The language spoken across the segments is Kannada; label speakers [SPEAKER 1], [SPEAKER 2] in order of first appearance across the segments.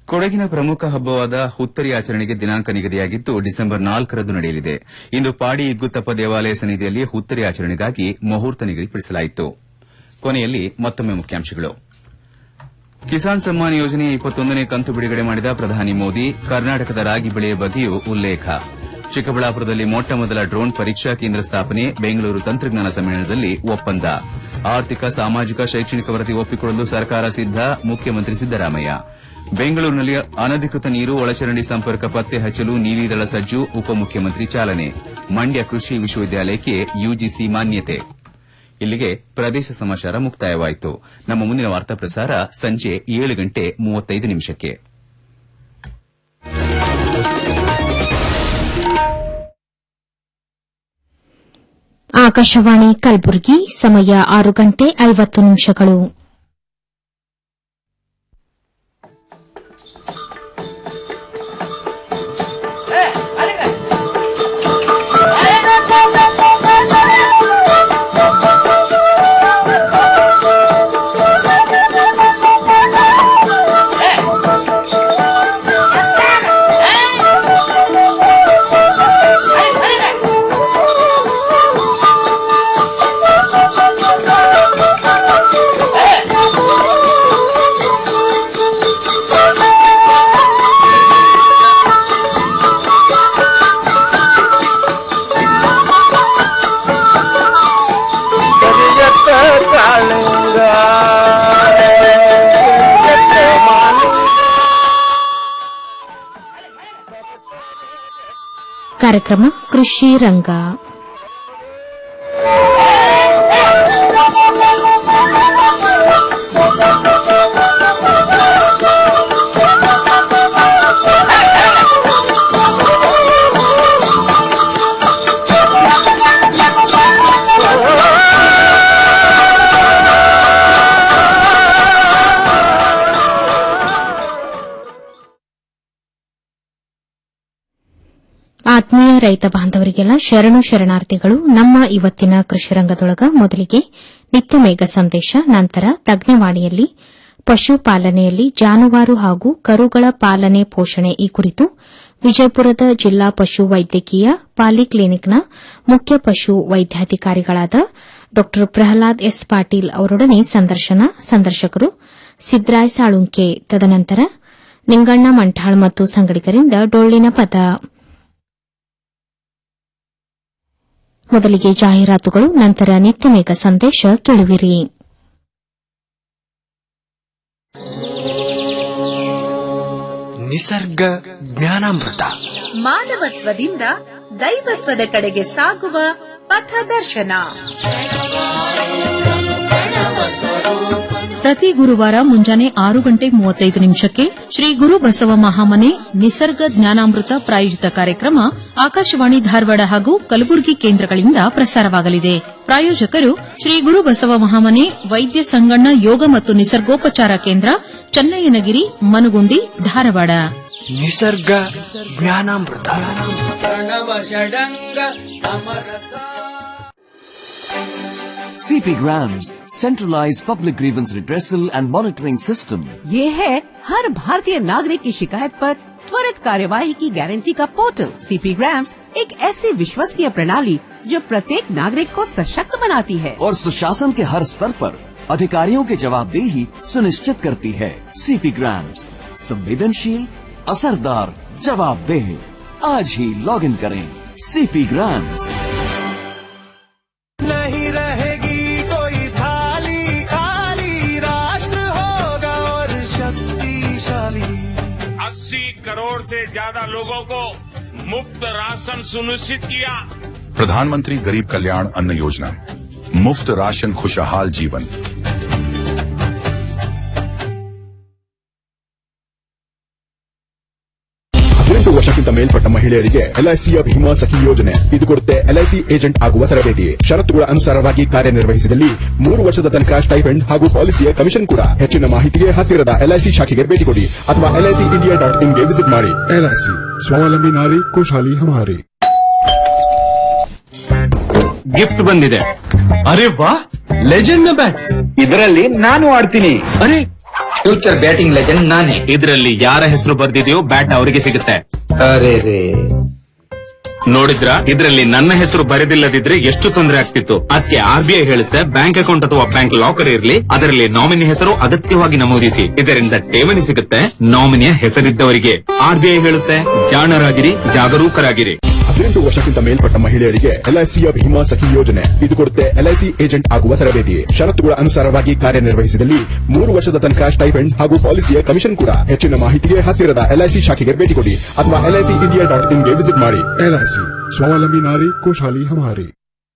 [SPEAKER 1] ಕೊಡಗಿನ ಪ್ರಮುಖ ಹಬ್ಬವಾದ ಹುತ್ತರಿ ಆಚರಣೆಗೆ ದಿನಾಂಕ ನಿಗದಿಯಾಗಿದ್ದು ಡಿಸೆಂಬರ್ ನಾಲ್ಕರಂದು ನಡೆಯಲಿದೆ ಇಂದು ಪಾಡಿ ಇಗ್ಗುತ್ತಪ್ಪ ದೇವಾಲಯ ಸನ್ನಿಧಿಯಲ್ಲಿ ಹುತ್ತರಿ ಆಚರಣೆಗಾಗಿ ಮುಹೂರ್ತ ನಿಗದಿಪಡಿಸಲಾಯಿತು ಕೊನೆಯಲ್ಲಿ ಮತ್ತೊಮ್ಮೆ ಮುಖ್ಯಾಂಶಗಳು ಕಿಸಾನ್ ಸಮ್ಮಾನ್ ಯೋಜನೆಯ ಇಪ್ಪತ್ತೊಂದನೇ ಕಂತು ಬಿಡುಗಡೆ ಮಾಡಿದ ಪ್ರಧಾನಿ ಮೋದಿ ಕರ್ನಾಟಕದ ರಾಗಿ ಬೆಳೆಯ ಬಗ್ಗೆಯೂ ಉಲ್ಲೇಖ ಚಿಕ್ಕಬಳ್ಳಾಪುರದಲ್ಲಿ ಮೊಟ್ಟ ಮೊದಲ ಡ್ರೋನ್ ಪರೀಕ್ಷಾ ಕೇಂದ್ರ ಸ್ಥಾಪನೆ ಬೆಂಗಳೂರು ತಂತ್ರಜ್ಞಾನ ಸಮ್ಮೇಳನದಲ್ಲಿ ಒಪ್ಪಂದ ಆರ್ಥಿಕ ಸಾಮಾಜಿಕ ಶೈಕ್ಷಣಿಕ ವರದಿ ಒಪ್ಪಿಕೊಳ್ಳಲು ಸರ್ಕಾರ ಸಿದ್ದ ಮುಖ್ಯಮಂತ್ರಿ ಸಿದ್ದರಾಮಯ್ಯ ಬೆಂಗಳೂರಿನಲ್ಲಿ ಅನಧಿಕೃತ ನೀರು ಒಳಚರಂಡಿ ಸಂಪರ್ಕ ಪತ್ತೆ ಹಚ್ಚಲು ನೀಲಿದಳ ಸಜ್ಜು ಉಪಮುಖ್ಯಮಂತ್ರಿ ಚಾಲನೆ ಮಂಡ್ಯ ಕೃಷಿ ವಿಶ್ವವಿದ್ಯಾಲಯಕ್ಕೆ ಯುಜಿಸಿ ಮಾನ್ಯತೆ ಇಲ್ಲಿಗೆ ಪ್ರದೇಶ ಸಮಾಚಾರ ಮುಕ್ತಾಯವಾಯಿತು ನಮ್ಮ ಮುಂದಿನ ವಾರ್ತಾ ಪ್ರಸಾರ ಸಂಜೆ ಏಳು ಗಂಟೆ ಮೂವತ್ತೈದು ನಿಮಿಷಕ್ಕೆ
[SPEAKER 2] ಆಕಾಶವಾಣಿ ಕಲಬುರಗಿ ಸಮಯ ಆರು ಗಂಟೆ ಐವತ್ತು ನಿಮಿಷಗಳು
[SPEAKER 3] ಕರಿಯತ್ತ ಕಾಳಿಂಗ ಕರಿಯತ್ತ ಮಾಲಿಂಗ
[SPEAKER 2] ಕಾರ್ಯಕ್ರಮ ಕೃಷಿ ರಂಗ ಆತ್ಮೀಯ ರೈತ ಬಾಂಧವರಿಗೆಲ್ಲ ಶರಣು ಶರಣಾರ್ಥಿಗಳು ನಮ್ಮ ಇವತ್ತಿನ ಕೃಷಿ ರಂಗದೊಳಗ ಮೊದಲಿಗೆ ನಿತ್ಯ ಮೇಘ ಸಂದೇಶ ನಂತರ ತಜ್ಞವಾಣಿಯಲ್ಲಿ ಪಶುಪಾಲನೆಯಲ್ಲಿ ಜಾನುವಾರು ಹಾಗೂ ಕರುಗಳ ಪಾಲನೆ ಪೋಷಣೆ ಈ ಕುರಿತು ವಿಜಯಪುರದ ಜಿಲ್ಲಾ ಪಶು ವೈದ್ಯಕೀಯ ಪಾಲಿಕ್ಲಿನಿಕ್ನ ಮುಖ್ಯ ಪಶು ವೈದ್ಯಾಧಿಕಾರಿಗಳಾದ ಡಾ ಪ್ರಹ್ಲಾದ್ ಎಸ್ ಪಾಟೀಲ್ ಅವರೊಡನೆ ಸಂದರ್ಶನ ಸಂದರ್ಶಕರು ಸಿದ್ರಾಯ್ ಸಾಳುಂಕೆ ತದನಂತರ ನಿಂಗಣ್ಣ ಮಂಠಾಳ್ ಮತ್ತು ಸಂಗಡಿಗರಿಂದ ಡೊಳ್ಳಿನ ಪದ ಮೊದಲಿಗೆ ಜಾಹೀರಾತುಗಳು ನಂತರ ನಿತ್ಯ ಮೇಘ ಸಂದೇಶ ಕೇಳುವಿರಿ
[SPEAKER 4] ನಿಸರ್ಗ ಜ್ಞಾನಾಮೃತ
[SPEAKER 5] ಮಾನವತ್ವದಿಂದ ದೈವತ್ವದ ಕಡೆಗೆ ಸಾಗುವ ಪಥದರ್ಶನ
[SPEAKER 6] ಪ್ರತಿ ಗುರುವಾರ ಮುಂಜಾನೆ ಆರು ಗಂಟೆ ಮೂವತ್ತೈದು ನಿಮಿಷಕ್ಕೆ ಶ್ರೀ ಗುರು ಬಸವ ಮಹಾಮನೆ ನಿಸರ್ಗ ಜ್ಞಾನಾಮೃತ ಪ್ರಾಯೋಜಿತ ಕಾರ್ಯಕ್ರಮ ಆಕಾಶವಾಣಿ ಧಾರವಾಡ ಹಾಗೂ ಕಲಬುರಗಿ ಕೇಂದ್ರಗಳಿಂದ ಪ್ರಸಾರವಾಗಲಿದೆ ಪ್ರಾಯೋಜಕರು ಶ್ರೀ ಗುರು ಬಸವ ಮಹಾಮನೆ ವೈದ್ಯ ಸಂಗಣ್ಣ ಯೋಗ ಮತ್ತು ನಿಸರ್ಗೋಪಚಾರ ಕೇಂದ್ರ ಚನ್ನಯ್ಯನಗಿರಿ ಮನುಗುಂಡಿ ಧಾರವಾಡ
[SPEAKER 4] ನಿಸರ್ಗ ಜ್ಞಾನಾಮೃತ
[SPEAKER 7] CP Grams, centralized public grievance redressal and monitoring system.
[SPEAKER 8] ये है हर भारतीय नागरिक की शिकायत पर त्वरित कार्यवाही की गारंटी का पोर्टल सीपी ग्राम्स एक ऐसी विश्वसनीय प्रणाली जो प्रत्येक नागरिक को सशक्त बनाती है
[SPEAKER 7] और सुशासन के हर स्तर पर अधिकारियों की जवाबदेही सुनिश्चित करती है CP Grams, संवेदनशील असरदार जवाबदेह आज ही लॉग इन करें CP Grams.
[SPEAKER 3] नहीं रहेगी कोई थाली खाली राष्ट्र होगा और शक्तिशाली
[SPEAKER 9] अस्सी करोड़ से ज्यादा लोगों को मुफ्त राशन सुनिश्चित किया
[SPEAKER 10] प्रधानमंत्री गरीब कल्याण अन्न योजना मुफ्त राशन खुशहाल जीवन
[SPEAKER 11] ಹದಿನೆಂಟು ವರ್ಷಕ್ಕಿಂತ ಮೇಲ್ಪಟ್ಟ ಮಹಿಳೆಯರಿಗೆ ಎಲ್ಐಸಿಯ ಭೀಮಾ ಸಖಿ ಯೋಜನೆ ಇದು ಕೊಡುತ್ತೆ ಎಲ್ಐಸಿ ಏಜೆಂಟ್ ಆಗುವ ತರಬೇತಿ ಷರತ್ತುಗಳ ಅನುಸಾರವಾಗಿ ಕಾರ್ಯನಿರ್ವಹಿಸಿದಲ್ಲಿ ಮೂರು ವರ್ಷದ ತನಕ ಸ್ಟೈಫೆಂಡ್ ಹಾಗೂ ಪಾಲಿಸಿಯ ಕಮಿಷನ್ ಕೂಡ ಹೆಚ್ಚಿನ ಮಾಹಿತಿಗೆ ಹತ್ತಿರದ ಎಲ್ಐಸಿ ಶಾಖೆಗೆ ಭೇಟಿ ಕೊಡಿ ಅಥವಾ ಎಲ್ಐಸಿ ಇಂಡಿಯಾ ಡಾಟ್ ಇನ್ಗೆ ವಿಸಿಟ್ ಮಾಡಿ ಎಲ್ಐಸಿ ಸ್ವಾವಲಂಬಿ ನಾರಿ ಖುಷಾಲಿ ಹಮಾರಿ
[SPEAKER 4] ಗಿಫ್ಟ್ ಬಂದಿದೆ ಅರೆ ವಾ ಲೆಜೆಂಡ್ ನ ಬ್ಯಾಟ್ ಇದರಲ್ಲಿ ನಾನು ಆಡ್ತೀನಿ ಅರೆ
[SPEAKER 12] ಫ್ಯೂಚರ್ ಬ್ಯಾಟಿಂಗ್ ಲೆಜೆಂಡ್ ನಾನೇ
[SPEAKER 4] ಇದರಲ್ಲಿ ಯಾರ ಹೆಸರು ಬರ್ದಿದೆಯೋ ಬ್ಯಾಟ್ ಅವರಿಗೆ ಸಿಗುತ್ತೆ
[SPEAKER 12] ಅರೆ ರೇ
[SPEAKER 4] ನೋಡಿದ್ರ ಇದರಲ್ಲಿ ನನ್ನ ಹೆಸರು ಬರೆದಿಲ್ಲದಿದ್ರೆ ಎಷ್ಟು ತೊಂದರೆ ಆಗ್ತಿತ್ತು ಅದಕ್ಕೆ ಆರ್ ಬಿ ಐ ಹೇಳುತ್ತೆ ಬ್ಯಾಂಕ್ ಅಕೌಂಟ್ ಅಥವಾ ಬ್ಯಾಂಕ್ ಲಾಕರ್ ಇರಲಿ ಅದರಲ್ಲಿ ನಾಮಿನಿ ಹೆಸರು ಅಗತ್ಯವಾಗಿ ನಮೂದಿಸಿ ಇದರಿಂದ ಠೇವಣಿ ಸಿಗುತ್ತೆ ನಾಮಿನಿಯ ಹೆಸರಿದ್ದವರಿಗೆ ಆರ್ ಬಿ ಐ ಹೇಳುತ್ತೆ ಜಾಣರಾಗಿರಿ ಜಾಗರೂಕರಾಗಿರಿ
[SPEAKER 11] ಹದಿನೆಂಟು ವರ್ಷಕ್ಕಿಂತ ಮೇಲ್ಪಟ್ಟ ಮಹಿಳೆಯರಿಗೆ ಎಲ್ಐಸಿಯ ಭೀಮಾ ಸಖಿ ಯೋಜನೆ ಇದು ಕೊಡುತ್ತೆ ಎಲ್ಐಸಿ ಏಜೆಂಟ್ ಆಗುವ ತರಬೇತಿ ಷರತ್ತುಗಳ ಅನುಸಾರವಾಗಿ ಕಾರ್ಯನಿರ್ವಹಿಸಿದಲ್ಲಿ ಮೂರು ವರ್ಷದ ತನಕ ಸ್ಟೈಫೆಂಡ್ ಹಾಗೂ ಪಾಲಿಸಿಯ ಕಮಿಷನ್ ಕೂಡ ಹೆಚ್ಚಿನ ಮಾಹಿತಿಗೆ ಹತ್ತಿರದ ಎಲ್ಐಸಿ ಶಾಖೆಗೆ ಭೇಟಿ ಕೊಡಿ ಅಥವಾ ಎಲ್ಐಸಿ ಇಂಡಿಯಾ ಡಾಟ್ ಇನ್ಗೆ ವಿಸಿಟ್ ಮಾಡಿ ಎಲ್ಐಸಿ ಸ್ವಾವಲಂಬಿ ನಾರಿ ಖುಷಾಲಿ ಹಮಾರಿ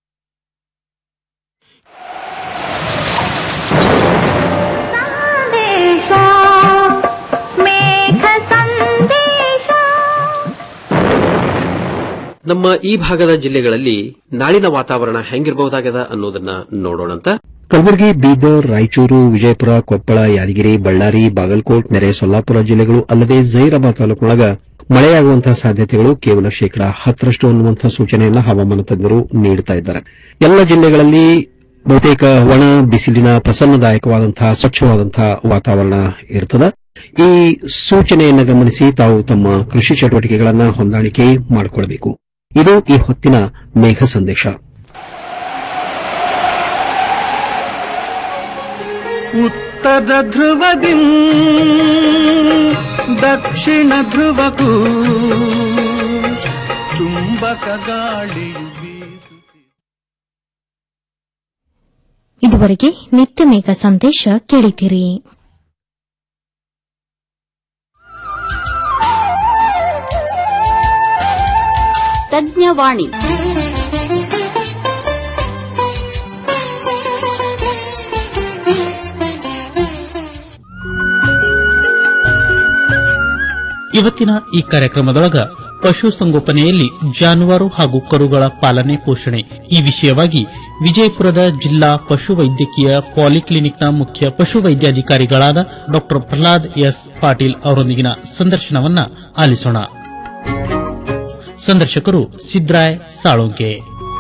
[SPEAKER 13] ನಮ್ಮ ಈ ಭಾಗದ ಜಿಲ್ಲೆಗಳಲ್ಲಿ ನಾಳಿನ ವಾತಾವರಣ ಹೆಂಗಿರಬಹುದಾಗದ ಅನ್ನೋದನ್ನ ನೋಡೋಣಂತ
[SPEAKER 14] ಕಲಬುರಗಿ ಬೀದರ್ ರಾಯಚೂರು ವಿಜಯಪುರ ಕೊಪ್ಪಳ ಯಾದಗಿರಿ ಬಳ್ಳಾರಿ ಬಾಗಲಕೋಟ್ ನೆರೆ ಸೊಲ್ಲಾಪುರ ಜಿಲ್ಲೆಗಳು ಅಲ್ಲದೆ ಜೈರಾಬಾದ್ ತಾಲೂಕೊಳಗ ಮಳೆಯಾಗುವಂತಹ ಸಾಧ್ಯತೆಗಳು ಕೇವಲ ಶೇಕಡಾ ಹತ್ತರಷ್ಟು ಅನ್ನುವಂತಹ ಸೂಚನೆಯನ್ನು ಹವಾಮಾನ ತಜ್ಞರು ನೀಡುತ್ತಾ ಇದ್ದಾರೆ ಎಲ್ಲ ಜಿಲ್ಲೆಗಳಲ್ಲಿ ಬಹುತೇಕ ಒಣ ಬಿಸಿಲಿನ ಪ್ರಸನ್ನದಾಯಕವಾದಂತಹ ಸ್ವಚ್ಛವಾದಂತಹ ವಾತಾವರಣ ಇರುತ್ತದೆ ಈ ಸೂಚನೆಯನ್ನು ಗಮನಿಸಿ ತಾವು ತಮ್ಮ ಕೃಷಿ ಚಟುವಟಿಕೆಗಳನ್ನು ಹೊಂದಾಣಿಕೆ ಮಾಡಿಕೊಳ್ಳಬೇಕು ಇದು ಈ ಹೊತ್ತಿನ ಮೇಘ ಸಂದೇಶ
[SPEAKER 3] ಉತ್ತರ ಧ್ರುವದಿ ದಕ್ಷಿಣ ಧ್ರುವಕ್ಕೂ ಚುಂಬಕ ಗಾಳಿಯು
[SPEAKER 2] ಇದುವರೆಗೆ ನಿತ್ಯ ಮೇಘ ಸಂದೇಶ ಕೇಳಿದಿರಿ
[SPEAKER 15] ತಜ್ಞವಾಣಿ
[SPEAKER 16] ಇವತ್ತಿನ ಈ ಕಾರ್ಯಕ್ರಮದೊಳಗ ಪಶುಸಂಗೋಪನೆಯಲ್ಲಿ ಜಾನುವಾರು ಹಾಗೂ ಕರುಗಳ ಪಾಲನೆ ಪೋಷಣೆ ಈ ವಿಷಯವಾಗಿ ವಿಜಯಪುರದ ಜಿಲ್ಲಾ ಪಶುವೈದ್ಯಕೀಯ ಪಾಲಿಕ್ಲಿನಿಕ್ನ ಮುಖ್ಯ ಪಶುವೈದ್ಯಾಧಿಕಾರಿಗಳಾದ ಡಾ ಪ್ರಹ್ಲಾದ್ ಎಸ್ ಪಾಟೀಲ್ ಅವರೊಂದಿಗಿನ ಸಂದರ್ಶನವನ್ನ ಆಲಿಸೋಣ ಸಂದರ್ಶಕರು ಸಿದ್ರಾಯ್ ಸಾಳೋಂಕೆ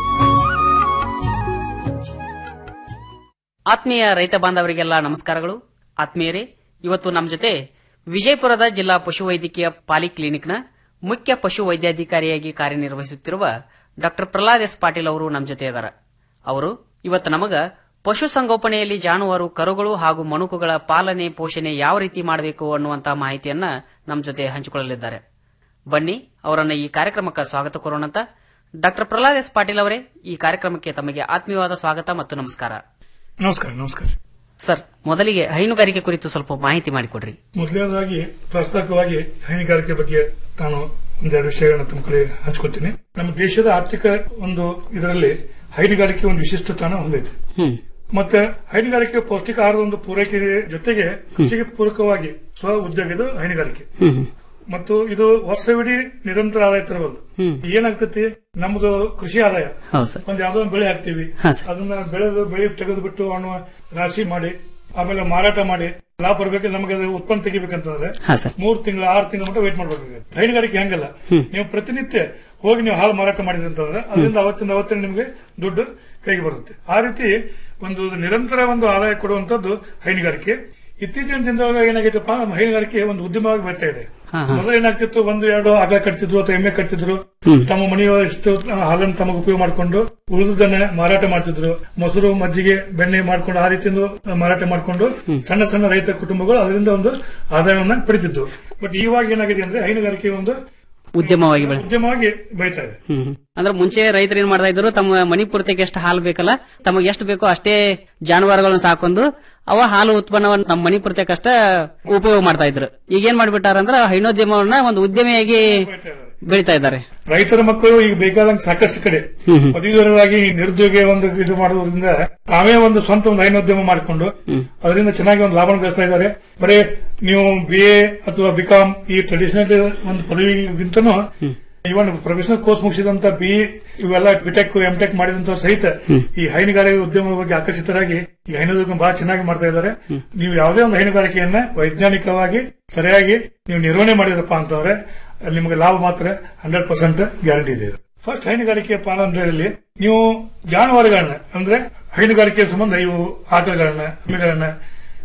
[SPEAKER 17] ಆತ್ಮೀಯ ರೈತ ಬಾಂಧವರಿಗೆಲ್ಲ ನಮಸ್ಕಾರಗಳು ಆತ್ಮೀಯರೇ ಇವತ್ತು ನಮ್ಮ ಜೊತೆ ವಿಜಯಪುರದ ಜಿಲ್ಲಾ ಪಶುವೈದ್ಯಕೀಯ ಪಾಲಿಕ್ಲಿನಿಕ್ನ ಮುಖ್ಯ ಪಶು ವೈದ್ಯಾಧಿಕಾರಿಯಾಗಿ ಕಾರ್ಯನಿರ್ವಹಿಸುತ್ತಿರುವ ಡಾ ಪ್ರಹ್ಲಾದ್ ಎಸ್ ಪಾಟೀಲ್ ಅವರು ನಮ್ಮ ಜೊತೆ ಇದ್ದಾರೆ ಅವರು ಇವತ್ತು ನಮಗ ಪಶು ಸಂಗೋಪನೆಯಲ್ಲಿ ಜಾನುವಾರು ಕರುಗಳು ಹಾಗೂ ಮಣುಕುಗಳ ಪಾಲನೆ ಪೋಷಣೆ ಯಾವ ರೀತಿ ಮಾಡಬೇಕು ಅನ್ನುವಂತಹ ಮಾಹಿತಿಯನ್ನ ನಮ್ಮ ಜೊತೆ ಹಂಚಿಕೊಳ್ಳಲಿದ್ದಾರೆ ಬನ್ನಿ ಅವರನ್ನ ಈ ಕಾರ್ಯಕ್ರಮಕ್ಕೆ ಸ್ವಾಗತ ಕೋರೋಣಂತ ಡಾ ಪ್ರಹ್ಲಾದ್ ಎಸ್ ಪಾಟೀಲ್ ಅವರೇ ಈ ಕಾರ್ಯಕ್ರಮಕ್ಕೆ ತಮಗೆ ಆತ್ಮೀಯವಾದ ಸ್ವಾಗತ ಮತ್ತು ನಮಸ್ಕಾರ
[SPEAKER 18] ನಮಸ್ಕಾರ ನಮಸ್ಕಾರ
[SPEAKER 17] ಸರ್ ಮೊದಲಿಗೆ ಹೈನುಗಾರಿಕೆ ಕುರಿತು ಸ್ವಲ್ಪ ಮಾಹಿತಿ ಮಾಡಿಕೊಡ್ರಿ
[SPEAKER 18] ಮೊದಲನೇದಾಗಿ ಪ್ರಸ್ತಾವವಾಗಿ ಹೈನುಗಾರಿಕೆ ಬಗ್ಗೆ ನಾನು ಒಂದೆರಡು ವಿಷಯಗಳನ್ನ ತಮ್ಮ ಕಡೆ ಹಂಚ್ಕೊತೀನಿ ನಮ್ಮ ದೇಶದ ಆರ್ಥಿಕ ಒಂದು ಇದರಲ್ಲಿ ಹೈನುಗಾರಿಕೆ ಒಂದು ವಿಶಿಷ್ಟ ಸ್ಥಾನ ಹೊಂದೈತೆ ಮತ್ತೆ ಹೈನುಗಾರಿಕೆ ಪೌಷ್ಟಿಕ ಆಹಾರದ ಒಂದು ಪೂರೈಕೆ ಜೊತೆಗೆ ಕೃಷಿಗೆ ಪೂರಕವಾಗಿ ಸ್ವ ಉದ್ಯೋಗದ ಹೈನುಗಾರಿಕೆ ಮತ್ತು ಇದು ವರ್ಷವಿಡೀ ನಿರಂತರ ಆದಾಯ ತರಬಹುದು ಏನಾಗ್ತತಿ ನಮ್ದು ಕೃಷಿ ಆದಾಯ
[SPEAKER 17] ಹೌದು ಸರ್
[SPEAKER 18] ಒಂದ್ ಯಾವ್ದೋ ಒಂದು ಬೆಳೆ ಹಾಕ್ತಿವಿ
[SPEAKER 17] ಹಾ, ಸರ್.
[SPEAKER 18] ಅದನ್ನ ಬೆಳೆದು ಬೆಳೆ ತೆಗೆದು ಬಿಟ್ಟು ಅವನು ರಾಶಿ ಮಾಡಿ ಆಮೇಲೆ ಮಾರಾಟ ಮಾಡಿ ಲಾಭ ಬರ್ಬೇಕು ನಮಗೆ ಅದು ಉತ್ಪನ್ನ ತೆಗಿಬೇಕಂತಂದ್ರೆ
[SPEAKER 17] ಹಾ, ಸರ್.
[SPEAKER 18] ಮೂರ್ ತಿಂಗಳ ಆರು ತಿಂಗಳ ಮಟ್ಟ ವೇಟ್ ಮಾಡ್ಬೇಕಾಗುತ್ತೆ ಹೈನುಗಾರಿಕೆ ಹಂಗಲ್ಲ ನೀವು ಪ್ರತಿನಿತ್ಯ ಹೋಗಿ ನೀವು ಹಾಲು ಮಾರಾಟ ಮಾಡಿದ್ರಿ ಅಂತಂದ್ರೆ ಅದರಿಂದ ಅವತ್ತಿಂದ ಅವತ್ತಿನ ನಿಮಗೆ ದುಡ್ಡು ಕೈಗೆ ಬರುತ್ತೆ ಆ ರೀತಿ ಒಂದು ನಿರಂತರ ಒಂದು ಆದಾಯ ಕೊಡುವಂತದ್ದು ಹೈನುಗಾರಿಕೆ ಇತ್ತೀಚಿನ ದಿನದೊಳಗೆ ಏನಾಗೈತಪ್ಪ ನಮ್ಮ ಹೈನುಗಾರಿಕೆ ಒಂದು ಉದ್ಯಮವಾಗಿ ಬರ್ತಾ ಇದೆ
[SPEAKER 17] ಹಾ, ಹಾ.
[SPEAKER 18] ಮೊದಲು ಏನಾಗ್ತಿತ್ತು ಒಂದು ಎರಡು ಆಗ ಕಟ್ತಿದ್ರು ಅಥವಾ ಎಮ್ಮೆ ಕಟ್ತಿದ್ರು ತಮ್ಮ ಮನೆಯೊಳಗೆ ಇಷ್ಟು ಹಾಲನ್ನು ತಮಗೆ ಉಪಯೋಗ ಮಾಡಿಕೊಂಡು ಉಳಿದನ್ನ ಮಾರಾಟ ಮಾಡ್ತಿದ್ರು ಮೊಸರು ಮಜ್ಜಿಗೆ ಬೆಣ್ಣೆ ಮಾಡ್ಕೊಂಡು ಆ ರೀತಿಯಿಂದ ಮಾರಾಟ ಮಾಡ್ಕೊಂಡು ಸಣ್ಣ ಸಣ್ಣ ರೈತ ಕುಟುಂಬಗಳು ಅದರಿಂದ ಒಂದು ಆದಾಯವನ್ನ ಪಡಿತಿದ್ದು ಬಟ್ ಇವಾಗ ಏನಾಗಿದೆ ಅಂದ್ರೆ ಹೈನುಗಾರಿಕೆ ಒಂದು
[SPEAKER 17] ಉದ್ಯಮವಾಗಿ ಬೆಳೆ
[SPEAKER 18] ಉದ್ಯಮವಾಗಿ ಬೆಳೀತಾ ಇದೆ
[SPEAKER 17] ಹ್ಮ್. ಅಂದ್ರೆ ಮುಂಚೆ ರೈತರು ಏನ್ ಮಾಡ್ತಾ ಇದ್ರು ತಮ್ಮ ಮನಿ ಪೂರ್ತಿಗೆ ಎಷ್ಟು ಹಾಲು ಬೇಕಲ್ಲ ತಮಗೆ ಎಷ್ಟು ಬೇಕೋ ಅಷ್ಟೇ ಜಾನುವಾರುಗಳನ್ನ ಸಾಕೊಂಡು ಅವ ಹಾಲು ಉತ್ಪನ್ನವನ್ನು ನಮ್ಮ ಮನಿ ಪೂರ್ತಿಯಕ್ಕಷ್ಟ ಉಪಯೋಗ ಮಾಡ್ತಾ ಇದ್ರು ಈಗ ಏನ್ ಮಾಡ್ಬಿಟ್ಟಾರಂದ್ರ ಹೈನೋದ್ಯಮವನ್ನ ಒಂದು ಉದ್ಯಮಿಯಾಗಿ ಬೆಳಿತಾ ಇದ್ದಾರೆ
[SPEAKER 18] ರೈತರ ಮಕ್ಕಳು ಈಗ ಬೇಕಾದಂಗೆ ಸಾಕಷ್ಟು ಕಡೆ ಪದವೀಧರರಾಗಿ ನಿರುದ್ಯೋಗ ಒಂದು ಇದು ಮಾಡುವುದರಿಂದ ತಾವೇ ಒಂದು ಸ್ವಂತ ಒಂದು ಹೈನೋದ್ಯಮ ಮಾಡಿಕೊಂಡು ಅದರಿಂದ ಚೆನ್ನಾಗಿ ಒಂದು ಲಾಭ ಗಳಿಸ್ತಾ ಇದ್ದಾರೆ ಬರೀ ನೀವು ಬಿ ಎ ಅಥವಾ ಬಿಕಾಂ ಈ ಟ್ರೆಡಿಷನಲ್ ಒಂದು ಪದವಿಗಿಂತನೂ ಇವನ್ ಪ್ರೊಫೆಷನಲ್ ಕೋರ್ಸ್ ಮುಗಿಸಿದಂತ ಬಿ ಇವೆಲ್ಲ ಬಿಟೆಕ್ ಎಂಟೆಕ್ ಮಾಡಿದಂತ ಸಹಿತ ಈ ಹೈನುಗಾರಿಕೆ ಉದ್ಯಮದ ಬಗ್ಗೆ ಆಕರ್ಷಿತರಾಗಿ ಈ ಹೈನುಗಾರಿಕೆ ಬಹಳ ಚೆನ್ನಾಗಿ ಮಾಡ್ತಾ ಇದ್ದಾರೆ ನೀವು ಯಾವುದೇ ಒಂದು ಹೈನುಗಾರಿಕೆಯನ್ನ ವೈಜ್ಞಾನಿಕವಾಗಿ ಸರಿಯಾಗಿ ನೀವು ನಿರ್ವಹಣೆ ಮಾಡಿದ್ರಪ್ಪ ಅಂತಂದ್ರೆ ಅಲ್ಲಿ ನಿಮಗೆ ಲಾಭ ಮಾತ್ರ ಹಂಡ್ರೆಡ್ ಪರ್ಸೆಂಟ್ ಗ್ಯಾರಂಟಿ ಇದೆ ಫಸ್ಟ್ ಹೈನುಗಾರಿಕೆ ಪಾಲನೆಯಲ್ಲಿ ನೀವು ಜಾನುವಾರುಗಳನ್ನ ಅಂದ್ರೆ ಹೈನುಗಾರಿಕೆ ಸಂಬಂಧ ಇವು ಆಕಳುಗಳನ್ನ ಎಮ್ಮೆಗಳನ್ನ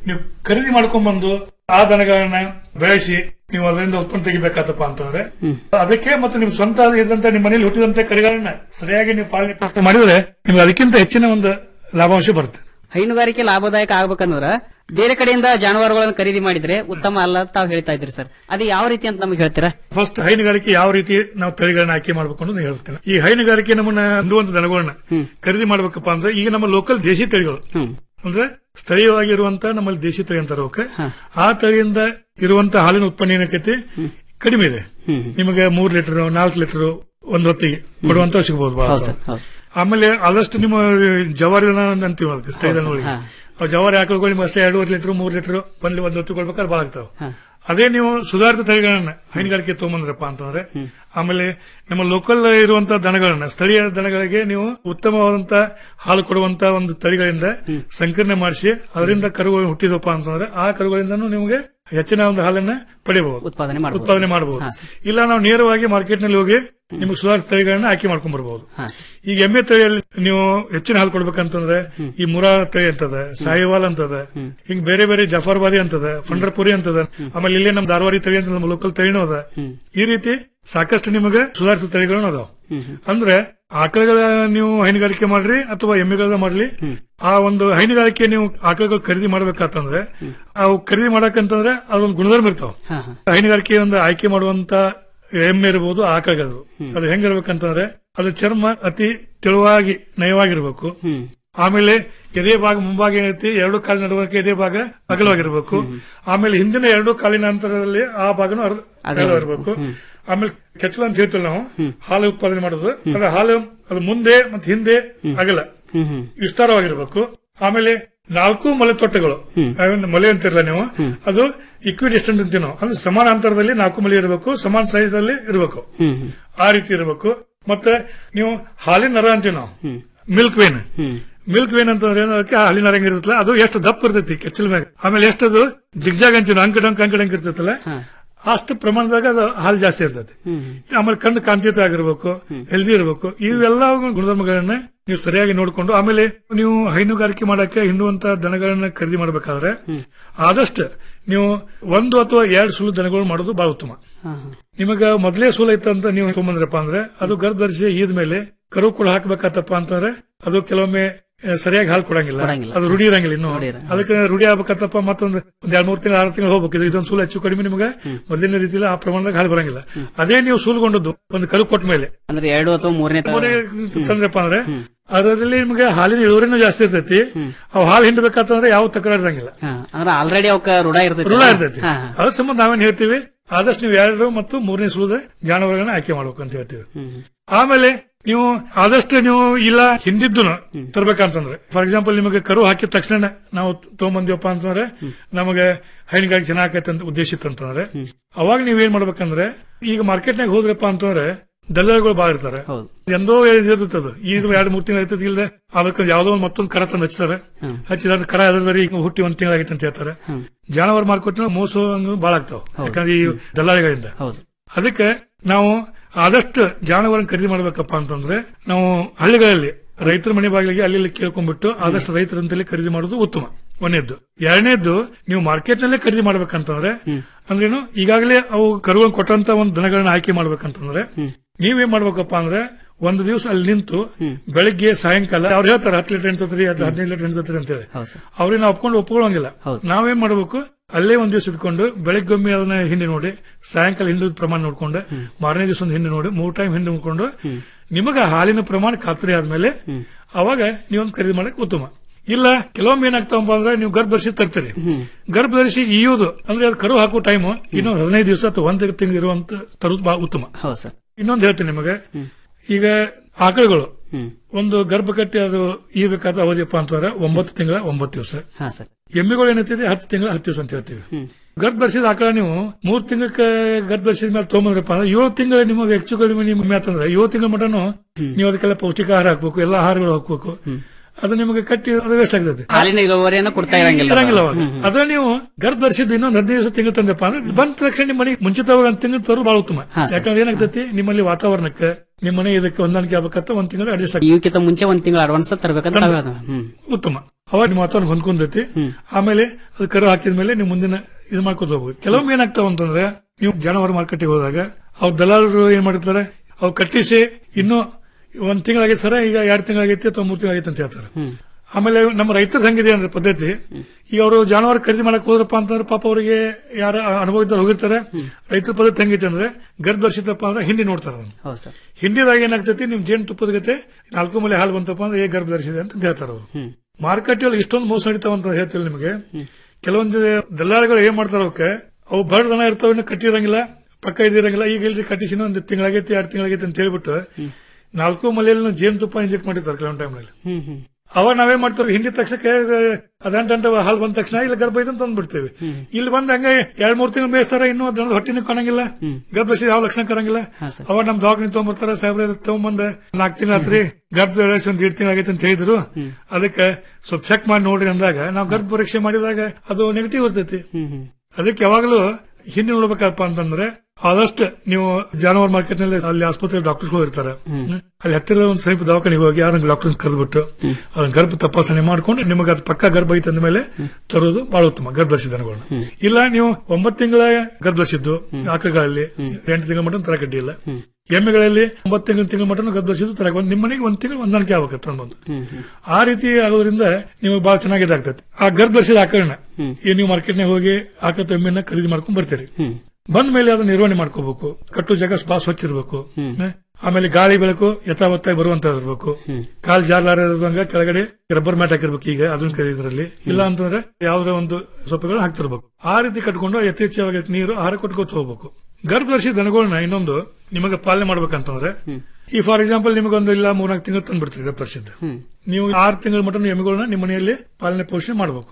[SPEAKER 18] ನೀವು ಖರೀದಿ ಮಾಡ್ಕೊಂಡ್ ಬಂದು ಆ ದನಗಳನ್ನ ಬೆಳೆಸಿ ನೀವು ಅದರಿಂದ ಉತ್ಪನ್ನ ತೆಗಿಬೇಕಾತಪ್ಪ ಅಂತಂದ್ರೆ ಅದಕ್ಕೆ ಮತ್ತು ನಿಮ್ ಸ್ವಂತ ಇದ್ದಂತ ನಿಮ್ಮ ಮನೇಲಿ ಹುಟ್ಟಿದಂತ ಕರಿಗಳನ್ನ ಸರಿಯಾಗಿ ನೀವು ಪಾಲನೆ ಮಾಡಿದ್ರೆ ನಿಮ್ಗೆ ಅದಕ್ಕಿಂತ ಹೆಚ್ಚಿನ ಒಂದು ಲಾಭಾಂಶ ಬರುತ್ತೆ
[SPEAKER 17] ಹೈನುಗಾರಿಕೆ ಲಾಭದಾಯಕ ಆಗ್ಬೇಕಂದ್ರ ಬೇರೆ ಕಡೆಯಿಂದ ಜಾನುವಾರುಗಳನ್ನು ಖರೀದಿ ಮಾಡಿದ್ರೆ ಉತ್ತಮ ಅಲ್ಲ ಅಂತ ತಾವು ಹೇಳ್ತಾ ಇದ್ರಿ ಸರ್ ಅದು ಯಾವ ರೀತಿ ಅಂತ ನಮಗೆ ಹೇಳ್ತೀರಾ
[SPEAKER 18] ಫಸ್ಟ್ ಹೈನುಗಾರಿಕೆ ಯಾವ ರೀತಿ ನಾವು ತಳಿಗಳನ್ನ ಆಯ್ಕೆ ಮಾಡ್ಬೇಕು ಅನ್ನೋದು ಹೇಳ್ತೇನೆ ಈ ಹೈನುಗಾರಿಕೆ ನಮ್ಮನ್ನ ಹೊಂದುವಂತ ದನಗಳನ್ನ ಖರೀದಿ ಮಾಡ್ಬೇಕಪ್ಪ ಅಂದ್ರೆ ಈಗ ನಮ್ಮ ಲೋಕಲ್ ದೇಶಿ ತಳಿಗಳು ಅಂದ್ರೆ ಸ್ಥಳೀಯವಾಗಿರುವಂತ ನಮ್ಮಲ್ಲಿ ದೇಶಿ ತಳಿ ಅಂತಾರೆ ಅವಕ್ಕೆ ಆ ತಳಿಯಿಂದ ಇರುವಂತ ಹಾಲಿನ ಉತ್ಪನ್ನ ಏನಕ್ಕೈತಿ ಕಡಿಮೆ ಇದೆ ನಿಮಗೆ ಮೂರ್ ಲೀಟರ್ ನಾಲ್ಕು ಲೀಟರ್ ಒಂದ್ ಹೊತ್ತಿಗೆ ಕೊಡುವಂತ ಸಿಗಬಹುದು ಬಹಳ
[SPEAKER 17] ಹೌದು ಸರ್ ಹೌದು
[SPEAKER 18] ಆಮೇಲೆ ಆದಷ್ಟು ನಿಮ್ಮ ಜವಾರಿ ದನ ಅಂತೀವಿ ಅದಕ್ಕೆ ಸ್ಥಳೀಯ ದನಗಳಿಗೆ ಅವು ಜವಾರಿ ಆಕಳುಗಳು ನಿಮ್ಗೆ ಅಷ್ಟೇ ಎರಡೂವರೆ ಲೀಟರ್ ಮೂರ್ ಲೀಟರ್ ಒಂದ್ ಒಂದ್ ಹೊತ್ತು ಕೊಡ್ಬೇಕಾದ್ರೆ ಭಾಳ ಆಗ್ತಾವ ಅದೇ ನೀವು ಸುಧಾರಿತ ತಳಿಗಳನ್ನ ಹೈನುಗಾರಿಕೆ ತಗೊಂಬಂದ್ರಪ್ಪ ಅಂತಂದ್ರೆ ಆಮೇಲೆ ನಮ್ಮ ಲೋಕಲ್ ಇರುವಂತ ದನಗಳನ್ನ ಸ್ಥಳೀಯ ದನಗಳಿಗೆ ನೀವು ಉತ್ತಮವಾದಂತ ಹಾಲು ಕೊಡುವಂತ ಒಂದು ತಳಿಗಳಿಂದ ಸಂಕಲನೆ ಮಾಡಿಸಿ ಅದರಿಂದ ಕರುಗಳು ಹುಟ್ಟಿದಪ್ಪ ಅಂತಂದ್ರೆ ಆ ಕರುಗಳಿಂದನೂ ನಿಮಗೆ ಹೆಚ್ಚಿನ ಒಂದು ಹಾಲನ್ನ ಪಡೆಯಬಹುದು
[SPEAKER 17] ಉತ್ಪಾದನೆ ಮಾಡಬಹುದು.
[SPEAKER 18] ಉತ್ಪಾದನೆ ಮಾಡಬಹುದು
[SPEAKER 17] ಹಾ,
[SPEAKER 18] ಇಲ್ಲ ನಾವು ನೇರವಾಗಿ ಮಾರ್ಕೆಟ್ ನಲ್ಲಿ ಹೋಗಿ ನಿಮಗೆ ಸುಧಾರಿತ ತಳಿಗಳನ್ನ ಆಯ್ಕೆ ಮಾಡ್ಕೊಂಡ್ ಬರಬಹುದು ಈಗ ಎಮ್ಮೆ ತಳಿಯಲ್ಲಿ ನೀವು ಹೆಚ್ಚಿನ ಹಾಲು ಕೊಡ್ಬೇಕಂತಂದ್ರೆ ಈ ಮುರಾ ತಳಿ ಅಂತದ ಸಾಯಿವಾಲ್ ಅಂತದ ಹಿಂಗ್ ಬೇರೆ ಬೇರೆ ಜಫರ್ಬಾದಿ ಅಂತದ ಫಂಡ್ರಪುರಿ ಅಂತದ ಆಮೇಲೆ ಇಲ್ಲೇ ನಮ್ ಧಾರವಾಡಿ ತಳಿ ಅಂತ ನಮ್ಮ ಲೋಕಲ್ ತಳಿನೂ ಅದ ಈ ರೀತಿ ಸಾಕಷ್ಟು ನಿಮಗೆ ಸುಧಾರಿತ ತಳಿಗಳು ಅದಾವ ಅಂದ್ರೆ ಆಕಳಗಳ ನೀವು ಹೈನುಗಾರಿಕೆ ಮಾಡ್ರಿ ಅಥವಾ ಎಮ್ಮೆಗಳ ಮಾಡ್ಲಿ ಆ ಒಂದು ಹೈನುಗಾರಿಕೆ ನೀವು ಆಕಳಗಳು ಖರೀದಿ ಮಾಡ್ಬೇಕಂತಂದ್ರೆ ಅವು ಖರೀದಿ ಮಾಡಕಂತಂದ್ರೆ ಅದೊಂದು ಗುಣಧರ್ಮ ಇರ್ತಾವ ಹೈನುಗಾರಿಕೆ ಒಂದು ಆಯ್ಕೆ ಮಾಡುವಂತ ಎಮ್ಮೆ ಇರಬಹುದು ಆಕಳಗಳು ಅದು ಹೆಂಗಿರ್ಬೇಕಂತಂದ್ರೆ ಅದ್ರ ಚರ್ಮ ಅತಿ ತೆಳುವಾಗಿ ನಯವಾಗಿರ್ಬೇಕು ಆಮೇಲೆ ಎದೆ ಭಾಗ ಮುಂಭಾಗ ಏನೈತಿ ಎರಡು ಕಾಲಿನ ನಡುವಕ್ಕೆ ಎದೆ ಭಾಗ ಅಗಲವಾಗಿರ್ಬೇಕು ಆಮೇಲೆ ಹಿಂದಿನ ಎರಡು ಕಾಲಿನ ಅಂತರದಲ್ಲಿ ಆ ಭಾಗನು ಅರ್ಧ ಅಗಲವಾಗಿರ್ಬೇಕು ಆಮೇಲೆ ಕೆಚ್ಚಲು ಅಂತ ಹೇಳ್ತೀವಿ ನಾವು ಹಾಲು ಉತ್ಪಾದನೆ ಮಾಡೋದು ಅದ್ರ ಹಾಲು ಅದು ಮುಂದೆ ಮತ್ತೆ ಹಿಂದೆ ಅಗಲ ವಿಸ್ತಾರವಾಗಿರ್ಬೇಕು ಆಮೇಲೆ ನಾಲ್ಕು ಮಲೆ ತೊಟ್ಟೆಗಳು ಅವನ್ನ ಮಲೆ ಅಂತಿರಲ್ಲ ನೀವು ಅದು ಇಕ್ವಿ ಡಿಸ್ಟೆನ್ಸ್ ಅಂತೀವಿ ನಾವು ಅಂದ್ರೆ ಸಮಾನ ಅಂತರದಲ್ಲಿ ನಾಲ್ಕು ಮಲೆ ಇರಬೇಕು ಸಮಾನ ಸೈಜ್ ಅಲ್ಲಿ ಇರಬೇಕು ಆ ರೀತಿ ಇರಬೇಕು ಮತ್ತೆ ನೀವು ಹಾಲಿನ ನರ ಅಂತೀವಿ ನಾವು ಮಿಲ್ಕ್ ವೇನ್ ಮಿಲ್ಕ್ ವೇನ್ ಅಂತಂದ್ರೆ ಏನು ಅದಕ್ಕೆ ಹಾಲಿನ ನರ ಇರುತ್ತಲ್ಲ ಅದು ಎಷ್ಟು ದಪ್ಪ ಇರ್ತೈತಿ ಕೆಚ್ಚಲ ಮ್ಯಾಗ ಆಮೇಲೆ ಎಷ್ಟದು ಜಿಗ್ಜಾಗ್ ಅಂತೀವಿ ನಾವು ಅಂಕಡಂಕ್ ಅಂಕಡಂಕ್ ಇರ್ತೈತಲ್ಲ ಅಷ್ಟು ಪ್ರಮಾಣದಾಗ ಅದು ಹಾಲು ಜಾಸ್ತಿ ಇರ್ತೈತಿ ಆಮೇಲೆ ಕಣ್ಣು ಕಾಂತಿಯುತ ಆಗಿರ್ಬೇಕು ಹೆಲ್ದಿ ಇರಬೇಕು ಇವೆಲ್ಲ ಗುಣಧರ್ಮಗಳನ್ನ ನೀವು ಸರಿಯಾಗಿ ನೋಡಿಕೊಂಡು ಆಮೇಲೆ ನೀವು ಹೈನುಗಾರಿಕೆ ಮಾಡಕ್ಕೆ ಹಿಂಡುವಂತ ದನಗಳನ್ನ ಖರೀದಿ ಮಾಡಬೇಕಾದ್ರೆ ಆದಷ್ಟು ನೀವು ಒಂದು ಅಥವಾ ಎರಡು ಸುಲು ದನಗಳು ಮಾಡೋದು ಬಹಳ ಉತ್ತಮ ನಿಮಗ ಮೊದಲೇ ಸೂಲ ಇತ್ತಂತ ನೀವು ತಗೊಂಬಂದ್ರಪ್ಪ ಅಂದ್ರೆ ಅದು ಗರ್ಭ ಧರಿಸಿ ಈದ ಮೇಲೆ ಕರು ಕೂಡ ಹಾಕ್ಬೇಕಾತಪ್ಪ ಅಂತಂದ್ರೆ ಅದು ಕೆಲವೊಮ್ಮೆ ಆ, ಸರಿಯಾಗಿ ಹಾಲು ಕೊಡಂಗಿಲ್ಲ ಅದು ರೂಢಿ ಇರಂಗಿಲ್ಲ ಇನ್ನು ಅದಕ್ಕೆ ರೂಢಿ ಆಗ್ಬೇಕತ್ತಪ್ಪ ಮತ್ತೊಂದು ಒಂದ್ ಎರಡ್ ಮೂರ್ ತಿಂಗಳು ಆರು ತಿಂಗಳು ಹೋಗ್ಬೇಕು ಇದು ಇದೊಂದು ಸೂಲು ಹೆಚ್ಚು ಕಡಿಮೆ ನಿಮಗೆ ಮೊದಲಿನ ರೀತಿಯಲ್ಲಿ ಆ ಪ್ರಮಾಣದಾಗ ಹಾಲು ಬರಂಗಿಲ್ಲ ಅದೇ ನೀವು ಸೂಲ್ಗೊಂಡದ್ದು ಒಂದು ಕರು ಕೊಟ್ಟ ಮೇಲೆ
[SPEAKER 17] ಅಂದ್ರೆ ಎರಡು ಅಥವಾ ಮೂರನೇ
[SPEAKER 18] ಮೂರನೇ ತಂದ್ರಪ್ಪ ಅಂದ್ರೆ ಅದರಲ್ಲಿ ನಿಮಗೆ ಹಾಲಿನ ಇಳುವರಿನೂ ಜಾಸ್ತಿ ಇರ್ತೈತಿ ಅವು ಹಾಲು ಹಿಂಡ್ಬೇಕಂತಂದ್ರೆ ಯಾವ ತಕರಾರು ಇರಂಗಿಲ್ಲ
[SPEAKER 17] ಅಂದ್ರೆ ಆಲ್ರೆಡಿ ಅವಕ್ಕ ರೂಢ ಇರ್ತೈತಿ
[SPEAKER 18] ರೂಢ ಇರ್ತೈತಿ ಅದ್ರ ಸಂಬಂಧ ನಾವೇನ್ ಹೇಳ್ತೀವಿ ಆದಷ್ಟು ನೀವು ಎರಡು ಮತ್ತು ಮೂರನೇ ಸುಲದ ಜಾನುವಾರುಗಳನ್ನ ಆಯ್ಕೆ ಮಾಡ್ಬೇಕು ಅಂತ ಹೇಳ್ತೀವಿ ಆಮೇಲೆ ನೀವು ಆದಷ್ಟು ನೀವು ಇಲ್ಲ ಹಿಂದಿದ್ದು ತರ್ಬೇಕಂತಂದ್ರೆ ಫಾರ್ ಎಕ್ಸಾಂಪಲ್ ನಿಮಗೆ ಕರು ಹಾಕಿದ ತಕ್ಷಣ ನಾವು ತಗೊಂಬಂದಿವಪ್ಪ ಅಂತಂದ್ರೆ ನಮಗೆ ಹೈನುಗಾರಿಕೆ ಚೆನ್ನಾಗೈತೆ ಅಂತ ಉದ್ದೇಶ ಇತ್ತಂತಂದ್ರೆ ಅವಾಗ ನೀವೇನ್ ಮಾಡ್ಬೇಕಂದ್ರೆ ಈಗ ಮಾರ್ಕೆಟ್ನಾಗ ಹೋದ್ರಪ್ಪ ಅಂತಂದ್ರೆ ದಲ್ಲಾಳಿಗಳು ಬಾಳ ಇರ್ತಾರೆ ಎಂದೋ ಇರ್ತದ ಈಗ ಎರಡು ಮೂರ್ ತಿಂಗಳು ಇರ್ತದೆ ಇಲ್ಲದೆ ಅದಕ್ಕೆ ಯಾವ್ದೋ ಒಂದು ಮತ್ತೊಂದು ಕರ ತಂದು ಹಚ್ತಾರೆ ಹಚ್ಚಿದ್ರೆ ಕರ ಅದ್ರ ಈಗ ಹುಟ್ಟಿ ಒಂದ್ ತಿಂಗಳಾಗೈತೆ ಅಂತ ಹೇಳ್ತಾರೆ ಜಾನುವಾರು ಮಾರ್ಕೆಟ್ ಮೋಸ ಬಾಳ ಆಗ್ತಾವ ಯಾಕಂದ್ರೆ ಈ ದಲ್ಲಾಳಿಗಳಿಂದ ಅದಕ್ಕೆ ನಾವು ಆದಷ್ಟು ಜಾನುವಾರನ್ನ ಖರೀದಿ ಮಾಡ್ಬೇಕಪ್ಪ ಅಂತಂದ್ರೆ ನಾವು ಹಳ್ಳಿಗಳಲ್ಲಿ ರೈತರ ಮನೆ ಬಾಗಿಲಿಗೆ ಅಲ್ಲಿ ಇಲ್ಲಿ ಕೇಳ್ಕೊಂಡ್ಬಿಟ್ಟು ಆದಷ್ಟು ರೈತರಂತಲೇ ಖರೀದಿ ಮಾಡೋದು ಉತ್ತಮ ಒಂದೇದ್ದು ಎರಡನೇದ್ದು ನೀವು ಮಾರ್ಕೆಟ್ ನಲ್ಲೇ ಖರೀದಿ ಮಾಡ್ಬೇಕಂತಂದ್ರೆ ಅಂದ್ರೇನು ಈಗಾಗಲೇ ಅವು ಕರುಗಳು ಕೊಟ್ಟಂತ ಒಂದು ದನಗಳನ್ನ ಆಯ್ಕೆ ಮಾಡ್ಬೇಕಂತಂದ್ರೆ ನೀವೇನ್ ಮಾಡ್ಬೇಕಪ್ಪ ಅಂದ್ರೆ ಒಂದು ದಿವಸ ಅಲ್ಲಿ ನಿಂತು ಬೆಳಿಗ್ಗೆ ಸಾಯಂಕಾಲ ಅವ್ರು ಹೇಳ್ತಾರೆ ಹತ್ತು ಲೀಟರ್ ಎಂಟತ್ರಿ ಅದು ಹದಿನೈದು ಲೀಟರ್ ಎಂಟತ್ರಿ ಅಂತೇಳಿ ಅವ್ರಿಗೆ ನಾವು ಒಪ್ಕೊಂಡು ಒಪ್ಕೊಳ್ಳೋಂಗಿಲ್ಲ ನಾವೇನ್ ಮಾಡ್ಬೇಕು ಅಲ್ಲೇ ಒಂದ್ ದಿವಸ ಇದ್ಕೊಂಡು ಬೆಳಗ್ಗೊಮ್ಮೆ ಅದನ್ನ ಹಿಂಡಿ ನೋಡಿ ಸಾಯಂಕಾಲ ಹಿಂಡಿದ ಪ್ರಮಾಣ ನೋಡ್ಕೊಂಡು ಮಾರನೇ ದಿವಸ ಒಂದು ಹಿಂಡಿ ನೋಡಿ ಮೂರ್ ಟೈಮ್ ಹಿಂಡಿ ನೋಡ್ಕೊಂಡು ನಿಮಗ ಹಾಲಿನ ಪ್ರಮಾಣ ಖಾತ್ರಿ ಆದ್ಮೇಲೆ ಅವಾಗ ನೀವೊಂದು ಖರೀದಿ ಮಾಡಕ್ ಉತ್ತಮ ಇಲ್ಲ ಕೆಲವೊಮ್ಮೆ ಏನಾಗ್ತಾವಪ್ಪ ಅಂದ್ರೆ ನೀವು ಗರ್ಭ ಧರಿಸಿ ತರ್ತೀರಿ ಗರ್ಭ ಧರಿಸಿ ಇಯುವುದು ಅಂದ್ರೆ ಅದು ಕರು ಹಾಕೋ ಟೈಮ್ ಇನ್ನೊಂದು ಹದಿನೈದು ದಿವಸ ಅಥವಾ ಒಂದು ತಿಂಗಳು ಇರುವಂತ ತರುವುದು ಬಹಳ ಉತ್ತಮ
[SPEAKER 17] ಹೌದು ಸರ್
[SPEAKER 18] ಇನ್ನೊಂದು ಹೇಳ್ತೀನಿ ನಿಮಗೆ ಈಗ ಆಕಳುಗಳು ಒಂದು ಗರ್ಭ ಕಟ್ಟಿ ಅದು ಈಬೇಕಾದ ಅವಧಿಯಪ್ಪ ಅಂತಂದ್ರೆ ಒಂಬತ್ತು ತಿಂಗಳ ಒಂಬತ್ತು ದಿವಸ
[SPEAKER 17] ಹಾ ಸರ್
[SPEAKER 18] ಎಮ್ಮೆಗಳು ಏನಂತಿದೆ ಹತ್ತು ತಿಂಗಳ ಹತ್ತು ದಿವಸ ಅಂತ ಹೇಳ್ತೀವಿ ಗರ್ಭ ಧರಿಸಿದ ಆಕಳ ನೀವು ಮೂರ್ ತಿಂಗಳಕ್ಕೆ ಗರ್ಭ ಧರಿಸಿದ ಮೇಲೆ ತೊಗೊಂಬಂದ್ರಪ್ಪ ಅಂದ್ರೆ ಏಳು ತಿಂಗಳು ನಿಮಗೆ ಹೆಚ್ಚು ಕಡಿಮೆ ನಿಮ್ಮ ಮೇತಂದ್ರೆ ಏಳು ತಿಂಗಳ ಮಟನು ನೀವು ಅದಕ್ಕೆಲ್ಲ ಪೌಷ್ಟಿಕ ಆಹಾರ ಹಾಕ್ಬೇಕು ಎಲ್ಲ ಆಹಾರಗಳು ಹಾಕ್ಬೇಕು ಅದು ನಿಮಗೆ ಕಟ್ಟಿ ಅದು ವೇಸ್ಟ್ ಆಗ್ತದೆ
[SPEAKER 17] ಹಾಲಿನ ಇಳುವರಿಯನ್ನು ಕೊಡ್ತಾ ಇರಂಗಿಲ್ಲ
[SPEAKER 18] ಇರಂಗಿಲ್ಲ ಅವಾಗ ಅದ ನೀವು ಗರ್ಭ ಧರಿಸಿದ್ದು ಇನ್ನೊಂದು ಹದಿನೈದು ದಿವಸ ತಿಂಗಳು ತಂದಪ್ಪ ಅಂದ್ರೆ ಬಂದ ತಕ್ಷಣ ನಿಮ್ಮ ಮನೆಗೆ ಮುಂಚಿತವಾಗಿ ಒಂದು ತಿಂಗಳು ತರು ಬಹಳ ಉತ್ತಮ ಯಾಕಂದ್ರೆ ಏನಾಗ್ತೈತಿ ನಿಮ್ಮಲ್ಲಿ ವಾತಾವರಣಕ್ಕೆ ನಿಮ್ಮ ಮನೆ ಇದಕ್ಕೆ ಹೊಂದಾಣಿಕೆ ಆಗ್ಬೇಕಂತ ಒಂದ್ ತಿಂಗಳು ಅಡ್ಜಸ್ಟ್ ಆಗಿ
[SPEAKER 17] ಇವಕ್ಕಿಂತ ಮುಂಚೆ ಒಂದ್ ತಿಂಗಳ ಅಡ್ವಾನ್ಸ್ ತರಬೇಕಂತ ತಾವ್ ಹೇಳ್ದ. ಹ್ಮ್
[SPEAKER 18] ಉತ್ತಮ ಅವಾಗ ನಿಮ್ಮ ವಾತಾವರಣ ಹೊಂದ್ಕೊಂಡೈತಿ ಆಮೇಲೆ ಅದು ಕರು ಹಾಕಿದ್ಮೇಲೆ ನೀವು ಮುಂದಿನ ಇದು ಮಾಡ್ಕೊತ ಹೋಗ್ಬೋದು ಕೆಲವೊಮ್ಮೆ ಏನಾಗ್ತಾವ ಅಂತಂದ್ರೆ ನೀವು ಜಾನುವಾರು ಮಾರ್ಕೆಟ್ಗೆ ಹೋದಾಗ ಅವ್ರ ದಲಾಲರು ಏನ್ ಮಾಡಿರ್ತಾರೆ ಅವ್ರು ಕಟ್ಟಿಸಿ ಇನ್ನು ಒಂದ್ ತಿಂಗಳಾಗೈತೆ ಸರ ಈಗ ಎರಡ್ ತಿಂಗಳಾಗೈತಿ ಅಥವಾ ಮೂರ್ ತಿಂಗಳಾಗೈತೆ ಅಂತ ಹೇಳ್ತಾರೆ ಆಮೇಲೆ ನಮ್ಮ ರೈತರ ಹೆಂಗಿದೆ ಅಂದ್ರೆ ಪದ್ಧತಿ ಈಗ ಅವರು ಜಾನುವಾರು ಖರೀದಿ ಮಾಡಕ್ ಹೋದ್ರಪ್ಪ ಅಂತಂದ್ರೆ ಪಾಪ ಅವರಿಗೆ ಯಾರ ಅನುಭವ ಇದ್ದವ್ರು ಹೋಗಿರ್ತಾರೆ ರೈತರ ಪದ್ಧತಿ ಹೆಂಗೈತೆ ಅಂದ್ರೆ ಗರ್ಭ ಧರಿಸಿದಪ್ಪ ಅಂದ್ರೆ ಹಿಂಡಿ ನೋಡ್ತಾರೆ ಅದನ್ನ.
[SPEAKER 17] ಹೌದು ಸರ್
[SPEAKER 18] ಹಿಂಡಿದಾಗ ಏನಾಗ್ತೈತಿ ನಿಮ್ ಜೇನು ತುಪ್ಪದ ಗತೆ ನಾಲ್ಕು ಮೂಲೆ ಹಾಲು ಬಂತಪ್ಪ ಅಂದ್ರೆ ಏ ಗರ್ಭ ಧರಿಸಿದೆ ಅಂತ ಹೇಳ್ತಾರೆ ಅವರು ಮಾರುಕಟ್ಟೆಯಲ್ಲಿ ಇಷ್ಟೊಂದು ಮೋಸ ನಡೀತಾವ ಅಂತ ಹೇಳ್ತಿಲ್ಲ ನಿಮಗೆ ಕೆಲವೊಂದು ದಲ್ಲಾಳಿಗಳು ಏನ್ ಮಾಡ್ತಾರ ಅವಕ್ಕೆ ಅವು ಬಹಳ ದನ ಇರ್ತಾವ ಇನ್ನು ಕಟ್ಟಿರಂಗಿಲ್ಲ ಪಕ್ಕ ಇದಿರಂಗಿಲ್ಲ ಈಗ ಇಲ್ರಿ ಕಟ್ಟಿಸಿನ ಒಂದು ತಿಂಗಳಾಗೈತಿ ಎರಡು ತಿಂಗಳಾಗೈತಿ ಅಂತ ಹೇಳ್ಬಿಟ್ಟು ನಾಲ್ಕು ಮಲೆಯಲ್ಲಿ ಜೇನು ತುಪ್ಪ ಇಂಜೆಕ್ಟ್ ಮಾಡಿರ್ತಾರೆ ಕೆಲವೊಂದು ಟೈಮ್ನಲ್ಲಿ
[SPEAKER 17] ಹ್ಮ್ ಹ್ಮ್
[SPEAKER 18] ಅವಾಗ ನಾವೇನ್ ಮಾಡ್ತೀವಿ ಹಿಂಡಿ ತಕ್ಷಣಕ್ಕೆ ಅದಂಟ ಅಂಟ ಹಾಲು ಬಂದ ತಕ್ಷಣ ಇಲ್ಲ ಗರ್ಭ ಐತೆ ಅಂತ ಅಂದ್ಬಿಡ್ತೇವೆ ಇಲ್ಲಿ ಬಂದ್ ಹಂಗೆ ಎರಡ್ ಮೂರ್ ತಿಂಗಳು ಬೇಯಿಸ್ತಾರ ಇನ್ನೂ ದನದ ಹೊಟ್ಟಿನ ಕಾಣಂಗಿಲ್ಲ ಗರ್ಭ ಧರಿಸಿದ ಯಾವ ಲಕ್ಷಣ ಕಾಣಂಗಿಲ್ಲ ಅವಾಗ ನಮ್ ದವಾಖಾನೆ ತಗೊಂಡ್ಬರ್ತಾರ ಸಾಹೇಬ್ರ ತಗೊಂಬಂದ ನಾಲ್ಕು ತಿಂಗಳ ಆತ್ರಿ ಗರ್ಭ ಧರಿಸಿ ಒಂದ್ ಎರಡು ತಿಂಗಳು ಆಗೈತೆ ಅಂತ ಹೇಳಿದ್ರು ಅದಕ್ಕೆ ಸ್ವಲ್ಪ ಚೆಕ್ ಮಾಡಿ ನೋಡ್ರಿ ಅಂದಾಗ ನಾವು ಗರ್ಭ ಪರೀಕ್ಷೆ ಮಾಡಿದಾಗ ಅದು ನೆಗೆಟಿವ್ ಇರ್ತೈತಿ ಅದಕ್ಕೆ ಯಾವಾಗಲೂ ಹಿಂದೆ ನೋಡ್ಬೇಕಪ್ಪ ಅಂತಂದ್ರೆ ಆದಷ್ಟು ನೀವು ಜಾನುವಾರು ಮಾರ್ಕೆಟ್ ನಲ್ಲಿ ಅಲ್ಲಿ ಆಸ್ಪತ್ರೆ ಡಾಕ್ಟರ್ಗಳು ಇರ್ತಾರೆ ಹ್ಮ್. ಅಲ್ಲಿ ಹತ್ತಿರದ ಒಂದು ಸಮೀಪ ದವಾಖಾನೆಗೆ ಹೋಗಿ ಯಾರನ್ನ ಡಾಕ್ಟರ್ ಕರೆದ್ಬಿಟ್ಟು ಅದನ್ನ ಗರ್ಭ ತಪಾಸಣೆ ಮಾಡ್ಕೊಂಡು ನಿಮಗೆ ಅದು ಪಕ್ಕ ಗರ್ಭ ಐತೆ ಅಂದ ಮೇಲೆ ತರೋದು ಬಹಳ ಉತ್ತಮ ಗರ್ಭ ಧರಿಸಿದ ದನಗಳನ್ನ ಇಲ್ಲ ನೀವು ಒಂಬತ್ತು ತಿಂಗಳ ಗರ್ಭ ಧರಿಸಿದ್ದು ಆಕಳಗಳಲ್ಲಿ ಎಂಟು ತಿಂಗಳ ಮಟ್ಟ ತರಕಡ್ಡಿ ಇಲ್ಲ ಎಮ್ಮೆಗಳಲ್ಲಿ ಒಂಬತ್ತು ತಿಂಗಳ ತಿಂಗಳ ಮಟ್ಟ ಗರ್ಭ ಧರಿಸಿದ್ದು ತರಕ ನಿಮ್ಮ ಮನೆಗೆ ಒಂದ್ ತಿಂಗಳು ಹೊಂದಾಣಿಕೆ ಆಗ್ಬೇಕು ಬಂದು ಆ ರೀತಿ ಆಗೋದ್ರಿಂದ ನಿಮಗೆ ಬಹಳ ಚೆನ್ನಾಗಿ ಇದಾಗ್ತೈತಿ ಆ ಗರ್ಭ ಧರಿಸಿದ ಆಕಳನ್ನ ಈ ನೀವು ಮಾರ್ಕೆಟ್ನಾಗ ಹೋಗಿ ಆಕಳ ಎಮ್ಮೆನ ಖರೀದಿ ಮಾಡ್ಕೊಂಡ್ ಬರ್ತೀರಿ ಬಂದ ಮೇಲೆ ಅದನ್ನ ನಿರ್ವಹಣೆ ಮಾಡ್ಕೋಬೇಕು ಕಟ್ಟು ಜಾಗ ಬಹಳ ಸ್ವಚ್ಛ ಇರಬೇಕು ಆಮೇಲೆ ಗಾಳಿ ಬೆಳಕು ಯಥಾವತ್ತಾಗಿ ಬರುವಂತ ಇರಬೇಕು ಕಾಲ್ ಜಾರ್ಲಾರದಂಗ ಕೆಳಗಡೆ ರಬ್ಬರ್ ಮ್ಯಾಟ್ ಹಾಕಿರ್ಬೇಕು ಈಗ ಅದನ್ನ ಇದರಲ್ಲಿ ಇಲ್ಲ ಅಂತಂದ್ರೆ ಯಾವ್ದೋ ಒಂದು ಸೊಪ್ಪುಗಳನ್ನ ಹಾಕ್ತಿರ್ಬೇಕು ಆ ರೀತಿ ಕಟ್ಕೊಂಡು ಯಥೇಚ್ಛವಾಗಿ ನೀರು ಆಹಾರ ಕೊಟ್ಕೋತ ಹೋಗ್ಬೇಕು ಗರ್ಭಧರಿಸಿ ದನಗಳನ್ನ ಇನ್ನೊಂದು ನಿಮಗೆ ಪಾಲನೆ ಮಾಡ್ಬೇಕಂತಂದ್ರೆ ಈ ಫಾರ್ ಎಕ್ಸಾಂಪಲ್ ನಿಮಗೊಂದು ಇಲ್ಲ ಮೂರ್ನಾಲ್ಕು ತಿಂಗಳು ತಂದ್ಬಿಡ್ತೀರಿ ಗರ್ಭಧರಿಸಿದ್ದು ನೀವು ಆರು ತಿಂಗಳ ಮಟ್ಟ ಎಮ್ಮೆಗಳನ್ನ ನಿಮ್ಮ ಮನೆಯಲ್ಲಿ ಪಾಲನೆ ಪೋಷಣೆ ಮಾಡಬೇಕು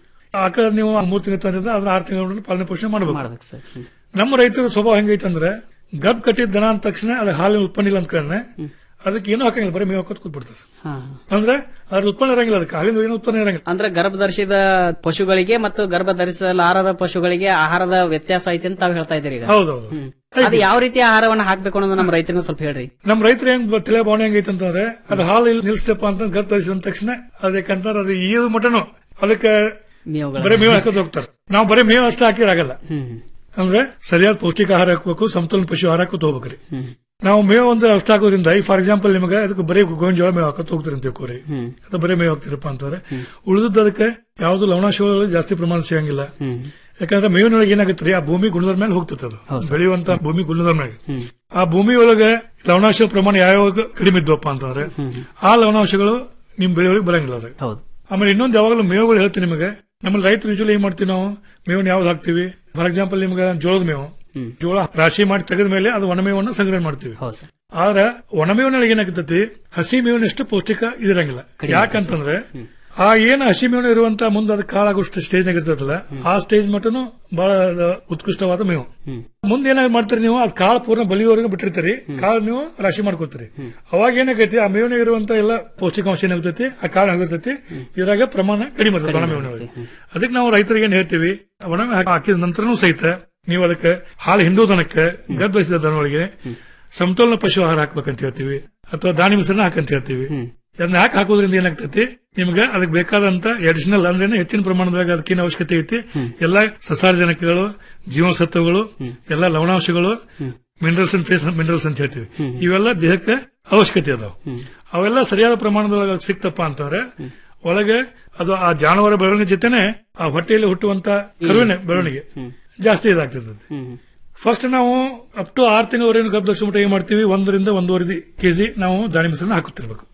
[SPEAKER 18] ಆಕಳ ನೀವು ಮೂರ್ ತಿಂಗಳು ತಂದಿದ್ರೆ ಅದ್ರ ಆರು ತಿಂಗಳ ಮಟ್ಟ ಪಾಲನೆ ಪೋಷಣೆ ಮಾಡಬೇಕು
[SPEAKER 17] ಸರ್
[SPEAKER 18] ನಮ್ಮ ರೈತರ ಸ್ವಭಾವ ಹೆಂಗೈತಂದ್ರೆ ಗರ್ಭ ಕಟ್ಟಿದ ದನ ಅಂದ ತಕ್ಷಣ ಅದು ಹಾಲಿನ ಉತ್ಪನ್ನ ಇಲ್ಲ ಅಂದ್ಕೊಂಡೆ ಅದಕ್ಕೆ ಏನೂ ಹಾಕಂಗಿಲ್ಲ ಬರೀ ಮೇವು ಹಾಕೋತ್ ಕೂತ್ಬಿಡ್ತಾರೆ
[SPEAKER 17] ಹಾ.
[SPEAKER 18] ಅಂದ್ರೆ ಅದ್ರ ಉತ್ಪನ್ನ ಇರಂಗಿಲ್ಲ ಅದಕ್ಕೆ ಹಾಲಿಂದ ಏನು ಉತ್ಪನ್ನ ಇರಂಗಿಲ್ಲ
[SPEAKER 17] ಅಂದ್ರೆ ಗರ್ಭ ಧರಿಸಿದ ಪಶುಗಳಿಗೆ ಮತ್ತು ಗರ್ಭ ಧರಿಸಲಾರದ ಪಶುಗಳಿಗೆ ಆಹಾರದ ವ್ಯತ್ಯಾಸ ಐತಿ ಅಂತ ತಾವು ಹೇಳ್ತಾ ಇದ್ದೀರಿ ಈಗ
[SPEAKER 18] ಹೌದೌದು
[SPEAKER 17] ಹ್ಮ್. ಅದು ಯಾವ ರೀತಿ ಆಹಾರವನ್ನ ಹಾಕ್ಬೇಕು ಅನ್ನೋದು ನಮ್ಮ ರೈತರಿಗೂ ಸ್ವಲ್ಪ ಹೇಳ್ರಿ
[SPEAKER 18] ನಮ್ಮ ರೈತರು ಹೆಂಗ್ ತಲೆ ಭಾವನೆ ಹೆಂಗೈತೆ ಅಂತಂದ್ರೆ ಅದು ಹಾಲು ಇಲ್ಲಿ ನಿಲ್ಸ್ತಪ್ಪ ಅಂತ ಗರ್ಭ ಧರಿಸಿದ ತಕ್ಷಣ ಅದಕ್ಕಂತಾರೆ ಅದು ಈ ಮಟನು ಅದಕ್ಕೆ
[SPEAKER 17] ಮೇವುಗಳ
[SPEAKER 18] ಬರೀ ಮೇವು ಹಾಕೋದು ಹೋಗ್ತಾರೆ ನಾವು ಬರೀ ಮೇವು ಅಷ್ಟೇ ಹಾಕಿರಾಗಲ್ಲ ಅಂದ್ರೆ ಸರಿಯಾದ ಪೌಷ್ಟಿಕ ಆಹಾರ ಹಾಕಬೇಕು ಸಮತೋಲನ ಪಶು ಆಹಾರ ಹಾಕೋತ ಹೋಗ್ಬೇಕ್ರಿ ನಾವು ಮೇವು ಒಂದು ಅಷ್ಟು ಹಾಕೋದ್ರಿಂದ ಈ ಫಾರ್ ಎಕ್ಸಾಂಪಲ್ ನಿಮಗೆ ಅದಕ್ಕೆ ಬರೀ ಗೋವಿನ ಜೋಳ ಮೇವು ಹಾಕೋತ ಹೋಗ್ತೀರಿ ಅಂತ ತಿಳ್ಕೊರಿ ಅದು ಬರೀ ಮೇವು ಹಾಕ್ತಿರಪ್ಪ ಅಂತಂದ್ರೆ ಉಳಿದದ್ದು ಅದಕ್ಕೆ ಯಾವ್ದು ಲವಣಾಂಶಗಳು ಜಾಸ್ತಿ ಪ್ರಮಾಣ ಸಿಗಂಗಿಲ್ಲ ಯಾಕಂದ್ರೆ ಮೇವಿನೊಳಗೆ ಏನಾಗುತ್ತೆ ರೀ ಆ ಭೂಮಿ ಗುಣದ ಮೇಲೆ ಹೋಗ್ತದೆ ಅದು ಬೆಳೆಯುವಂತ ಭೂಮಿ ಗುಣದ ಮೇಲೆ ಆ ಭೂಮಿ ಒಳಗೆ ಲವಣಾಂಶ ಪ್ರಮಾಣ ಯಾವಾಗ ಕಡಿಮೆ ಇದ್ವಪ್ಪ ಅಂತಂದ್ರೆ ಆ ಲವಣಾಂಶಗಳು ನಿಮ್ ಬೆಳೆ ಒಳಗೆ ಬರಂಗಿಲ್ಲ ಅದ್ರಾಗ
[SPEAKER 17] ಹೌದು
[SPEAKER 18] ಆಮೇಲೆ ಇನ್ನೊಂದು ಯಾವಾಗಲೂ ಮೇವುಗಳು ಹೇಳ್ತೀನಿ ನಿಮಗೆ ನಮ್ಮಲ್ಲಿ ರೈತರು ಯೂಶಲಿ ಏನ್ ಮಾಡ್ತೀವಿ ನಾವು ಮೇವನ್ನ ಯಾವ್ದು ಹಾಕ್ತಿವಿ ಫಾರ್ ಎಕ್ಸಾಂಪಲ್ ನಿಮ್ಗೆ ಜೋಳದ ಮೇವು ಜೋಳ ರಾಶಿ ಮಾಡಿ ತೆಗೆದ ಮೇಲೆ ಅದು ಒಣಮೇವನ್ನ ಸಂಗ್ರಹಣೆ ಮಾಡ್ತೀವಿ
[SPEAKER 17] ಹೌದು ಸರ್
[SPEAKER 18] ಆದ್ರೆ ಒಣಮೇವನೊಳಗೆ ಏನಾಗ್ತತಿ ಹಸಿ ಮೇವಿನಷ್ಟು ಪೌಷ್ಟಿಕ ಇದಿರಂಗಿಲ್ಲ ಯಾಕಂತಂದ್ರೆ ಆ ಏನು ಹಸಿ ಮೇವು ಇರುವಂತ ಮುಂದೆ ಅದು ಕಾಳಾಗೋಷ್ಟು ಸ್ಟೇಜ್ ಇರ್ತದಲ್ಲ ಆ ಸ್ಟೇಜ್ ಮಟ್ಟನು ಬಹಳ ಅದು ಉತ್ಕೃಷ್ಟವಾದ ಮೇವು ಮುಂದೆ ಏನಾಗ ಮಾಡ್ತೀರಿ ನೀವು ಅದು ಕಾಳು ಪೂರ್ಣ ಬಲಿಯವರೆಗೂ ಬಿಟ್ಟಿರ್ತೀರಿ ಕಾಳು ನೀವು ರಾಶಿ ಮಾಡ್ಕೋತೀರಿ ಅವಾಗ ಏನಾಗೈತಿ ಆ ಮೇವಿನ ಇರುವಂತ ಎಲ್ಲ ಪೌಷ್ಟಿಕಾಂಶ ಏನಾಗ್ತೈತಿ ಆ ಕಾಳು ಆಗಿರ್ತೈತಿ ಇದ್ರಾಗ ಪ್ರಮಾಣ ಕಡಿಮೆ ಇರ್ತದೆ ಒಣ ಮೇವಿನೊಳಗೆ ಅದಕ್ಕೆ ನಾವು ರೈತರಿಗೆ ಏನ್ ಹೇಳ್ತೀವಿ ಒಣ ಮೇವು ಹಾಕಿದ ನಂತರನೂ ಸಹಿತ ನೀವು ಅದಕ್ಕೆ ಹಾಲು ಹಿಂಡುವುದನಕ್ಕೆ ಗರ್ಭರಿಸಿದ ದನಗಳಿಗೆ ಸಮತೋಲನ ಪಶು ಆಹಾರ ಹಾಕ್ಬೇಕಂತ ಹೇಳ್ತೀವಿ ಅಥವಾ ದಾನಿ ಮಿಶ್ರಣ ಹಾಕಂತ ಹೇಳ್ತೀವಿ ಅದನ್ನ ಯಾಕೆ ಹಾಕೋದ್ರಿಂದ ಏನಾಗ್ತೈತಿ ನಿಮ್ಗೆ ಅದಕ್ಕೆ ಬೇಕಾದಂತ ಅಡಿಷನಲ್ ಅಂದ್ರೆ ಹೆಚ್ಚಿನ ಪ್ರಮಾಣದಾಗ ಅದಕ್ಕಿನ ಅವಶ್ಯಕತೆ ಐತಿ ಎಲ್ಲಾ ಸಸಾರಜನಕಗಳು ಜೀವಸತ್ವಗಳು ಎಲ್ಲಾ ಲವಣಾಂಶಗಳು ಮಿನರಲ್ಸ್ ಅಂಡ್ ಟ್ರೇಸ್ ಮಿನರಲ್ಸ್ ಅಂತ ಹೇಳ್ತೀವಿ ಇವೆಲ್ಲ ದೇಹಕ್ಕೆ ಅವಶ್ಯಕತೆ ಅದಾವ ಅವೆಲ್ಲ ಸರಿಯಾದ ಪ್ರಮಾಣದೊಳಗೆ ಸಿಕ್ತಪ್ಪ ಅಂತಂದ್ರೆ ಒಳಗೆ ಅದು ಆ ಜಾನುವಾರು ಬೆಳವಣಿಗೆ ಜೊತೆನೆ ಆ ಹೊಟ್ಟೆಯಲ್ಲಿ ಹುಟ್ಟುವಂತ ಕರುವಿನ ಬೆಳವಣಿಗೆ ಜಾಸ್ತಿ ಇದಾಗ್ತದೆ ಫಸ್ಟ್ ನಾವು ಅಪ್ ಟು ಆರು ತಿಂಗಳವರೆಗೂ ಗರ್ಭದರ್ಶನ ಮಟ್ಟ ಏನ್ ಮಾಡ್ತೀವಿ ಒಂದರಿಂದ ಒಂದೂವರೆ ಕೆಜಿ ನಾವು ದಾಳಿಂಬೆ ಮಿಶ್ರಣ ಹಾಕುತ್ತಿರ್ಬೇಕು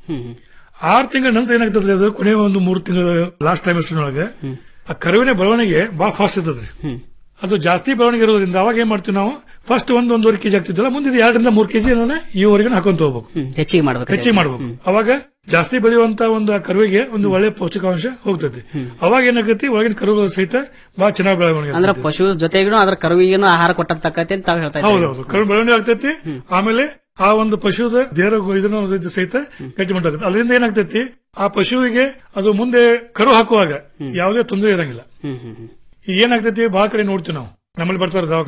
[SPEAKER 18] ಆರು ತಿಂಗಳ ನಂತರ ಏನಾಗ್ತದೆ ಅದು ಕೊನೆಯ ಒಂದು ಮೂರು ತಿಂಗಳು ಲಾಸ್ಟ್ ಟೈಮ್ ಒಳಗೆ ಆ ಕರುವಿನ ಬೆಳವಣಿಗೆ ಬಹಳ ಫಾಸ್ಟ್ ಇರ್ತದ್ರಿ ಅದು ಜಾಸ್ತಿ ಬೆಳವಣಿಗೆ ಇರೋದ್ರಿಂದ ಅವಾಗ ಏನ್ ಮಾಡ್ತೀವಿ ನಾವು ಫಸ್ಟ್ ಒಂದ್ ಒಂದೂವರೆ ಕೆಜಿ ಆಗ್ತಿದ್ವಲ್ಲ ಮುಂದೆ ಇದು ಎರಡರಿಂದ ಮೂರು ಕೆಜಿ ಈವರೆಗೂ ಹಾಕೊಂತ ಹೋಗ್ಬೇಕು
[SPEAKER 17] ಹೆಚ್ಚಿಗೆ ಮಾಡ್ಬೇಕು
[SPEAKER 18] ಹೆಚ್ಚಿಗೆ ಮಾಡ್ಬೇಕು ಅವಾಗ ಜಾಸ್ತಿ ಬೆಳೆಯುವಂತ ಒಂದು ಆ ಕರುವಿಗೆ ಒಂದು ಒಳ್ಳೆ ಪೌಷ್ಟಿಕಾಂಶ ಹೋಗ್ತದೆ ಅವಾಗ ಏನಾಗತಿ ಒಳಗಿನ ಕರುಗಳು ಸಹಿತ ಬಹಳ ಚೆನ್ನಾಗಿ ಬೆಳವಣಿಗೆ
[SPEAKER 17] ಅಂದ್ರೆ
[SPEAKER 18] ಆಗ್ತೈತಿ.
[SPEAKER 17] ಪಶು ಜೊತೆಗೂ ಅದ್ರ ಕರುವಿಗೇನು ಆಹಾರ ಕೊಟ್ಟಂತಕ್ಕಂತೆ ಅಂತ ತಾವು ಹೇಳ್ತಾ ಇದ್ದೀರಿ
[SPEAKER 18] ಹೌದೌದು ಕರು ಬೆಳವಣಿಗೆ ಆಗ್ತೈತಿ ಆಮೇಲೆ ಆ ಒಂದು ಪಶುದ ದೇಹದ ಇದನ್ನು ಇದು ಸಹಿತ ಗಟ್ಟಿಮಟ್ಟಾಗುತ್ತೆ ಅದರಿಂದ ಏನಾಗ್ತೈತಿ ಆ ಪಶುವಿಗೆ ಅದು ಮುಂದೆ ಕರು ಹಾಕುವಾಗ ಯಾವುದೇ ತೊಂದರೆ ಇರಂಗಿಲ್ಲ ಈಗ ಏನಾಗ್ತೈತಿ ಬಹಳ ಕಡೆ ನೋಡ್ತೀವಿ ನಾವು ನಮ್ಮಲ್ಲಿ ಬರ್ತಾರೆ ದವಾಖಾನಿಗೆ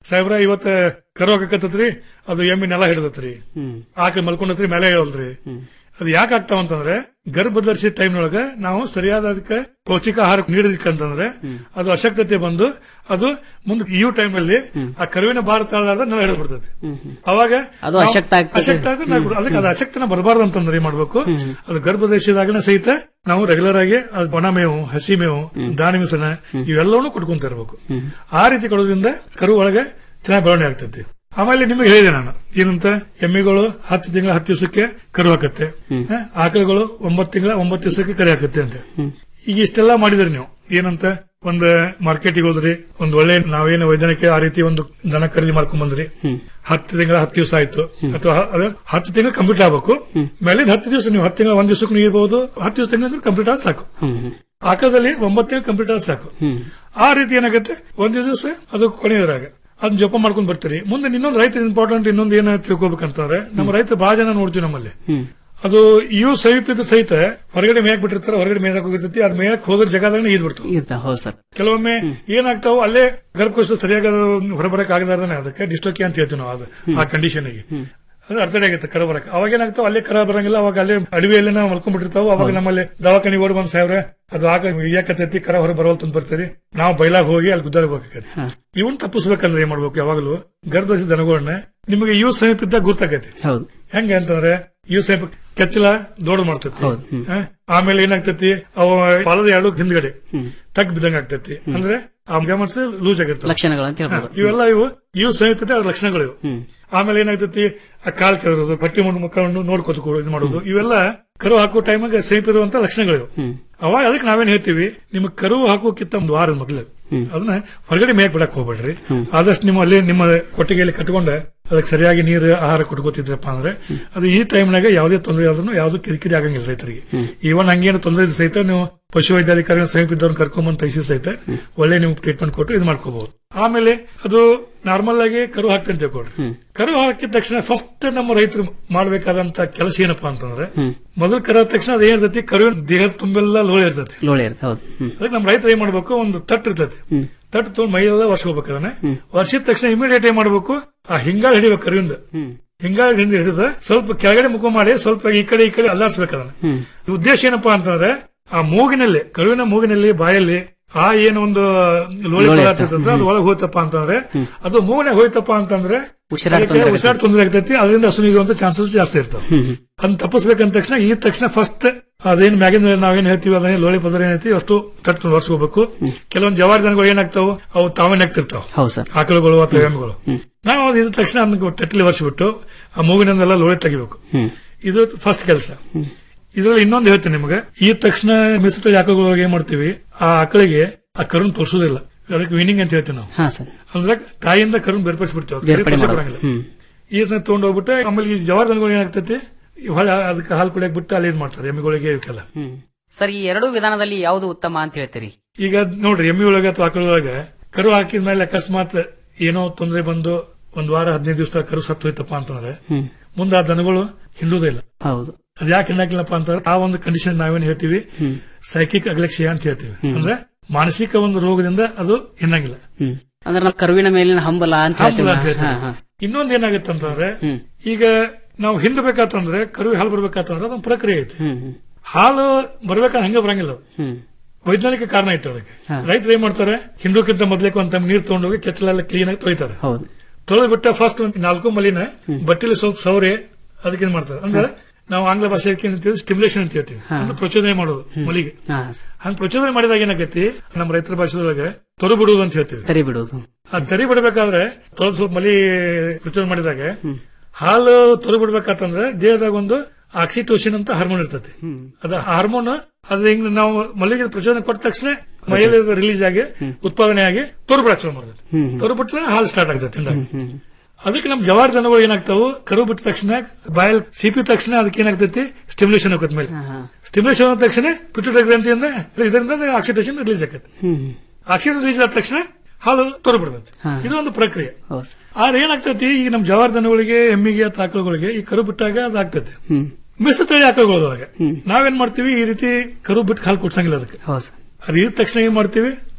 [SPEAKER 18] ಸಾಹೇಬ್ರ ಇವತ್ತ ಕರು ಹಾಕಕತ್ತತ್ರಿ ಅದು ಎಮ್ಮಿ ನೆಲ ಹಿಡ್ದತ್ರಿ ಆಕಳ ಮಲ್ಕೊಂಡತ್ರಿ ಮೇಲೆ ಹೇಳಲ್ರಿ ಅದು ಯಾಕೆ ಆಗ್ತಾವಂತಂದ್ರೆ ಗರ್ಭ ಧರಿಸಿದ ಟೈಮ್ನೊಳಗ ನಾವು ಸರಿಯಾದ ಅದಕ್ಕೆ ಪೌಷ್ಟಿಕ ಆಹಾರ ನೀಡದಿಕ್ಕಂತಂದ್ರೆ ಅದು ಅಶಕ್ತತೆ ಬಂದು ಅದು ಮುಂದೆ ಈ ಟೈಮ್ ಅಲ್ಲಿ ಆ ಕರುವಿನ ಭಾರ ತಾಳಾದ ನೆಲ ಹಿಡಿದು ಬಿಡ್ತದೆ ಅವಾಗ
[SPEAKER 17] ಅದು
[SPEAKER 18] ನಾವು-
[SPEAKER 17] ಅಶಕ್ತ ಆಗ್ತದೆ.
[SPEAKER 18] ಅಶಕ್ತ ಆಗ್ತದೆ, ನಾವು ಅದಕ್ಕೆ ಅದು ಅಶಕ್ತನ ಬರಬಾರ್ದು ಅಂತಂದ್ರೆ ಏನ್ ಮಾಡ್ಬೇಕು ಅದು ಗರ್ಭ ಧರಿಸಿದಾಗನ ಸಹಿತ ನಾವು ರೆಗ್ಯುಲರ್ ಆಗಿ ಅದು ಒಣ ಮೇವು ಹಸಿ ಮೇವು ದಾಣಿ ಮಿಸನ ಇವೆಲ್ಲವನ್ನೂ ಕೊಡ್ಕೊಂತ ಇರ್ಬೇಕು ಆ ರೀತಿ ಕೊಡೋದ್ರಿಂದ ಕರು ಒಳಗೆ ಚೆನ್ನಾಗಿ ಬೆಳವಣಿಗೆ ಆಗ್ತೈತಿ ಆಮೇಲೆ ನಿಮಗೆ ಹೇಳಿದೆ ನಾನು ಏನಂತ ಎಮ್ಮೆಗಳು ಹತ್ತು ತಿಂಗಳ ಹತ್ತು ದಿವಸಕ್ಕೆ ಕರು ಹಾಕತ್ತೆ ಹ? ಆಕಳುಗಳು ಒಂಬತ್ತು ತಿಂಗಳ ಒಂಬತ್ತು ದಿವಸಕ್ಕೆ ಕರಿ ಹಾಕತ್ತೆ ಅಂತ ಈಗ ಇಷ್ಟೆಲ್ಲ ಮಾಡಿದ್ರಿ ನೀವು ಏನಂತ ಒಂದ್ ಮಾರ್ಕೆಟಿಗೆ ಹೋದ್ರಿ ಒಂದ್ ಒಳ್ಳೆ ನಾವೇನು ವೈದ್ಯನಕ್ಕೆ ಆ ರೀತಿ ಒಂದು ದನ ಖರೀದಿ ಮಾಡ್ಕೊಂಡ್ ಬಂದ್ರಿ ಹತ್ತು ತಿಂಗಳ ಹತ್ತು ದಿವಸ ಆಯ್ತು ಅಥವಾ ಹ- ಅದು ಹತ್ತು ತಿಂಗಳು ಕಂಪ್ಲೀಟ್ ಆಗ್ಬೇಕು ಮೇಲಿನ ಹತ್ತು ದಿವಸ ನೀವು ಹತ್ತು ತಿಂಗಳ ಒಂದ್ ದಿವಸಕ್ಕೆ ನೀಡಬಹುದು ಹತ್ತು ದಿವಸ ತಿಂಗಳ ಕಂಪ್ಲೀಟ್ ಆದ್ರೆ ಸಾಕು ಆಕಳದಲ್ಲಿ ಒಂಬತ್ತು ತಿಂಗಳು ಕಂಪ್ಲೀಟ್ ಆದ್ರೆ ಸಾಕು ಆ ರೀತಿ ಏನಾಗುತ್ತೆ ಒಂದು ದಿವಸ ಅದು ಕೊನೆಯದ್ರಾಗ ಅದನ್ನ ಜಪ ಮಾಡ್ಕೊಂಡ್ ಬರ್ತೀರಿ ಮುಂದೆ ಇನ್ನೊಂದು ರೈತ ಇಂಪಾರ್ಟೆಂಟ್ ಇನ್ನೊಂದು ಏನ ತಿಳ್ಕೊಬೇಕಂತಂದ್ರೆ ನಮ್ಮ ರೈತ ಬಹಳ ಜನ ನೋಡ್ತೀವಿ ನಮ್ಮಲ್ಲಿ ಅದು ಇವು ಸಮೀಪಿತ ಸಹಿತ ಹೊರಗಡೆ ಮೇಯಕ್ ಬಿಟ್ಟಿರ್ತಾರೆ ಹೊರಗಡೆ ಮೇಯಕ್ ಹೋಗಿರ್ತೈತಿ ಅದ್ ಮೇಯಕ್ ಹೋದ್ರ ಜಾಗದಾಗ ಈದ್ ಬಿಡ್ತಾವ
[SPEAKER 17] ಹೌದು ಸರ್
[SPEAKER 18] ಕೆಲವೊಮ್ಮೆ ಏನಾಗ್ತಾವ ಅಲ್ಲೇ ಗರ್ಭಕೋಶ ಸರಿಯಾಗಿ ಹೊರಬರಕ್ ಆಗದಾರ್ದಾನೆ ಅದಕ್ಕೆ ಡಿಸ್ಟೋಕಿ ಅಂತ ಹೇಳ್ತೀವಿ ನಾವು ಅದು ಆ ಕಂಡೀಷನ್ ಗೆ ಅದು ಅರ್ಥಡೆ ಆಗುತ್ತೆ ಕರ ಬರಕ್ ಅವಾಗ ಏನಾಗ್ತಾವ ಅಲ್ಲೇ ಕರ ಬರಂಗಿಲ್ಲ ಅವಾಗ ಅಲ್ಲೇ ಅಡವಿಯಲ್ಲಿ ನಾವು ಮಲ್ಕೊಂಡ್ಬಿಟ್ಟಿರ್ತಾವ ಅವಾಗ ನಮ್ಮಲ್ಲಿ ದವಾಖಾನೆ ಓಡಿ ಬಂದ್ ಸಾವಿರ ಅದು ಆಗ ಇಯಾಕತ್ತೈತಿ ಕರ ಹೊರ ಬರವಲ್ ತಂದ್ ಬರ್ತೀರಿ ನಾವು ಬೈಲಾಗ ಹೋಗಿ ಅಲ್ಲಿ ಗುದ್ದಾಡಬೇಕಾಗತ್ತೆ ಇವನ್ ತಪ್ಪಿಸ್ಬೇಕಂದ್ರೆ ಏನ್ ಮಾಡ್ಬೇಕು ಯಾವಾಗಲೂ ಗರ್ಭಧರಿಸಿ ದನಗಳನ್ನ ನಿಮಗೆ ಇವು ಸಮೀಪ ಇದ್ದಾಗ ಗುರ್ತಾಕೈತಿ
[SPEAKER 17] ಹೌದು
[SPEAKER 18] ಹೆಂಗೆ ಅಂತಂದ್ರೆ ಇವು ಸಮೀಪ ಕೆಚ್ಚಲ ದೊಡ್ಡ ಮಾಡ್ತೈತಿ ಹ? ಆಮೇಲೆ ಏನಾಗ್ತೈತಿ ಅವ ಪಾಲದ ಎರಡು ಹಿಂದ್ಗಡೆ ತಗ್ ಬಿದ್ದಂಗ ಆಗ್ತೈತಿ ಅಂದ್ರೆ ಆ ಗಮನಿಸಿ ಲೂಸ್ ಆಗಿರ್ತಾವ
[SPEAKER 17] ಲಕ್ಷಣಗಳು ಅಂತ ಹೇಳ್ಬೋದು.
[SPEAKER 18] ಹ, ಇವೆಲ್ಲ ಇವು ಇವು ಸಮೀಪತೆ ಅದ್ರ ಲಕ್ಷಣಗಳು ಇವು ಆಮೇಲೆ ಏನಾಗ್ತೈತಿ ಆ ಕಾಲ್ ಕೆರೋದು ಬಟ್ಟೆ ಮುಂದೆ ಮಕ್ಕಳನ್ನು ನೋಡ್ಕೊತ ಇದು ಮಾಡೋದು ಇವೆಲ್ಲ ಕರು ಹಾಕೋ ಟೈಮಾಗ ಸಮೀಪ ಇರುವಂತ ಲಕ್ಷಣಗಳು ಇವು. ಅವಾಗ ಅದಕ್ಕೆ ನಾವೇನ್ ಹೇಳ್ತೀವಿ ನಿಮ್ ಕರು ಹಾಕೋಕ್ಕಿಂತ ಒಂದು ವಾರ ಮೊದಲು ಅದನ್ನ ಹೊರಗಡೆ ಮೇಯಕ್ ಬಿಡಕ್ ಹೋಗ್ಬೇಡ್ರಿ ಆದಷ್ಟು ನಿಮ್ಮ ಅಲ್ಲಿ ನಿಮ್ಮ ಕೊಟ್ಟಿಗೆಯಲ್ಲಿ ಕಟ್ಕೊಂಡ ಅದಕ್ಕೆ ಸರಿಯಾಗಿ ನೀರು ಆಹಾರ ಕೊಟ್ಕೋತಿದ್ರಪ್ಪ ಅಂದ್ರೆ ಅದು ಈ ಟೈಮ್ನಾಗ ಯಾವುದೇ ತೊಂದರೆ ಆದ್ರೂ ಯಾವ್ದು ಕಿರಿಕಿರಿ ಆಗಂಗಿಲ್ಲ ರೈತರಿಗೆ ಇವನ್ ಹಂಗೇನು ತೊಂದರೆ ಇದ್ರೆ ಸಹಿತ ನೀವು ಪಶು ವೈದ್ಯಾಧಿಕಾರಿ ಸಮೀಪ ಇದ್ದವ್ರನ್ನ ಕರ್ಕೊಂಬಂದ್ ತೈಸಿ ಸಹಿತ ಒಳ್ಳೆ ನಿಮ್ಗೆ ಟ್ರೀಟ್ಮೆಂಟ್ ಕೊಟ್ಟು ಇದು ಮಾಡ್ಕೋಬಹುದು ಆಮೇಲೆ ಅದು ನಾರ್ಮಲ್ ಆಗಿ ಕರು ಹಾಕ್ತಂತ ತಿಳ್ಕೊಡ್ರಿ ಕರು ಹಾಕಿದ ತಕ್ಷಣ ಫಸ್ಟ್ ನಮ್ಮ ರೈತರು ಮಾಡ್ಬೇಕಾದಂತ ಕೆಲಸ ಏನಪ್ಪಾ ಅಂತಂದ್ರೆ ಮೊದಲು ಕರ ತಕ್ಷಣ ಅದ್ ಏನಿರ್ತೈತಿ ಕರುವಿನ ದೇಹದ ತುಂಬೆಲ್ಲ ಲೋಳೆ ಇರ್ತೈತಿ
[SPEAKER 17] ಲೋಳೆ ಇರುತ್ತೆ ಹೌದು ಹ್ಮ್.
[SPEAKER 18] ಅದಕ್ಕೆ ನಮ್ಮ ರೈತರು ಏನ್ ಮಾಡ್ಬೇಕು ಒಂದು ತಟ್ಟು ಇರ್ತೈತಿ ತಟ್ಟು ತಗೊಂಡು ಮೈಯೆಲ್ಲ ವರ್ಷಕೋಬೇಕು ಅದನ್ನ ವರ್ಷದ ತಕ್ಷಣ ಇಮಿಡಿಯೇಟ್ ಏನ್ ಮಾಡ್ಬೇಕು ಆ ಹಿಂಗಾಳ ಹಿಡಿಬೇಕು ಕರುವಿಂದ ಹಿಂಗಾಳ ಹಿಂದೆ ಹಿಡಿದ ಸ್ವಲ್ಪ ಕೆಳಗಡೆ ಮುಖ ಮಾಡಿ ಸ್ವಲ್ಪ ಈ ಕಡೆ ಈ ಕಡೆ ಅಲ್ಲಾಡ್ಸ್ಬೇಕು ಅದನ್ನ ಈ ಉದ್ದೇಶ ಏನಪ್ಪಾ ಅಂತಂದ್ರೆ ಆ ಮೂಗಿನಲ್ಲಿ ಕರುವಿನ ಮೂಗಿನಲ್ಲಿ ಬಾಯಲ್ಲಿ ಆ ಏನು ಒಂದು ಲೋಳೆ
[SPEAKER 17] ಲೋಳೆ
[SPEAKER 18] ಪದಾರ್ಥ
[SPEAKER 17] ಇರ್ತದೆ.
[SPEAKER 18] ಇರ್ತದೆ ಅದು ಒಳಗೆ ಹೋಯ್ತಪ್ಪ ಅಂತಂದ್ರೆ ಅದು ಮೂಗನೆ ಹೋಯ್ತಪ್ಪ ಅಂತಂದ್ರೆ
[SPEAKER 17] ಉಸಿರಾಟ
[SPEAKER 18] ಅದಕ್ಕೆ
[SPEAKER 17] ತೊಂದ್ರೆ ಆಗುತ್ತೆ.
[SPEAKER 18] ಉಸಿರಾಟ ತೊಂದರೆ ಆಗ್ತೈತಿ ಅದರಿಂದ ಹಸುನಿರುವಂತ ಚಾನ್ಸಸ್ ಜಾಸ್ತಿ ಇರ್ತವೆ ಅದನ್ನ ತಪ್ಪಿಸ್ಬೇಕಂದ ತಕ್ಷಣ ಈ ತಕ್ಷಣ ಫಸ್ಟ್ ಅದೇನ್ ಮ್ಯಾಗಿನ ನಾವೇನ್ ಹೇಳ್ತೀವಿ ಅದನ್ನ ಲೋಳೆ ಪದರ ಏನೈತಿ ಅಷ್ಟು ತಟ್ಟು ವರ್ಷಕೋಬೇಕು ಕೆಲವೊಂದು ಜವಾರಿ ದನಗಳು ಏನಾಗ್ತಾವ ಅವು ತಾವೇ ನೆಕ್ತಿರ್ತಾವ
[SPEAKER 17] ಹೌದು ಸರ್
[SPEAKER 18] ಆಕಳುಗಳು ಅಥವಾ ಎಮ್ಮೆಗಳು ನಾವು ಅದು ಇದ ತಕ್ಷಣ ಅದನ್ನ ತಟ್ಟಲಿ ವರ್ಷಬಿಟ್ಟು ಆ ಮೂಗಿನಿಂದೆಲ್ಲ ಲೋಳೆ ತೆಗಿಬೇಕು ಇದು ಫಸ್ಟ್ ಕೆಲಸ ಇದ್ರಲ್ಲಿ ಇನ್ನೊಂದು ಹೇಳ್ತೇನೆ ನಿಮಗೆ ಈ ತಕ್ಷಣ ಮಿಶ್ರಿತ ಆಕಳುಗಳಿಗೆ ಏನ್ ಮಾಡ್ತೀವಿ ಆ ಆಕಳಿಗೆ ಆ ಕರುನ್ ತೋರಿಸೋದಿಲ್ಲ ಅದಕ್ಕೆ ವಿನಿಂಗ್ ಅಂತ ಹೇಳ್ತೀವಿ ನಾವು
[SPEAKER 17] ಹಾ ಸರ್
[SPEAKER 18] ಅಂದ್ರೆ ತಾಯಿಯಿಂದ ಕರುನ್ ಬೇರ್ಪಡಿಸ್ಬಿಡ್ತೀವಿ ಅದು
[SPEAKER 17] ಬೇರ್ಪಡೆ
[SPEAKER 18] ಕರಿ
[SPEAKER 17] ಮಾಡೋದು.
[SPEAKER 18] ಬರಂಗಿಲ್ಲ.
[SPEAKER 17] ಹ್ಮ್.
[SPEAKER 18] ಈ ಸಲ ತಗೊಂಡ್ ಹೋಗ್ಬಿಟ್ಟು ಆಮೇಲೆ ಈ ಜವಾರಿ ದನಗಳು ಏನಾಗ್ತೈತಿ ಈ ಹೊಳೆ ಅದಕ್ಕೆ ಹಾಲು ಕುಡಿಯಕ್ ಬಿಟ್ಟು ಅಲ್ಲಿ ಇದ್ ಮಾಡ್ತಾರೆ ಎಮ್ಮೆಗಳಿಗೆ ಇವಕ್ಕೆಲ್ಲ
[SPEAKER 17] ಸರ್ ಈ ಎರಡೂ ವಿಧಾನದಲ್ಲಿ ಯಾವುದು ಉತ್ತಮ ಅಂತ ಹೇಳ್ತೀರಿ
[SPEAKER 18] ಈಗ ನೋಡ್ರಿ ಎಮ್ಮೆ ಒಳಗೆ ಅಥವಾ ಆಕಳೊಳಗೆ ಕರು ಹಾಕಿದ ಮೇಲೆ ಅಕಸ್ಮಾತ್ ಏನೋ ತೊಂದರೆ ಬಂದು ಒಂದ್ ವಾರ ಹದಿನೈದು ದಿವಸ ಕರು ಸತ್ತು ಹೋಯ್ತಪ್ಪ ಅಂತಂದ್ರೆ ಮುಂದೆ ಆ ದನಗಳು ಹಿಂಡುವುದಿಲ್ಲ
[SPEAKER 17] ಹೌದು
[SPEAKER 18] ಅದ್ ಯಾಕೆ ಹಿಂಡಾಕಿಲ್ಲಪ್ಪ ಅಂತಂದ್ರೆ ಆ ಒಂದು ಕಂಡೀಷನ್ ನಾವೇನ್ ಹೇಳ್ತೀವಿ ಸೈಕಿಕ್ ಅಗ್ಲೆಕ್ಸಿಯಾ ಅಂತ ಹೇಳ್ತೀವಿ ಅಂದ್ರೆ ಮಾನಸಿಕ ಒಂದು ರೋಗದಿಂದ ಅದು ಹಿಂಡಂಗಿಲ್ಲ
[SPEAKER 17] ಅಂದ್ರೆ ನಾವು ಕರುವಿನ ಮೇಲಿನ ಹಂಬಲ ಅಂತ
[SPEAKER 18] ಹಂಬಲ ಅಂತ
[SPEAKER 17] ಹೇಳ್ತೀವಿ
[SPEAKER 18] ಹೇಳ್ತೀವಿ.
[SPEAKER 17] ಹಾ, ಹಾ.
[SPEAKER 18] ಇನ್ನೊಂದ್ ಏನಾಗುತ್ತೆ ಅಂತಂದ್ರೆ ಈಗ ನಾವು ಹಿಂಡಬೇಕಾತಂದ್ರೆ ಕರು ಹಾಲು ಬರ್ಬೇಕಾತಂದ್ರೆ ಅದೊಂದು ಪ್ರಕ್ರಿಯೆ ಐತಿ ಹಾಲು ಬರ್ಬೇಕಾದ್ರೆ ಹಂಗೆ ಬರಂಗಿಲ್ಲ ಅದು. ವೈಜ್ಞಾನಿಕ ಕಾರಣ ಐತೆ ಅದಕ್ಕೆ ರೈತರು ಏನ್ ಮಾಡ್ತಾರೆ ಹಿಂದೂಕ್ಕಿಂತ ಮೊದ್ಲೇಕು ಅಂತ ನೀರು ತಗೊಂಡೋಗಿ ಕೆಚ್ಚಲೆಲ್ಲ ಕ್ಲೀನ್ ಆಗಿ ತೊಳಿತಾರೆ
[SPEAKER 17] ಹೌದು
[SPEAKER 18] ತೊಳೆದು ಬಿಟ್ಟ ಫಸ್ಟ್ ನಾಲ್ಕು ಮಲಿನ ಬಟ್ಟೆಲಿ ಸ್ವಲ್ಪ ಸೌರೆ ಅದಕ್ಕೆ ಏನ್ ಮಾಡ್ತಾರೆ ಅಂದ್ರೆ ನಾವು ಆಂಗ್ಲ ಭಾಷೆ ಸ್ಟಿಮ್ಯುಲೇಷನ್ ಅಂತ ಹೇಳ್ತೀವಿ ಅಂದ್ರೆ ಪ್ರಚೋದನೆ ಮಾಡೋದು ಮಲಿಗೆ
[SPEAKER 17] ಹಾ,
[SPEAKER 18] ಹಂಗ್ ಪ್ರಚೋದನೆ ಮಾಡಿದಾಗ ಏನಾಗೈತಿ ನಮ್ಮ ರೈತರ ಭಾಷೆದೊಳಗೆ ತೊರು ಬಿಡುವುದು ಅಂತ ಹೇಳ್ತೀವಿ
[SPEAKER 17] ತರಿ ಬಿಡುವುದು
[SPEAKER 18] ಆ ತರಿ ಬಿಡಬೇಕಾದ್ರೆ ತೊಳೆದು ಸ್ವಲ್ಪ ಮಲಿ ಪ್ರಚೋದನೆ ಮಾಡಿದಾಗ ಹಾಲು ತೊರೆ ಬಿಡ್ಬೇಕಂತಂದ್ರೆ ದೇಹದಾಗ ಒಂದು ಆಕ್ಸಿಟೋಸಿನ್ ಅಂತ ಹಾರ್ಮೋನ್ ಇರ್ತೈತಿ ಅದ ಹಾರ್ಮೋನ್ ಅದ್ ಹಿಂಗ್ ನಾವು ಮಲ್ಲಿಗೆ ಪ್ರಚೋದನೆ ಕೊಟ್ಟ ತಕ್ಷಣ ಮೈಯಲ್ಲಿ ರಿಲೀಸ್ ಆಗಿ ಉತ್ಪಾದನೆ ಆಗಿ ತೊರು ಬಿಡಕ್ ಶುರು ಮಾಡ್ತೈತಿ ತೊರು ಬಿಟ್ರೆ ಹಾಲು ಸ್ಟಾರ್ಟ್ ಆಗ್ತೈತಿ ಹಿಂದಾಗ. ಅದಕ್ಕೆ ನಮ್ ಜವಾರಿ ದನಗಳು ಏನಾಗ್ತಾವು ಕರು ಬಿಟ್ಟ ತಕ್ಷಣ ಬಾಯಲ್ ಸಿಪಿ ತಕ್ಷಣ ಅದಕ್ಕೆ ಏನಾಗ್ತೈತಿ ಸ್ಟಿಮ್ಯುಲೇಷನ್ ಹೋಗತ್ ಮೇಲೆ ಸ್ಟಿಮ್ಯುಲೇಷನ್ ಆದ ತಕ್ಷಣ ಪಿಟ್ಯೂಟರಿ ಗ್ರಂಥಿಯಿಂದ ಇದರಿಂದ ಆಕ್ಸಿಟೇಷನ್ ರಿಲೀಸ್ ಆಕೈತಿ ಆಕ್ಸಿಡೇಷನ್ ರಿಲೀಸ್ ಆದ ತಕ್ಷಣ ಹಾಲು ತೊರೆ ಬಿಡ್ತೈತಿ ಇದು ಒಂದು ಪ್ರಕ್ರಿಯೆ ಆದ್ರೆ ಏನಾಗ್ತೈತಿ ಈಗ ನಮ್ ಜವಾರಿ ದನಗಳಿಗೆ ಎಮ್ಮಿಗೆ ಅಥವಾ ಆಕಳುಗಳಿಗೆ ಈ ಕರು ಬಿಟ್ಟಾಗ ಅದಾಗ್ತೈತಿ ಮಿಶ್ರ ತಳಿ ಆಕಳುಗಳೊಳಗೆ ನಾವೇನ್ ಮಾಡ್ತೀವಿ ಈ ರೀತಿ ಕರು ಬಿಟ್ಟು ಹಾಲು ಕುಡ್ಸಂಗಿಲ್ಲ ಅದಕ್ಕೆ ಅದು ಇದ ತಕ್ಷಣ ಏನ್ ಮಾಡ್ತೀವಿ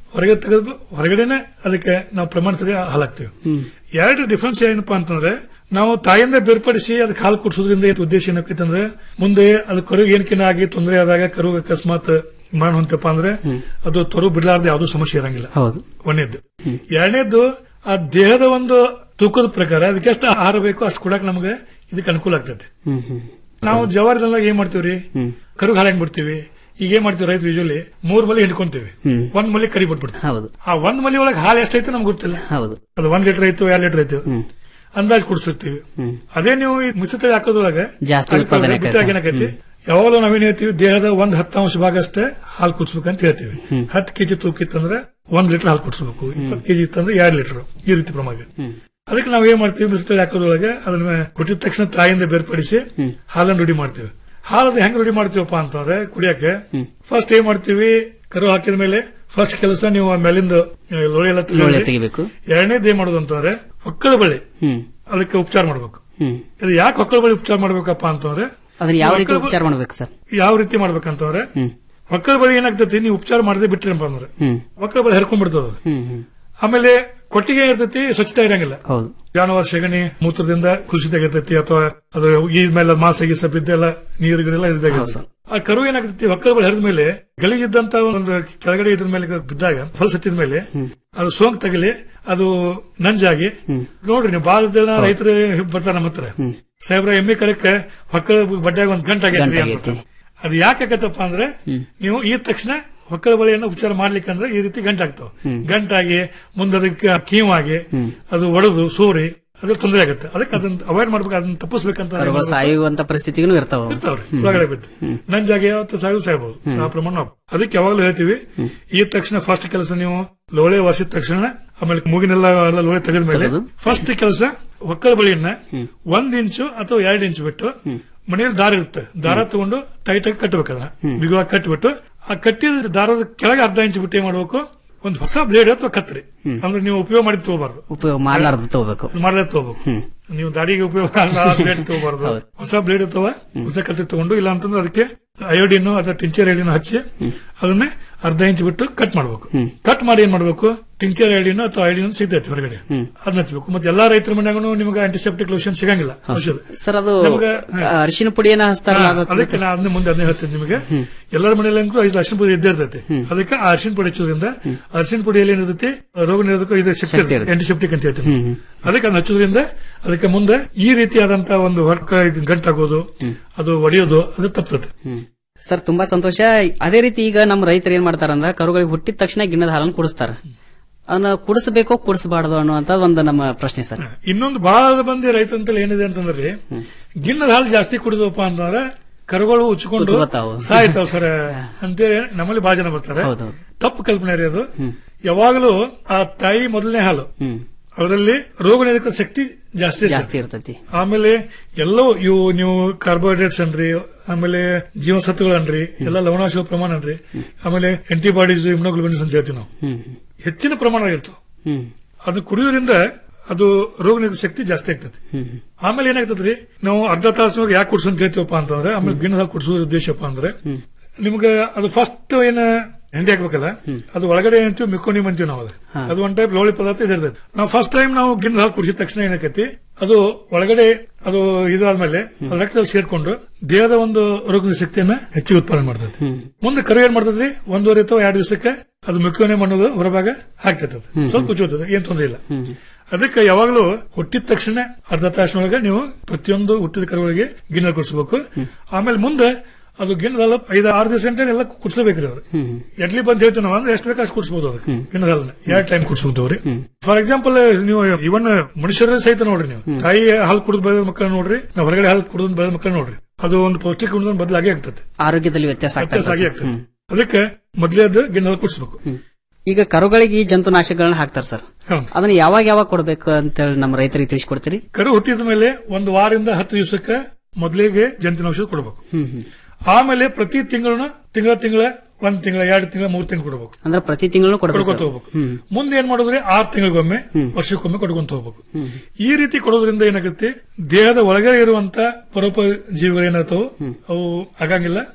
[SPEAKER 18] ಹೊರಗೆ ತೆಗೆದು ಹೊರಗಡೆನೆ ಅದಕ್ಕೆ ನಾವು ಪ್ರಮಾಣ ಸರಿ ಹಾಲಾಕ್ತಿವಿ ಎರಡು ಡಿಫ್ರೆನ್ಸ್ ಏನಪ್ಪಾ ಅಂತಂದ್ರೆ ನಾವು ತಾಯಿಯಿಂದ ಬೇರ್ಪಡಿಸಿ ಅದಕ್ಕೆ ಹಾಲು ಕುಡಿಸೋದ್ರಿಂದ ಏನ್ ಉದ್ದೇಶ ಏನಕ್ಕೈತೆ ಅಂದ್ರೆ ಮುಂದೆ ಅದು ಕರು ಏನಕಿನ ಆಗಿ ತೊಂದರೆ ಆದಾಗ ಕರು ಅಕಸ್ಮಾತ್ ಮರಣ ಹೊಂತಪ್ಪ ಅಂದ್ರೆ ಅದು ತೊರು ಬಿಡ್ಲಾರ್ದೆ ಯಾವ್ದು ಸಮಸ್ಯೆ ಇರಂಗಿಲ್ಲ
[SPEAKER 17] ಹೌದು
[SPEAKER 18] ಒಂದೇದ್ದು ಎರಡನೇದ್ದು ಆ ದೇಹದ ಒಂದು ತೂಕದ ಪ್ರಕಾರ ಅದಕ್ಕೆ ಎಷ್ಟು ಆಹಾರ ಬೇಕೋ ಅಷ್ಟು ಕೊಡಕ್ ನಮಗೆ ಇದಕ್ಕೆ ಅನುಕೂಲ ಆಗ್ತೈತಿ
[SPEAKER 17] ಹ್ಮ್ ಹ್ಮ್
[SPEAKER 18] ನಾವು ಜವಾರಿದೆಲ್ಲ ಏನ್ ಮಾಡ್ತೀವ್ರಿ ಕರು ಹಾಳು ಹೆಂಗ್ ಬಿಡ್ತೀವಿ ಈಗ ಏನ್ ಮಾಡ್ತೀವಿ ರೈತರು ಯೂಶಲಿ ಮೂರ್ ಮಲಿ ಹಿಡ್ಕೊಂತೀವಿ
[SPEAKER 17] ಹ್ಮ್.
[SPEAKER 18] ಒಂದ್ ಮಲಿ ಕರಿ ಬಿಟ್ಬಿಡ್ತೀವಿ
[SPEAKER 17] ಹೌದು
[SPEAKER 18] ಆ ಒಂದ್ ಮಲಿ ಒಳಗೆ ಹಾಲು ಎಷ್ಟೈತೆ ನಮ್ಗೆ ಗೊತ್ತಿಲ್ಲ
[SPEAKER 17] ಹೌದು
[SPEAKER 18] ಅದು ಒಂದ್ ಲೀಟರ್ ಐತು ಎರಡ್ ಲೀಟರ್ ಐತು ಅಂದಾಜ್ ಕುಡಿಸಿರ್ತೀವಿ ಅದೇ ನೀವು ಈ ಮಿಶ್ರಿತ ಹಾಕೋದ್ರೊಳಗೆ
[SPEAKER 17] ಜಾಸ್ತಿ
[SPEAKER 18] ಅದಕ್ಕೆ
[SPEAKER 17] ಉತ್ಪಾದನೆ
[SPEAKER 18] ಬಿಟ್ಟಾಗ
[SPEAKER 17] ಆಕೈತೆ.
[SPEAKER 18] ಏನಾಕೈತಿ ಯಾವಾಗಲೂ ನಾವೇನ್ ಹೇಳ್ತೀವಿ ದೇಹದ ಒಂದ್ ಹತ್ತಾಂಶ ಭಾಗ ಅಷ್ಟೇ ಹಾಲು ಕುಡಿಸ್ಬೇಕಂತ ಹೇಳ್ತೀವಿ ಹತ್ತು ಕೆಜಿ ತೂಕ ಇತ್ತಂದ್ರೆ ಒಂದ್ ಲೀಟರ್ ಹಾಲು ಕುಡಿಸ್ಬೇಕು ಇಪ್ಪತ್ತು ಕೆಜಿ ಇತ್ತಂದ್ರೆ ಎರಡ್ ಲೀಟರ್ ಈ ರೀತಿ ಪ್ರಮಾಣ ಅದಕ್ಕೆ ನಾವ್ ಏನ್ ಮಾಡ್ತೀವಿ ಮಿಶ್ರಿತ ಹಾಕೋದ್ರೊಳಗೆ ಅದನ್ನ ಕೊಟ್ಟಿದ ತಕ್ಷಣ ತಾಯಿಯಿಂದ ಬೇರ್ಪಡಿಸಿ ಹಾಲನ್ನು ರೂಢಿ ಮಾಡ್ತೀವಿ ಹಾಲದ ಹೆಂಗ್ ರೂಢಿ ಮಾಡ್ತೀವಪ್ಪ ಅಂತಂದ್ರೆ ಕುಡಿಯಕ್ಕೆ ಫಸ್ಟ್ ಏನ್ ಮಾಡ್ತೀವಿ ಕರು ಹಾಕಿದ ಮೇಲೆ ಫಸ್ಟ್ ಕೆಲಸ ನೀವು ಆ ಮೇಲಿಂದ ಆ, ಲೋಳೆ ಎಲ್ಲ ತೆಗೆದು
[SPEAKER 17] ಲೋಳೆ ತೆಗಿಬೇಕು.
[SPEAKER 18] ಎರಡನೇದು ಏನ್ ಮಾಡೋದು ಅಂತಂದ್ರೆ ಹೊಕ್ಕದ ಬಳ್ಳಿ
[SPEAKER 17] ಹ್ಮ್
[SPEAKER 18] ಅದಕ್ಕೆ ಉಪಚಾರ ಮಾಡ್ಬೇಕು
[SPEAKER 17] ಹ್ಮ್
[SPEAKER 18] ಇದು ಯಾಕೆ ಹೊಕ್ಕದ ಬಳ್ಳಿ ಉಪಚಾರ ಮಾಡ್ಬೇಕಪ್ಪ ಅಂತಂದ್ರೆ
[SPEAKER 17] ಅದನ್ನ ಯಾವ ರೀತಿ
[SPEAKER 18] ಹೊಕ್ಕದ ಬ-
[SPEAKER 17] ಉಪಚಾರ ಮಾಡ್ಬೇಕು ಸರ್
[SPEAKER 18] ಯಾವ ರೀತಿ ಮಾಡ್ಬೇಕಂತಂದ್ರೆ
[SPEAKER 17] ಹ್ಮ್
[SPEAKER 18] ಒಕ್ಕಳ ಬಳಿ ಏನಾಗ್ತೈತಿ ನೀವು ಉಪಚಾರ ಮಾಡದೆ ಬಿಟ್ರಿ ಅಂದ್ರೆ
[SPEAKER 17] ಹ್ಮ್
[SPEAKER 18] ಒಕ್ಕಳ ಬಳಿ ಹರ್ಕೊಂಡ್ಬಿಡ್ತದ ಅದು.
[SPEAKER 17] ಹ್ಮ್ ಹ್ಮ್
[SPEAKER 18] ಆಮೇಲೆ ಕೊಟ್ಟಿಗೆ ಇರ್ತೈತಿ ಸ್ವಚ್ಛತೆ ಇರಂಗಿಲ್ಲ
[SPEAKER 17] ಹೌದು
[SPEAKER 18] ಜಾನುವಾರು ಸೆಗಣಿ ಮೂತ್ರದಿಂದ ಕಲುಷಿತ ಆಗಿರ್ತೈತಿ ಅಥವಾ ಅದು ಈ ಮೇಲೆ ಮಾಸ ಗೀಸ ಬಿದ್ದೆಲ್ಲ ನೀರು ಗಿರೆಲ್ಲ ಇದಾಗಿರ್ತೈತಿ ಆ ಕರು ಏನಾಗ್ತೈತಿ ಒಕ್ಕಲ ಬಳಿ ಹರಿದ ಮೇಲೆ ಗಲೀಜಿದ್ದಂತ ಒಂದು ಕೆಳಗಡೆ ಇದ್ರ ಮೇಲೆ ಬಿದ್ದಾಗ ಫಲ ಸತ್ತಿದ ಮೇಲೆ ಅದು ಸೋಂಕು ತಗಲಿ ಅದು ನಂಜಾಗಿ ನೋಡ್ರಿ ನೀವು ಬಾಳ ಜನ ರೈತರು ಬರ್ತಾರ ನಮ್ಮ ಹತ್ರ ಸಾಹೇಬ್ರ ಎಮ್ಮೆ ಕಡಕ್ಕೆ ಹೊಕ್ಕಳ ಬಡ್ಡ್ಯಾಗ ಒಂದ್ ಗಂಟೆ ಆಗೈತ್ರಿ
[SPEAKER 17] ಗಂಟೆ
[SPEAKER 18] ಅಂದ್ಬಿಡ್ತಾರೆ. ಅದು ಯಾಕೆ ಆಗತ್ತಪ್ಪ ಅಂದ್ರೆ ನೀವು ಈ ತಕ್ಷಣ ಹೊಕ್ಕಳ ಬಳಿಯನ್ನು ಉಪಚಾರ ಮಾಡ್ಲಿಕ್ಕೆ ಅಂದ್ರೆ ಈ ರೀತಿ ಗಂಟಾಗ್ತಾವ ಗಂಟಾಗಿ ಮುಂದೆ ಅದಕ್ಕೆ ಕೀವಾಗಿ ಅದು ಒಡೆದು ಸೂರಿ ಅದು ತೊಂದರೆ ಆಗುತ್ತೆ ಅದಕ್ಕೆ ಅದನ್ನ ಅವಾಯ್ಡ್ ಮಾಡ್ಬೇಕು ಅದನ್ನ ತಪ್ಪಿಸ್ಬೇಕಂತ
[SPEAKER 17] ಕರುಗಳು ಸಾಯುವಂತ ಪರಿಸ್ಥಿತಿಗೂ ಇರ್ತಾವ
[SPEAKER 18] ಇರ್ತಾವ್ರಿ ಒಳಗಡೆ ಬಿದ್ದು ನಂಜಾಗಿ ಯಾವತ್ತು ಸಾಯು ಸಾಯ್ಬಹುದು ಆ ಪ್ರಮಾಣ ನಾವು- ಅದಕ್ಕೆ ಯಾವಾಗಲೂ ಹೇಳ್ತೀವಿ ಈ ತಕ್ಷಣ ಫಸ್ಟ್ ಕೆಲಸ ನೀವು ಲೋಳೆ ವರ್ಷದ ತಕ್ಷಣ ಆಮೇಲೆ ಮೂಗಿನೆಲ್ಲ ಎಲ್ಲ ಲೋಳೆ ತೆಗೆದ ಮೇಲೆ ಫಸ್ಟ್ ಕೆಲಸ ಒಕ್ಕಲ ಬಳಿಯನ್ನ ಒಂದ್ ಇಂಚು ಅಥವಾ ಎರಡ್ ಇಂಚು ಬಿಟ್ಟು ಮನೆಯಲ್ಲಿ ದಾರ ಇರುತ್ತೆ ದಾರ ತಗೊಂಡು ಟೈಟ್ ಆಗಿ ಕಟ್ಟಬೇಕದ ಬಿಗುವಾಗಿ ಕಟ್ಬಿಟ್ಟು ಆ ಕಟ್ಟಿದ ದಾರದ ಕೆಳಗೆ ಅರ್ಧ ಇಂಚು ಬಿಟ್ಟು ಏನ್ ಮಾಡ್ಬೇಕು ಒಂದು ಹೊಸ ಬ್ಲೇಡ್ ಅಥವಾ ಕತ್ರಿ ಅಂದ್ರೆ ನೀವು ಉಪಯೋಗ ಮಾಡಿ ತಗೋಬಾರ್ದು
[SPEAKER 17] ಉಪಯೋಗ ಮಾಡ್ಲಾರ್ದು ತಗೋಬೇಕು
[SPEAKER 18] ಮಾಡಲೇ ತಗೋಬೇಕು ನೀವು ದಾಡಿಗೆ ಉಪಯೋಗ ಬ್ಲೇಡ್ ತಗೋಬಾರ್ದು ಹೊಸ ಬ್ಲೇಡ್ ಅಥವಾ ಹೊಸ ಕತ್ತಿ ತಗೊಂಡು ಇಲ್ಲ ಅಂತಂದ್ರೆ ಅದಕ್ಕೆ ಅಯೋಡಿನ್ ಅಥವಾ ಟಿಂಚರ್ ಐಡಿನ್ ಹಚ್ಚಿ ಅದನ್ನ ಅರ್ಧ ಇಂಚ್ ಬಿಟ್ಟು ಕಟ್ ಮಾಡ್ಬೇಕು ಕಟ್ ಮಾಡಿ ಏನ್ ಮಾಡ್ಬೇಕು ಟಿಂಚರ್ ಐಡಿನ್ ಅಥವಾ ಐಡಿನ್ ಸಿಗ್ತೈತಿ ಹೊರಗಡೆ ಅದನ್ನ ಹಚ್ಬೇಕು ಮತ್ತೆ ಎಲ್ಲಾ ರೈತರ ಮನ್ಯಾಗೂ ನಿಮಗೆ ಆಂಟಿಸೆಪ್ಟಿಕ್ ಲೋಷನ್ ಸಿಗಂಗಿಲ್ಲ ಔಷಧ
[SPEAKER 17] ಸರ್ ಅದು
[SPEAKER 18] ನಮ್ಗೆ,
[SPEAKER 17] ಆ, ಅರಿಶಿನ ಪುಡಿಯನ್ನ ಹಚ್ತಾರಲ್ಲ
[SPEAKER 18] ಹಾ,
[SPEAKER 17] ಅದು
[SPEAKER 18] ಅದಕ್ಕೆ
[SPEAKER 17] ಹಚ್ಬೇಕು.
[SPEAKER 18] ನಾ ಅದನ್ನ ಮುಂದೆ ಅದನ್ನೇ ಹೇಳ್ತೀನಿ ನಿಮಗೆ ಎಲ್ಲರ ಮನೆಯಲ್ಲಿ ಅಂತೂ ಐದು ಅರಿಶಿನ ಪುಡಿ ಇದ್ದೇ ಇರ್ತೈತಿ ಅದಕ್ಕೆ ಆ ಅರಿಶಿನ ಪುಡಿ ಹಚ್ಚೋದ್ರಿಂದ ಅರಿಶಿನ ಪುಡಿಯಲ್ಲಿ ಏನಿರ್ತೈತಿ ರೋಗ ನಿರೋಧಕ ಇದು ಶಕ್ತಿ ಇರುತ್ತೆ ಆಂಟಿಸೆಪ್ಟಿಕ್ ಅಂತ ಹೇಳ್ತೀನಿ ಅದಕ್ಕೆ ಅದನ್ನ ಹಚ್ಚೋದ್ರಿಂದ ಅದಕ್ಕೆ ಮುಂದೆ ಈ ರೀತಿಯಾದಂತಹ ಒಂದು ಹೊರಕ ಗಂಟಾಗೋದು ಅದು ಒಡೆಯೋದು ಅದು ತಪ್ತದೆ
[SPEAKER 17] ಸರ್ ತುಂಬಾ ಸಂತೋಷ ಅದೇ ರೀತಿ ಈಗ ನಮ್ಮ ರೈತರು ಏನ್ ಮಾಡ್ತಾರಂದ್ರ ಕರುಗಳಿಗೆ ಹುಟ್ಟಿದ ತಕ್ಷಣ ಗಿಣ್ಣದ ಹಾಲನ್ನು ಕುಡಿಸ್ತಾರ ಅದನ್ನ ಕುಡಿಸಬೇಕೋ ಕುಡಿಸಬಾರ್ದು ಅನ್ನುವಂತ ಒಂದು ನಮ್ಮ ಪ್ರಶ್ನೆ ಸರ್
[SPEAKER 18] ಇನ್ನೊಂದು ಬಹಳ ಮಂದಿ ರೈತಂತಲ್ಲಿ ಏನಿದೆ ಅಂತಂದ್ರೆ ಗಿಣ್ಣದ ಹಾಲು ಜಾಸ್ತಿ ಕುಡಿದವಪ್ಪ ಅಂತಂದ್ರೆ ಕರುಗಳು ಉಚ್ಕೊಂಡು
[SPEAKER 17] ಉಚ್ಕೊತಾವು.
[SPEAKER 18] ಸಾಯ್ತಾವ ಸರ್ ಅಂತೇಳಿ ನಮ್ಮಲ್ಲಿ ಬಹಳ ಜನ ಬರ್ತಾರೆ
[SPEAKER 17] ಹೌದೌದು.
[SPEAKER 18] ತಪ್ಪು ಕಲ್ಪನೆ ರೀ ಅದು ಯಾವಾಗಲೂ ಆ ತಾಯಿ ಮೊದಲನೇ ಹಾಲು ಅದರಲ್ಲಿ ರೋಗ ನಿರೋಧಕ ಶಕ್ತಿ ಜಾಸ್ತಿ ಇರ್ತದೆ.
[SPEAKER 17] ಜಾಸ್ತಿ ಇರ್ತೈತಿ
[SPEAKER 18] ಆಮೇಲೆ ಎಲ್ಲವೂ ಇವು ನೀವು ಕಾರ್ಬೋಹೈಡ್ರೇಟ್ಸ್ ಅನ್ರಿ ಆಮೇಲೆ ಜೀವಸತ್ವಗಳು ಅನ್ರಿ ಎಲ್ಲ ಲವಣಾಂಶಗಳ ಪ್ರಮಾಣ ಅನ್ರಿ ಆಮೇಲೆ ಆಂಟಿಬಾಡೀಸ್ ಇಮ್ಯುನೋಗ್ಲೋಬಿನ್ಸ್ ಅಂತ ಹೇಳ್ತೀವಿ ನಾವು ಹೆಚ್ಚಿನ ಪ್ರಮಾಣ ಇರ್ತವೆ
[SPEAKER 17] ಹ್ಮ್
[SPEAKER 18] ಅದು ಕುಡಿಯೋದ್ರಿಂದ ಅದು ರೋಗ ನಿರೋಧಕ ಶಕ್ತಿ ಜಾಸ್ತಿ ಆಗ್ತದೆ ಆಮೇಲೆ ಏನಾಗ್ತದ್ರಿ ನಾವು ಅರ್ಧ ತಾಸು ಯಾಕೆ ಕುಡ್ಸು ಅಂತ ಹೇಳ್ತೀವಪ್ಪ ಅಂತಂದ್ರೆ ಆಮೇಲೆ ಗಿಣ್ಣದ ಹಾಲು ಕುಡಿಸೋ ಉದ್ದೇಶಪ್ಪ ಅಂದ್ರೆ ನಿಮ್ಗೆ ಅದು ಫಸ್ಟ್ ಏನ ಹೆಂಡಿ ಹಾಕ್ಬೇಕಲ್ಲ ಅದು ಒಳಗಡೆ ಏನಂತೀವಿ ಮಿಕೋನಿಮ್ ಅಂತೀವಿ ನಾವು ಅದು ಅದು ಒಂದ್ ಟೈಪ್ ಲೋಳಿ ಪದಾರ್ಥ ಇದಿರ್ತೈತೆ ನಾವು ಫಸ್ಟ್ ಟೈಮ್ ನಾವು ಗಿಣ್ಣದ ಹಾಲು ಕುಡಿಸಿದ ತಕ್ಷಣ ಏನಾಕೈತಿ ಅದು ಒಳಗಡೆ ಅದು ಇದಾದ್ಮೇಲೆ ಅದು ರಕ್ತದಲ್ಲಿ ಸೇರ್ಕೊಂಡು ದೇಹದ ಒಂದು ರೋಗದ ಶಕ್ತಿಯನ್ನ ಹೆಚ್ಚಿಗೆ ಉತ್ಪಾದನೆ ಮಾಡ್ತದೆ ಮುಂದೆ ಕರು ಏನ್ ಮಾಡ್ತದ್ರಿ ಒಂದೂವರೆ ಅಥವಾ ಎರಡು ದಿವಸಕ್ಕೆ ಅದು ಮಿಕೋನಿಮ್ ಅನ್ನೋದು ಹೊರಭಾಗ ಹಾಕ್ತೈತೆ ಅದು. ಸ್ವಲ್ಪ ಉಜ್ಜೋತದೆ ಏನ್ ತೊಂದರೆ ಇಲ್ಲ ಅದಕ್ಕೆ ಯಾವಾಗಲೂ ಹುಟ್ಟಿದ ತಕ್ಷಣ ಅರ್ಧ ತಾಸಿನೊಳಗೆ ನೀವು ಪ್ರತಿಯೊಂದು ಹುಟ್ಟಿದ ಕರುಗಳಿಗೆ ಗಿಣ್ಣ ಕುಡಿಸಬೇಕು ಆಮೇಲೆ ಮುಂದೆ ಅದು ಗಿಣ್ಣದಲ್ಲ ಐದು ಆರು ದಿವಸ ಗಂಟೆ ಎಲ್ಲ ಕುಡಿಸಬೇಕ್ರಿ ಅವ್ರು ಎಡ್ಲಿ ಬಂದ್ ಹೇಳ್ತೀವಿ ನಾವು ಅಂದ್ರೆ ಎಷ್ಟು ಬೇಕು ಅಷ್ಟು ಕುಡಿಸಬಹುದು ಅದಕ್ಕೆ ಗಿಣ್ಣದಲ್ಲ ಎರಡು ಟೈಮ್ ಕುಡಿಸಬಹುದವ್ರಿ ಫಾರ್ ಎಕ್ಸಾಂಪಲ್ ನೀವು ಇವನ್ ಮನುಷ್ಯರ ಸಹಿತ ನೋಡ್ರಿ ನೀವು ತಾಯಿ ಹಾಲು ಕುಡಿದ್ ಬೆಳೆದ ಮಕ್ಕಳು ನೋಡ್ರಿ ನಾವು ಹೊರಗಡೆ ಹಾಲು ಕುಡಿದ್ ಬೆಳೆದ ಮಕ್ಕಳು ನೋಡ್ರಿ ಅದು ಒಂದು ಪೌಷ್ಟಿಕ ಗುಣದ ಬದಲಾಗಿ ಆಗ್ತದೆ
[SPEAKER 17] ಆರೋಗ್ಯದಲ್ಲಿ ವ್ಯತ್ಯಾಸ ಆಗ್ತಾ
[SPEAKER 18] ವ್ಯತ್ಯಾಸ ಆಗಿ
[SPEAKER 17] ಇರ್ತದೆ.
[SPEAKER 18] ಆಗ್ತದೆ ಅದಕ್ಕೆ ಮೊದಲೇ ಅದು ಗಿಣ್ಣದಲ್ಲಿ ಕುಡಿಸ್ಬೇಕು
[SPEAKER 17] ಈಗ ಕರುಗಳಿಗೆ ಈ ಜಂತುನಾಶಕಗಳನ್ನ ಹಾಕ್ತಾರ ಸರ್ ಅದನ್ನ ಯಾವಾಗ ಯಾವಾಗ ಕೊಡ್ಬೇಕು ಅಂತ ಹೇಳಿ ನಮ್ಮ ರೈತರಿಗೆ ತಿಳಿಸ್ಕೊಡ್ತೀರಿ
[SPEAKER 18] ಕರು ಹುಟ್ಟಿದ ಮೇಲೆ ಒಂದು ವಾರದಿಂದ ಹತ್ತು ದಿವಸಕ್ಕೆ ಮೊದಲಿಗೆ ಜಂತಿನ ಔಷಧ ಕೊಡಬೇಕು
[SPEAKER 17] ಹ್ಮ್ ಹ್ಮ್
[SPEAKER 18] ಆಮೇಲೆ ಪ್ರತಿ ತಿಂಗಳು ತಿಂಗಳ ತಿಂಗಳ ಒಂದ್ ತಿಂಗಳ ಎರಡು ತಿಂಗಳ ಮೂರ್ ತಿಂಗಳು ಕೊಡಬೇಕು
[SPEAKER 17] ಅಂದ್ರೆ ಪ್ರತಿ ತಿಂಗಳು ಕೊಡ್ಬೇಕು
[SPEAKER 18] ಕೊಡ್ಕೊಂತ ಹೋಗ್ಬೇಕು ಮುಂದೆ ಏನ್ ಮಾಡೋದ್ರಿ ಆರ್ ತಿಂಗಳಿಗೊಮ್ಮೆ ವರ್ಷಕ್ಕೊಮ್ಮೆ ಕೊಡ್ಕೊಂತ ಹೋಗ್ಬೇಕು ಈ ರೀತಿ ಕೊಡೋದ್ರಿಂದ ಏನಾಗುತ್ತೆ ದೇಹದ ಒಳಗಡೆ ಇರುವಂತ ಪರೋಪ ಜೀವಿಗಳು ಏನಾಗ್ತಾವ ಅವು ಆಗಂಗಿಲ್ಲ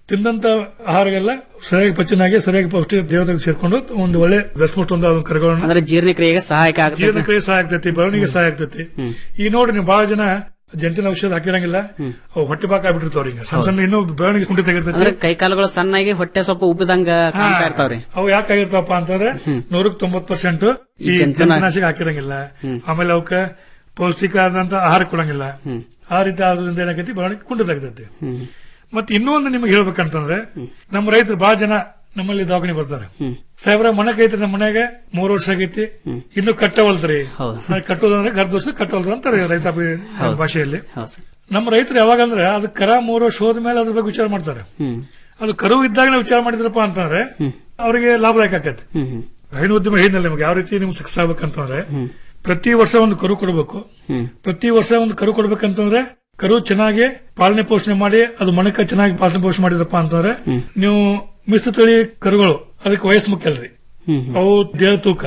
[SPEAKER 18] ತಿಂದಂತ ಆಹಾರಗೆಲ್ಲ ಸರಿಯಾಗಿ ಪಚನಾಗಿ ಸರಿಯಾಗಿ ಪೌಷ್ಟಿಕ ದೇವತೆಗೆ ಸೇರ್ಕೊಂಡು ಒಂದು ಒಳ್ಳೆ ದಸ್ಮುಷ್ಟ ಒಂದು ಅದನ್ನ ಕರಗಳನ್ನು
[SPEAKER 17] ಅಂದ್ರೆ ಜೀರ್ಣಕ್ರಿಯೆಗೆ ಸಹಾಯಕ ಆಗುತ್ತೆ
[SPEAKER 18] ಜೀರ್ಣಕ್ರಿಯೆ ಸಹಾಯ ಆಗ್ತೈತಿ ಬೆಳವಣಿಗೆ ಸಹಾಯ ಆಗ್ತೈತಿ ಈಗ ನೋಡ್ರಿ ನೀವು ಬಹಳ ಜನ ಜಂತಿನ ಔಷಧ ಹಾಕಿರಂಗಿಲ್ಲ ಅವು ಹೊಟ್ಟೆ ಬಾಕ ಆಗ್ಬಿಟ್ಟಿರ್ತಾವ್ರಿ ಹಿಂಗ ಸಣ್ಣ ಸಣ್ಣ ಇನ್ನೂ ಬೆಳವಣಿಗೆ ಕುಂಠಿತ
[SPEAKER 17] ಅಂದ್ರೆ
[SPEAKER 18] ಆಗಿರ್ತೈತಿ
[SPEAKER 17] ಕೈಕಾಲುಗಳು ಸಣ್ಣಾಗಿ ಹೊಟ್ಟೆ ಸ್ವಲ್ಪ ಉಬ್ಬಿದಂಗ ಕಾಣ್ತಾ ಇರ್ತಾವ್ರಿ
[SPEAKER 18] ಅವು ಯಾಕಾಗಿರ್ತಾವಪ್ಪ ಅಂತಂದ್ರೆ ನೂರಕ್ಕೆ ತೊಂಬತ್ ಪರ್ಸೆಂಟ್ ಈ
[SPEAKER 17] ಈ ಜಂತುನಾಶ-
[SPEAKER 18] ಜಂತುನಾಶಕ ಹಾಕಿರಂಗಿಲ್ಲ ಆಮೇಲೆ ಅವಕ್ಕ ಪೌಷ್ಟಿಕ ಆದಂತ ಆಹಾರ ಕೊಡಂಗಿಲ್ಲ ಆ ರೀತಿ ಆದ್ರಿಂದ ಏನಾಗೈತಿ ಬೆಳವಣಿಗೆ ಕುಂಠಿತಾಗ್ತೈತಿ ಮತ್ತೆ ಇನ್ನೂ ಒಂದು ನಿಮ್ಗೆ ಹೇಳ್ಬೇಕಂತಂದ್ರೆ ನಮ್ಮ ರೈತರು ಬಹಳ ಜನ ನಮ್ಮಲ್ಲಿ ದವಾಖಾನೆ ಬರ್ತಾರೆ ಸಾಹೇಬ್ರ ಮನೆ ಐತ್ರಿ ನಮ್ಮ ಮನೆಗೆ ಮೂರು ವರ್ಷ ಆಗೈತಿ ಇನ್ನು ಕಟ್ಟವಲ್ದ್ರಿ ಕಟ್ಟೋದಂದ್ರೆ ಗರ್ಭ ಕಟ್ಟವಲ್ದ್ರ ಅಂತಾರೆ ರೈತಾಪಿ
[SPEAKER 17] ಹೌದು.
[SPEAKER 18] ಭಾಷೆಯಲ್ಲಿ
[SPEAKER 17] ಹೌದು ಸರ್
[SPEAKER 18] ನಮ್ಮ ರೈತರು ಯಾವಾಗಂದ್ರೆ ಅದು ಕರ ಮೂರು ವರ್ಷ ಹೋದ್ಮೇಲೆ ಅದ್ರ ಬಗ್ಗೆ ವಿಚಾರ ಮಾಡ್ತಾರೆ ಅದು ಕರು ಇದ್ದಾಗ ವಿಚಾರ ಮಾಡಿದ್ರಪ್ಪ ಅಂತಂದ್ರೆ ಅವರಿಗೆ ಲಾಭದಾಯಕ ಆಕೈತಿ ಹೈನು ಉದ್ಯಮ ಹೇಳಿದ್ನಲ್ಲ ನಿಮ್ಗೆ ಯಾವ ರೀತಿ ನಿಮ್ಗೆ ಸಕ್ಸಸ್ ಆಗ್ಬೇಕಂತಂದ್ರೆ ಪ್ರತಿ ವರ್ಷ ಒಂದು ಕರು ಕೊಡಬೇಕು ಪ್ರತಿ ವರ್ಷ ಒಂದು ಕರು ಕೊಡ್ಬೇಕಂತಂದ್ರೆ ಕರು ಚೆನ್ನಾಗಿ ಪಾಲನೆ ಪೋಷಣೆ ಮಾಡಿ ಅದು ಮಣಕ ಚೆನ್ನಾಗಿ ಪಾಲನೆ ಪೋಷಣೆ ಮಾಡಿದ್ರಪ್ಪ ಅಂತಂದ್ರೆ ನೀವು ಮಿಶ್ರ ತಳಿ ಕರುಗಳು ಅದಕ್ಕೆ ವಯಸ್ಸು ಮುಖ್ಯ ಅಲ್ರಿ ಅವು ದೇಹ ತೂಕ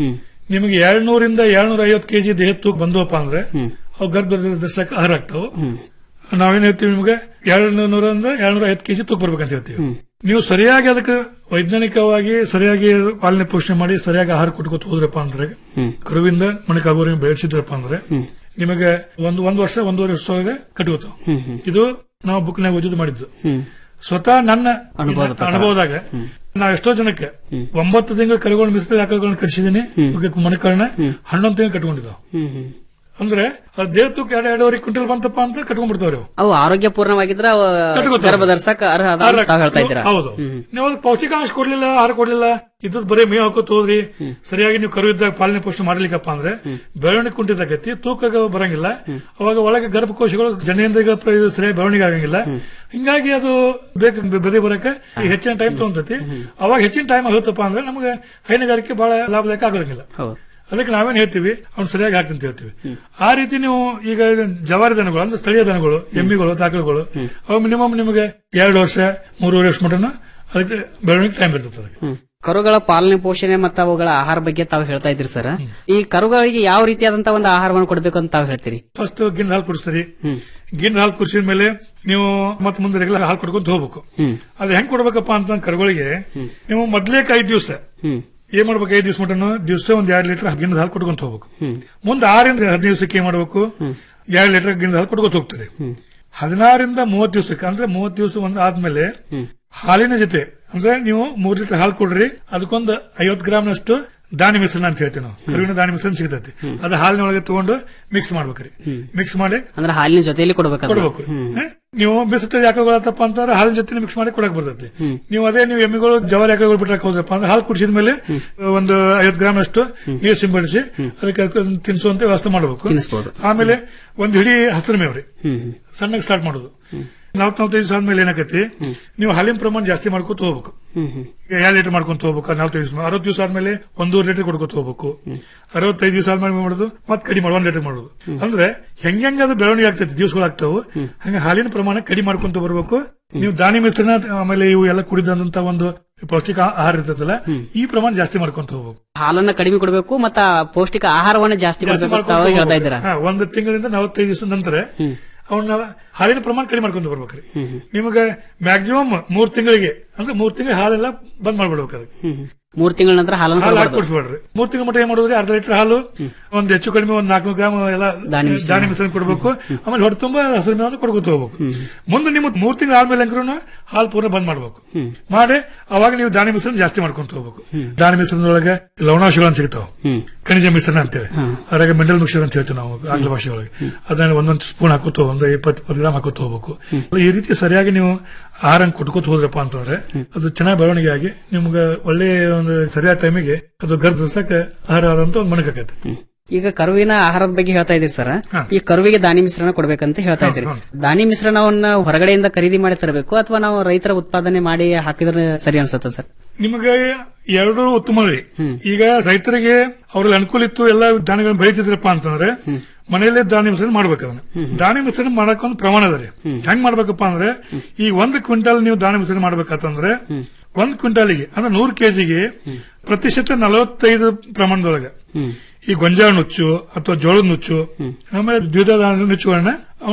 [SPEAKER 18] ನಿಮಗೆ ಎರಡ್ನೂರಿಂದ ಎರಡ್ನೂರ ಐವತ್ತು ಕೆಜಿ ದೇಹ ತೂಕ ಬಂದವಪ್ಪ ಅಂದ್ರೆ ಅವು ಗರ್ಭ ದರ್ಶಕ ಆಹಾರ ಆಗ್ತಾವ ನಾವೇನ್ ಹೇಳ್ತೀವಿ ನಿಮ್ಗೆ ಎರಡು ನೂರಿಂದ ಎರಡ್ನೂರ ಐವತ್ತು ಕೆಜಿ ತೂಕ ಬರ್ಬೇಕಂತ ಹೇಳ್ತೀವಿ ನೀವು ಸರಿಯಾಗಿ ಅದಕ್ಕೆ ವೈಜ್ಞಾನಿಕವಾಗಿ ಸರಿಯಾಗಿ ಪಾಲನೆ ಪೋಷಣೆ ಮಾಡಿ ಸರಿಯಾಗಿ ಆಹಾರ ಕೊಟ್ಕೋತ ಹೋದ್ರಪ್ಪ ಅಂದ್ರೆ ಕರುವಿಂದ ಮಣಕಾಗೋರಿಗೆ ಬೆಳೆಸಿದ್ರಪ್ಪ ಅಂದ್ರೆ ನಿಮಗೆ ಒಂದು ಒಂದ್ ವರ್ಷ ಒಂದೂವರೆ ವರ್ಷದೊಳಗೆ ಕಟ್ಕೋತಾವ ಇದು ನಾವು ಬುಕ್ನಾಗ ಓದಿದ್ದು ಮಾಡಿದ್ದು ಸ್ವತಃ ನನ್ನ
[SPEAKER 17] ಅನುಭವದ ಪ್ರಕಾರ.
[SPEAKER 18] ಅನುಭವದಾಗ ನಾವು ಎಷ್ಟೋ ಜನಕ್ಕೆ ಒಂಬತ್ತು ತಿಂಗಳು ಕರುಗಳು ಮಿಸ್ತ್ರಿ ಆಕಳಗಳನ್ನ ಕಟ್ಸಿದೀನಿ ಮಣಕಗಳನ್ನ ಹನ್ನೊಂದು ತಿಂಗಳು ಕಟ್ಕೊಂಡಿದ್ದಾವ ಅಂದ್ರೆ ಅದು ದೇಹ ತೂಕ ಎರಡು ಎರಡೂವರೆ ಕ್ವಿಂಟಲ್ ಬಂತಪ್ಪ ಅಂತ ಕಟ್ಕೊಂಡ್ಬಿಡ್ತಾವ್ರಿ ಅವು
[SPEAKER 17] ಅವು ಆರೋಗ್ಯಪೂರ್ಣವಾಗಿದ್ರೆ ಅವು
[SPEAKER 18] ಕಟ್ಕೊತಾವೆ.
[SPEAKER 17] ಗರ್ಭ ಧರ್ಸಕ್ ಅರ್ಹ ಅದ ಅಂತ ತಾವ್ ಹೇಳ್ತಾ ಇದ್ದೀರಾ
[SPEAKER 18] ಹೌದು ನೀವು ಅದಕ್ಕೆ ಪೌಷ್ಟಿಕಾಂಶ ಕೊಡ್ಲಿಲ್ಲ ಆಹಾರ ಕೊಡ್ಲಿಲ್ಲ ಇದ್ದದ್ ಬರೀ ಮೇವು ಹಾಕೋತ ಹೋದ್ರಿ ಸರಿಯಾಗಿ ನೀವು ಕರು ಇದ್ದಾಗ ಪಾಲನೆ ಪೋಷಣೆ ಮಾಡ್ಲಿಕ್ಕಪ್ಪ ಅಂದ್ರೆ ಬೆಳವಣಿಗೆ ಕುಂಠಿತಾಗೈತಿ ತೂಕ ಬರಂಗಿಲ್ಲ ಅವಾಗ ಒಳಗೆ ಗರ್ಭಕೋಶಗಳು ಜನೇಂದ್ರಿಯ ಸರಿಯಾಗಿ ಬೆಳವಣಿಗೆ ಆಗಂಗಿಲ್ಲ ಹಿಂಗಾಗಿ ಅದು ಬೇಕು ಬೆದೆ ಬರಕ್ಕೆ ಹೆಚ್ಚಿನ ಟೈಮ್ ತಗೊಂತೈತಿ ಅವಾಗ ಹೆಚ್ಚಿನ ಟೈಮ್ ಆಗುತ್ತಪ್ಪ ಅಂದ್ರೆ ನಮಗೆ ಹೈನುಗಾರಿಕೆ ಬಹಳ ಲಾಭದಾಯಕ ಆಗೋದಿಲ್ಲ ಅದಕ್ಕೆ ನಾವೇನ್ ಹೇಳ್ತೀವಿ ಅವ್ನು ಸರಿಯಾಗಿ ಹಾಕ್ತಂತ ಹೇಳ್ತೀವಿ ಆ ರೀತಿ ನೀವು ಈಗ ಜವಾರಿ ದನಗಳು ಅಂದ್ರೆ ಸ್ಥಳೀಯ ದನಗಳು ಎಮ್ಮಿಗಳು ದಾಖಲೆಗಳು ಅವು ಮಿನಿಮಮ್ ನಿಮಗೆ ಎರಡು ವರ್ಷ ಮೂರುವರೆ ವರ್ಷ ಮಟನ ಅದಕ್ಕೆ ಬೆಳವಣಿಗೆ ಟೈಮ್ ಇರ್ತದೆ ಅದಕ್ಕೆ
[SPEAKER 17] ಕರುಗಳ ಪಾಲನೆ ಪೋಷಣೆ ಮತ್ತು ಅವುಗಳ ಆಹಾರ ಬಗ್ಗೆ ತಾವು ಹೇಳ್ತಾ ಇದ್ರಿ ಸರ್ ಈ ಕರುಗಳಿಗೆ ಯಾವ ರೀತಿಯಾದಂತಹ ಒಂದು ಆಹಾರವನ್ನು ಕೊಡಬೇಕು ಅಂತ ತಾವು ಹೇಳ್ತೀರಿ
[SPEAKER 18] ಫಸ್ಟ್ ಗಿನ್ನ ಹಾಲು ಕುಡಿಸ್ತೀರಿ ಗಿನ್ನ ಹಾಲು ಕುಡಿಸಿದ ಮೇಲೆ ನೀವು ಮತ್ತೆ ಮುಂದೆ ರೆಗ್ಯುಲರ್ ಹಾಲು ಕೊಡ್ಕೊಂತ ಹೋಗ್ಬೇಕು ಅದು ಹೆಂಗ್ ಕೊಡ್ಬೇಕಪ್ಪ ಅಂತ ಕರುಗಳಿಗೆ ನೀವು ಮೊದ್ಲೇಕ್ ಐದ್ ದಿವಸ ಏನ್ ಮಾಡ್ಬೇಕು ಐದ್ ದಿವಸ ಮಟನು ದಿವಸ ಒಂದ್ ಎರಡ್ ಲೀಟರ್ ಗಿನ್ನದ ಹಾಲು ಕೊಡ್ಕೊಂತ ಹೋಗ್ಬೇಕು ಮುಂದೆ ಆರಿಂದ ಹದಿನೈದು ದಿವಸಕ್ಕೆ ಏನ್ ಮಾಡ್ಬೇಕು ಎರಡ್ ಲೀಟರ್ ಗಿನ್ನದ ಹಾಲು ಕೊಡ್ಕೊಂತ ಹೋಗ್ತದೆ ಹದಿನಾರಿಂದ ಮೂವತ್ ದಿವಸಕ್ಕೆ ಅಂದ್ರೆ ಮೂವತ್ ದಿವಸ ಒಂದ್ ಆದ್ಮೇಲೆ ಹಾಲಿನ ಜೊತೆ ಅಂದ್ರೆ ನೀವು ಮೂರ್ ಲೀಟರ್ ಹಾಲು ಕೊಡ್ರಿ ಅದಕ್ಕೊಂದು ಐವತ್ ಗ್ರಾಮ್ನಷ್ಟು ದಾನಿ ಮಿಶ್ರಣ ಅಂತ ಹೇಳ್ತೀವಿ ನಾವು ಕರುವಿನ ದಾನಿ ಮಿಶ್ರಣ ಸಿಗ್ತೈತಿ ಅದು ಹಾಲಿನ ಒಳಗೆ ತಗೊಂಡು ಮಿಕ್ಸ್ ಮಾಡ್ಬೇಕ್ರಿ ಮಿಕ್ಸ್ ಮಾಡಿ
[SPEAKER 17] ಅಂದ್ರೆ ಹಾಲಿನ ಜೊತೆಯಲ್ಲಿ ಕೊಡಬೇಕು
[SPEAKER 18] ಕೊಡ್ಬೇಕು ಹ? ನೀವು ಬಿಸಿತಳಿ ಯಾಕಗಳತ್ತಪ್ಪ ಅಂತಂದ್ರೆ ಹಾಲಿನ ಜೊತೆ ಮಿಕ್ಸ್ ಮಾಡಿ ಕೊಡಕ್ ಬರ್ತೈತಿ ನೀವು ಅದೇ ನೀವು ಎಮ್ಮಿಗಳು ಜವಾರಿ ಯಾಕಗಳು ಬಿಟ್ರಕ್ ಹೋದ್ರಪ್ಪ ಅಂದ್ರೆ ಹಾಲು ಕುಡಿಸಿದ ಮೇಲೆ ಒಂದು ಐವತ್ತು ಗ್ರಾಮ್ ಅಷ್ಟು ನೀರು ಸಿಂಪಡಿಸಿ ಅದಕ್ಕೆ ಅದಕ್ಕೆ ತಿನ್ಸುವಂತ ವ್ಯವಸ್ಥೆ ಮಾಡಬೇಕು
[SPEAKER 17] ತಿನ್ನಿಸ್ಬೋದು.
[SPEAKER 18] ಆಮೇಲೆ ಒಂದು ಹಿಡಿ ಹಸಿರು ಮೇವ್ರಿ ಸಣ್ಣಗೆ ಸ್ಟಾರ್ಟ್ ಮಾಡೋದು ನಾಲ್ಕು ನಲ್ವತ್ತೈದು ದಿವಸ ಆದ್ಮೇಲೆ ಏನಾಗೈತಿ ನೀವು ಹಾಲಿನ ಪ್ರಮಾಣ ಜಾಸ್ತಿ ಮಾಡ್ಕೊತ ಹೋಗ್ಬೇಕು ಈಗ ಎರಡು ಲೀಟರ್ ಮಾಡ್ಕೊಂತ ಹೋಗ್ಬೇಕು ನಲ್ವತ್ತೈದು ದಿವಸ ಅರವತ್ತು ದಿವಸ ಆದ್ಮೇಲೆ ಒಂದೂವರೆ ಲೀಟರ್ ಕೊಡ್ಕೊತ ಹೋಗ್ಬೇಕು ಅರವತ್ತೈದು ದಿವಸ ಆದ್ಮೇಲೆ ಏನ್ ಮಾಡೋದು ಮತ್ತೆ ಕಡಿಮೆ ಮಾಡಿ ಒಂದ್ ಲೀಟರ್ ಮಾಡೋದು ಅಂದ್ರೆ ಹೆಂಗ್ ಅದು ಬೆಳವಣಿಗೆ ಆಗ್ತೈತಿ ದಿವಸಗಳು ಆಗ್ತಾವು ಹಂಗ ಹಾಲಿನ ಪ್ರಮಾಣ ಕಡಿಮೆ ಮಾಡ್ಕೊಂತ ಬರ್ಬೇಕು ನೀವು ದಾನಿ ಮಿಶ್ರಣ ಆಮೇಲೆ ಇವು ಎಲ್ಲ ಕುಡಿದಂತ ಒಂದು ಪೌಷ್ಟಿಕ ಆಹಾರ ಇರ್ತದಲ್ಲ ಈ ಪ್ರಮಾಣ ಜಾಸ್ತಿ ಮಾಡ್ಕೊಂತ ಹೋಗ್ಬೇಕು
[SPEAKER 17] ಹಾಲನ್ನ ಕಡಿಮೆ ಕೊಡಬೇಕು ಮತ್ತ ಪೌಷ್ಟಿಕ ಆಹಾರವನ್ನ ಜಾಸ್ತಿ
[SPEAKER 18] ಜಾಸ್ತಿ
[SPEAKER 17] ಕೊಡಬೇಕು ಅಂತ ತಾವು
[SPEAKER 18] ಮಾಡ್ಕೊಂತ
[SPEAKER 17] ಹೇಳ್ತಾ
[SPEAKER 18] ಹೋಗ್ಬೇಕು.
[SPEAKER 17] ಇದ್ದೀರಾ
[SPEAKER 18] ಹಾ, ಒಂದು ತಿಂಗಳಿಂದ ನಲವತ್ತೈದು ದಿವಸ ನಂತರ ಅವನ್ನ ಹಾಲಿನ ಪ್ರಮಾಣ ಕಡಿಮೆ ಮಾಡ್ಕೊಂತ ಬರ್ಬೇಕ್ರಿ ನಿಮಗೆ ಮ್ಯಾಕ್ಸಿಮಮ್ ಮೂರ್ ತಿಂಗಳಿಗೆ ಅಂದ್ರೆ ಮೂರ್ ತಿಂಗಳು ಹಾಲೆಲ್ಲ ಬಂದ್ ಮಾಡ್ಬಿಡ್ಬೇಕು ಅದಕ್ಕೆ
[SPEAKER 17] ಮೂರ್ ತಿಂಗಳ ನಂತರ ಹಾಲನ್ನು
[SPEAKER 18] ಹಾಲು
[SPEAKER 17] ಕೊಡಬಾರ್ದು.
[SPEAKER 18] ಹಾಕೊಡ್ಸ್ಬೇಡ್ರಿ ಮೂರ್ ತಿಂಗಳ ಮಟ್ಟ ಏನ್ ಮಾಡೋದ್ರಿ ಅರ್ಧ ಲೀಟರ್ ಹಾಲು ಒಂದ್ ಹೆಚ್ಚು ಕಡಿಮೆ ಒಂದ್ ನಾಲ್ಕು ಗ್ರಾಮ್ ಎಲ್ಲ
[SPEAKER 17] ದಾನಿ ಮಿಶ್ರಣ.
[SPEAKER 18] ದಾನಿ ಮಿಶ್ರಣ ಕೊಡ್ಬೇಕು ಆಮೇಲೆ ಹೊಟ್ಟೆ ತುಂಬಾ ಹಸಿರು ಮೇವನ್ನು ಕೊಡ್ಕೊತ ಹೋಗ್ಬೇಕು ಮುಂದೆ ನಿಮ್ಮ ಮೂರ್ ತಿಂಗಳು ಆದ್ಮೇಲೆ ಅಂಕ್ರೂ ಹಾಲು ಪೂರ್ಣ ಬಂದ್ ಮಾಡ್ಬೇಕು ಮಾಡಿ ಅವಾಗ ನೀವು ದಾನಿ ಮಿಶ್ರಣ ಜಾಸ್ತಿ ಮಾಡ್ಕೊಂತ ಹೋಗ್ಬೇಕು ದಾನಿ ಮಿಶ್ರಣದೊಳಗೆ ಲವಣಾಂಶಗಳು ಅಂತ ಸಿಗ್ತಾವ ಖನಿಜ ಮಿಶ್ರಣ ಅಂತೇಳಿ ಅದ್ರಾಗ ಮಿನರಲ್ ಮಿಕ್ಸರ್ ಅಂತ ಹೇಳ್ತೀವಿ ನಾವು ಆಂಗ್ಲ ಭಾಷೆ ಒಳಗೆ ಅದನ್ನ ಒಂದೊಂದು ಸ್ಪೂನ್ ಹಾಕೋತ ಒಂದು ಇಪ್ಪತ್ತು ಇಪ್ಪತ್ತು ಗ್ರಾಮ್ ಹಾಕೋತ ಹೋಗ್ಬೇಕು ಈ ರೀತಿ ಸರಿಯಾಗಿ ನೀವು ಆಹಾರ ಕೊಟ್ಕೋತ ಹೋದ್ರಪ್ಪ ಅಂತಂದ್ರೆ ಅದು ಚೆನ್ನಾಗಿ ಬೆಳವಣಿಗೆ ಆಗಿ ನಿಮ್ಗೆ ಒಳ್ಳೆ ಒಂದು ಸರಿಯಾದ ಟೈಮಿಗೆ ಅದು ಗರ್ಭ ಧರಿಸಕ್ಕೆ ಆಹಾರ ಆದಂತ ಒಂದು ಮಣಕಾಕೈತೆ
[SPEAKER 17] ಈಗ ಕರುವಿನ ಆಹಾರದ ಬಗ್ಗೆ ಹೇಳ್ತಾ ಇದ್ದೀರಿ ಸರ್ ಈ ಕರುವಿಗೆ ದಾನಿ ಮಿಶ್ರಣ ಕೊಡ್ಬೇಕಂತ ಹೇಳ್ತಾ ಇದ್ದೀರಿ ದಾನಿ ಮಿಶ್ರಣವನ್ನ ಹೊರಗಡೆಯಿಂದ ಖರೀದಿ ಮಾಡಿ ತರಬೇಕು ಅಥವಾ ನಾವು ರೈತರ ಉತ್ಪಾದನೆ ಮಾಡಿ ಹಾಕಿದ್ರೆ ಸರಿ ಅನ್ಸುತ್ತೆ ಸರ್
[SPEAKER 18] ನಿಮಗೆ ಎರಡು ಉತ್ತಮ ರೀ ಈಗ ರೈತರಿಗೆ ಅವ್ರಲ್ಲಿ ಅನುಕೂಲ ಇತ್ತು ಎಲ್ಲ ಧಾನ್ಯಗಳನ್ನ ಬೆಳಿತಿದ್ರಪ್ಪ ಅಂತಂದ್ರೆ ಮನೆಯಲ್ಲೇ ಧಾನ್ಯ ಮಿಶ್ರಣ ಮಾಡ್ಬೇಕು ಅದನ್ನ ಧಾನ್ಯ ಮಿಶ್ರಣ ಮಾಡಕ್ ಒಂದು ಪ್ರಮಾಣ ಅದ ರೀ ಹೆಂಗ್ ಮಾಡ್ಬೇಕಪ್ಪ ಅಂದ್ರೆ ಈ ಒಂದು ಕ್ವಿಂಟಲ್ ನೀವು ಧಾನ್ಯ ಮಿಶ್ರಣ ಮಾಡ್ಬೇಕಂತಂದ್ರೆ ಒಂದ್ ಕ್ವಿಂಟಾಲಿಗೆ ಅಂದ್ರೆ ನೂರು ಕೆಜಿಗೆ ಪ್ರತಿಶತ ನಲವತ್ತೈದು ಪ್ರಮಾಣದೊಳಗೆ ಈ ಗೊಂಜಾಳ ನುಚ್ಚು ಅಥವಾ ಜೋಳದ ನುಚ್ಚು ಆಮೇಲೆ ದ್ವಿದಳ ಧಾನ್ಯದ ನುಚ್ಚುಗಳನ್ನ ಅವನ್ನ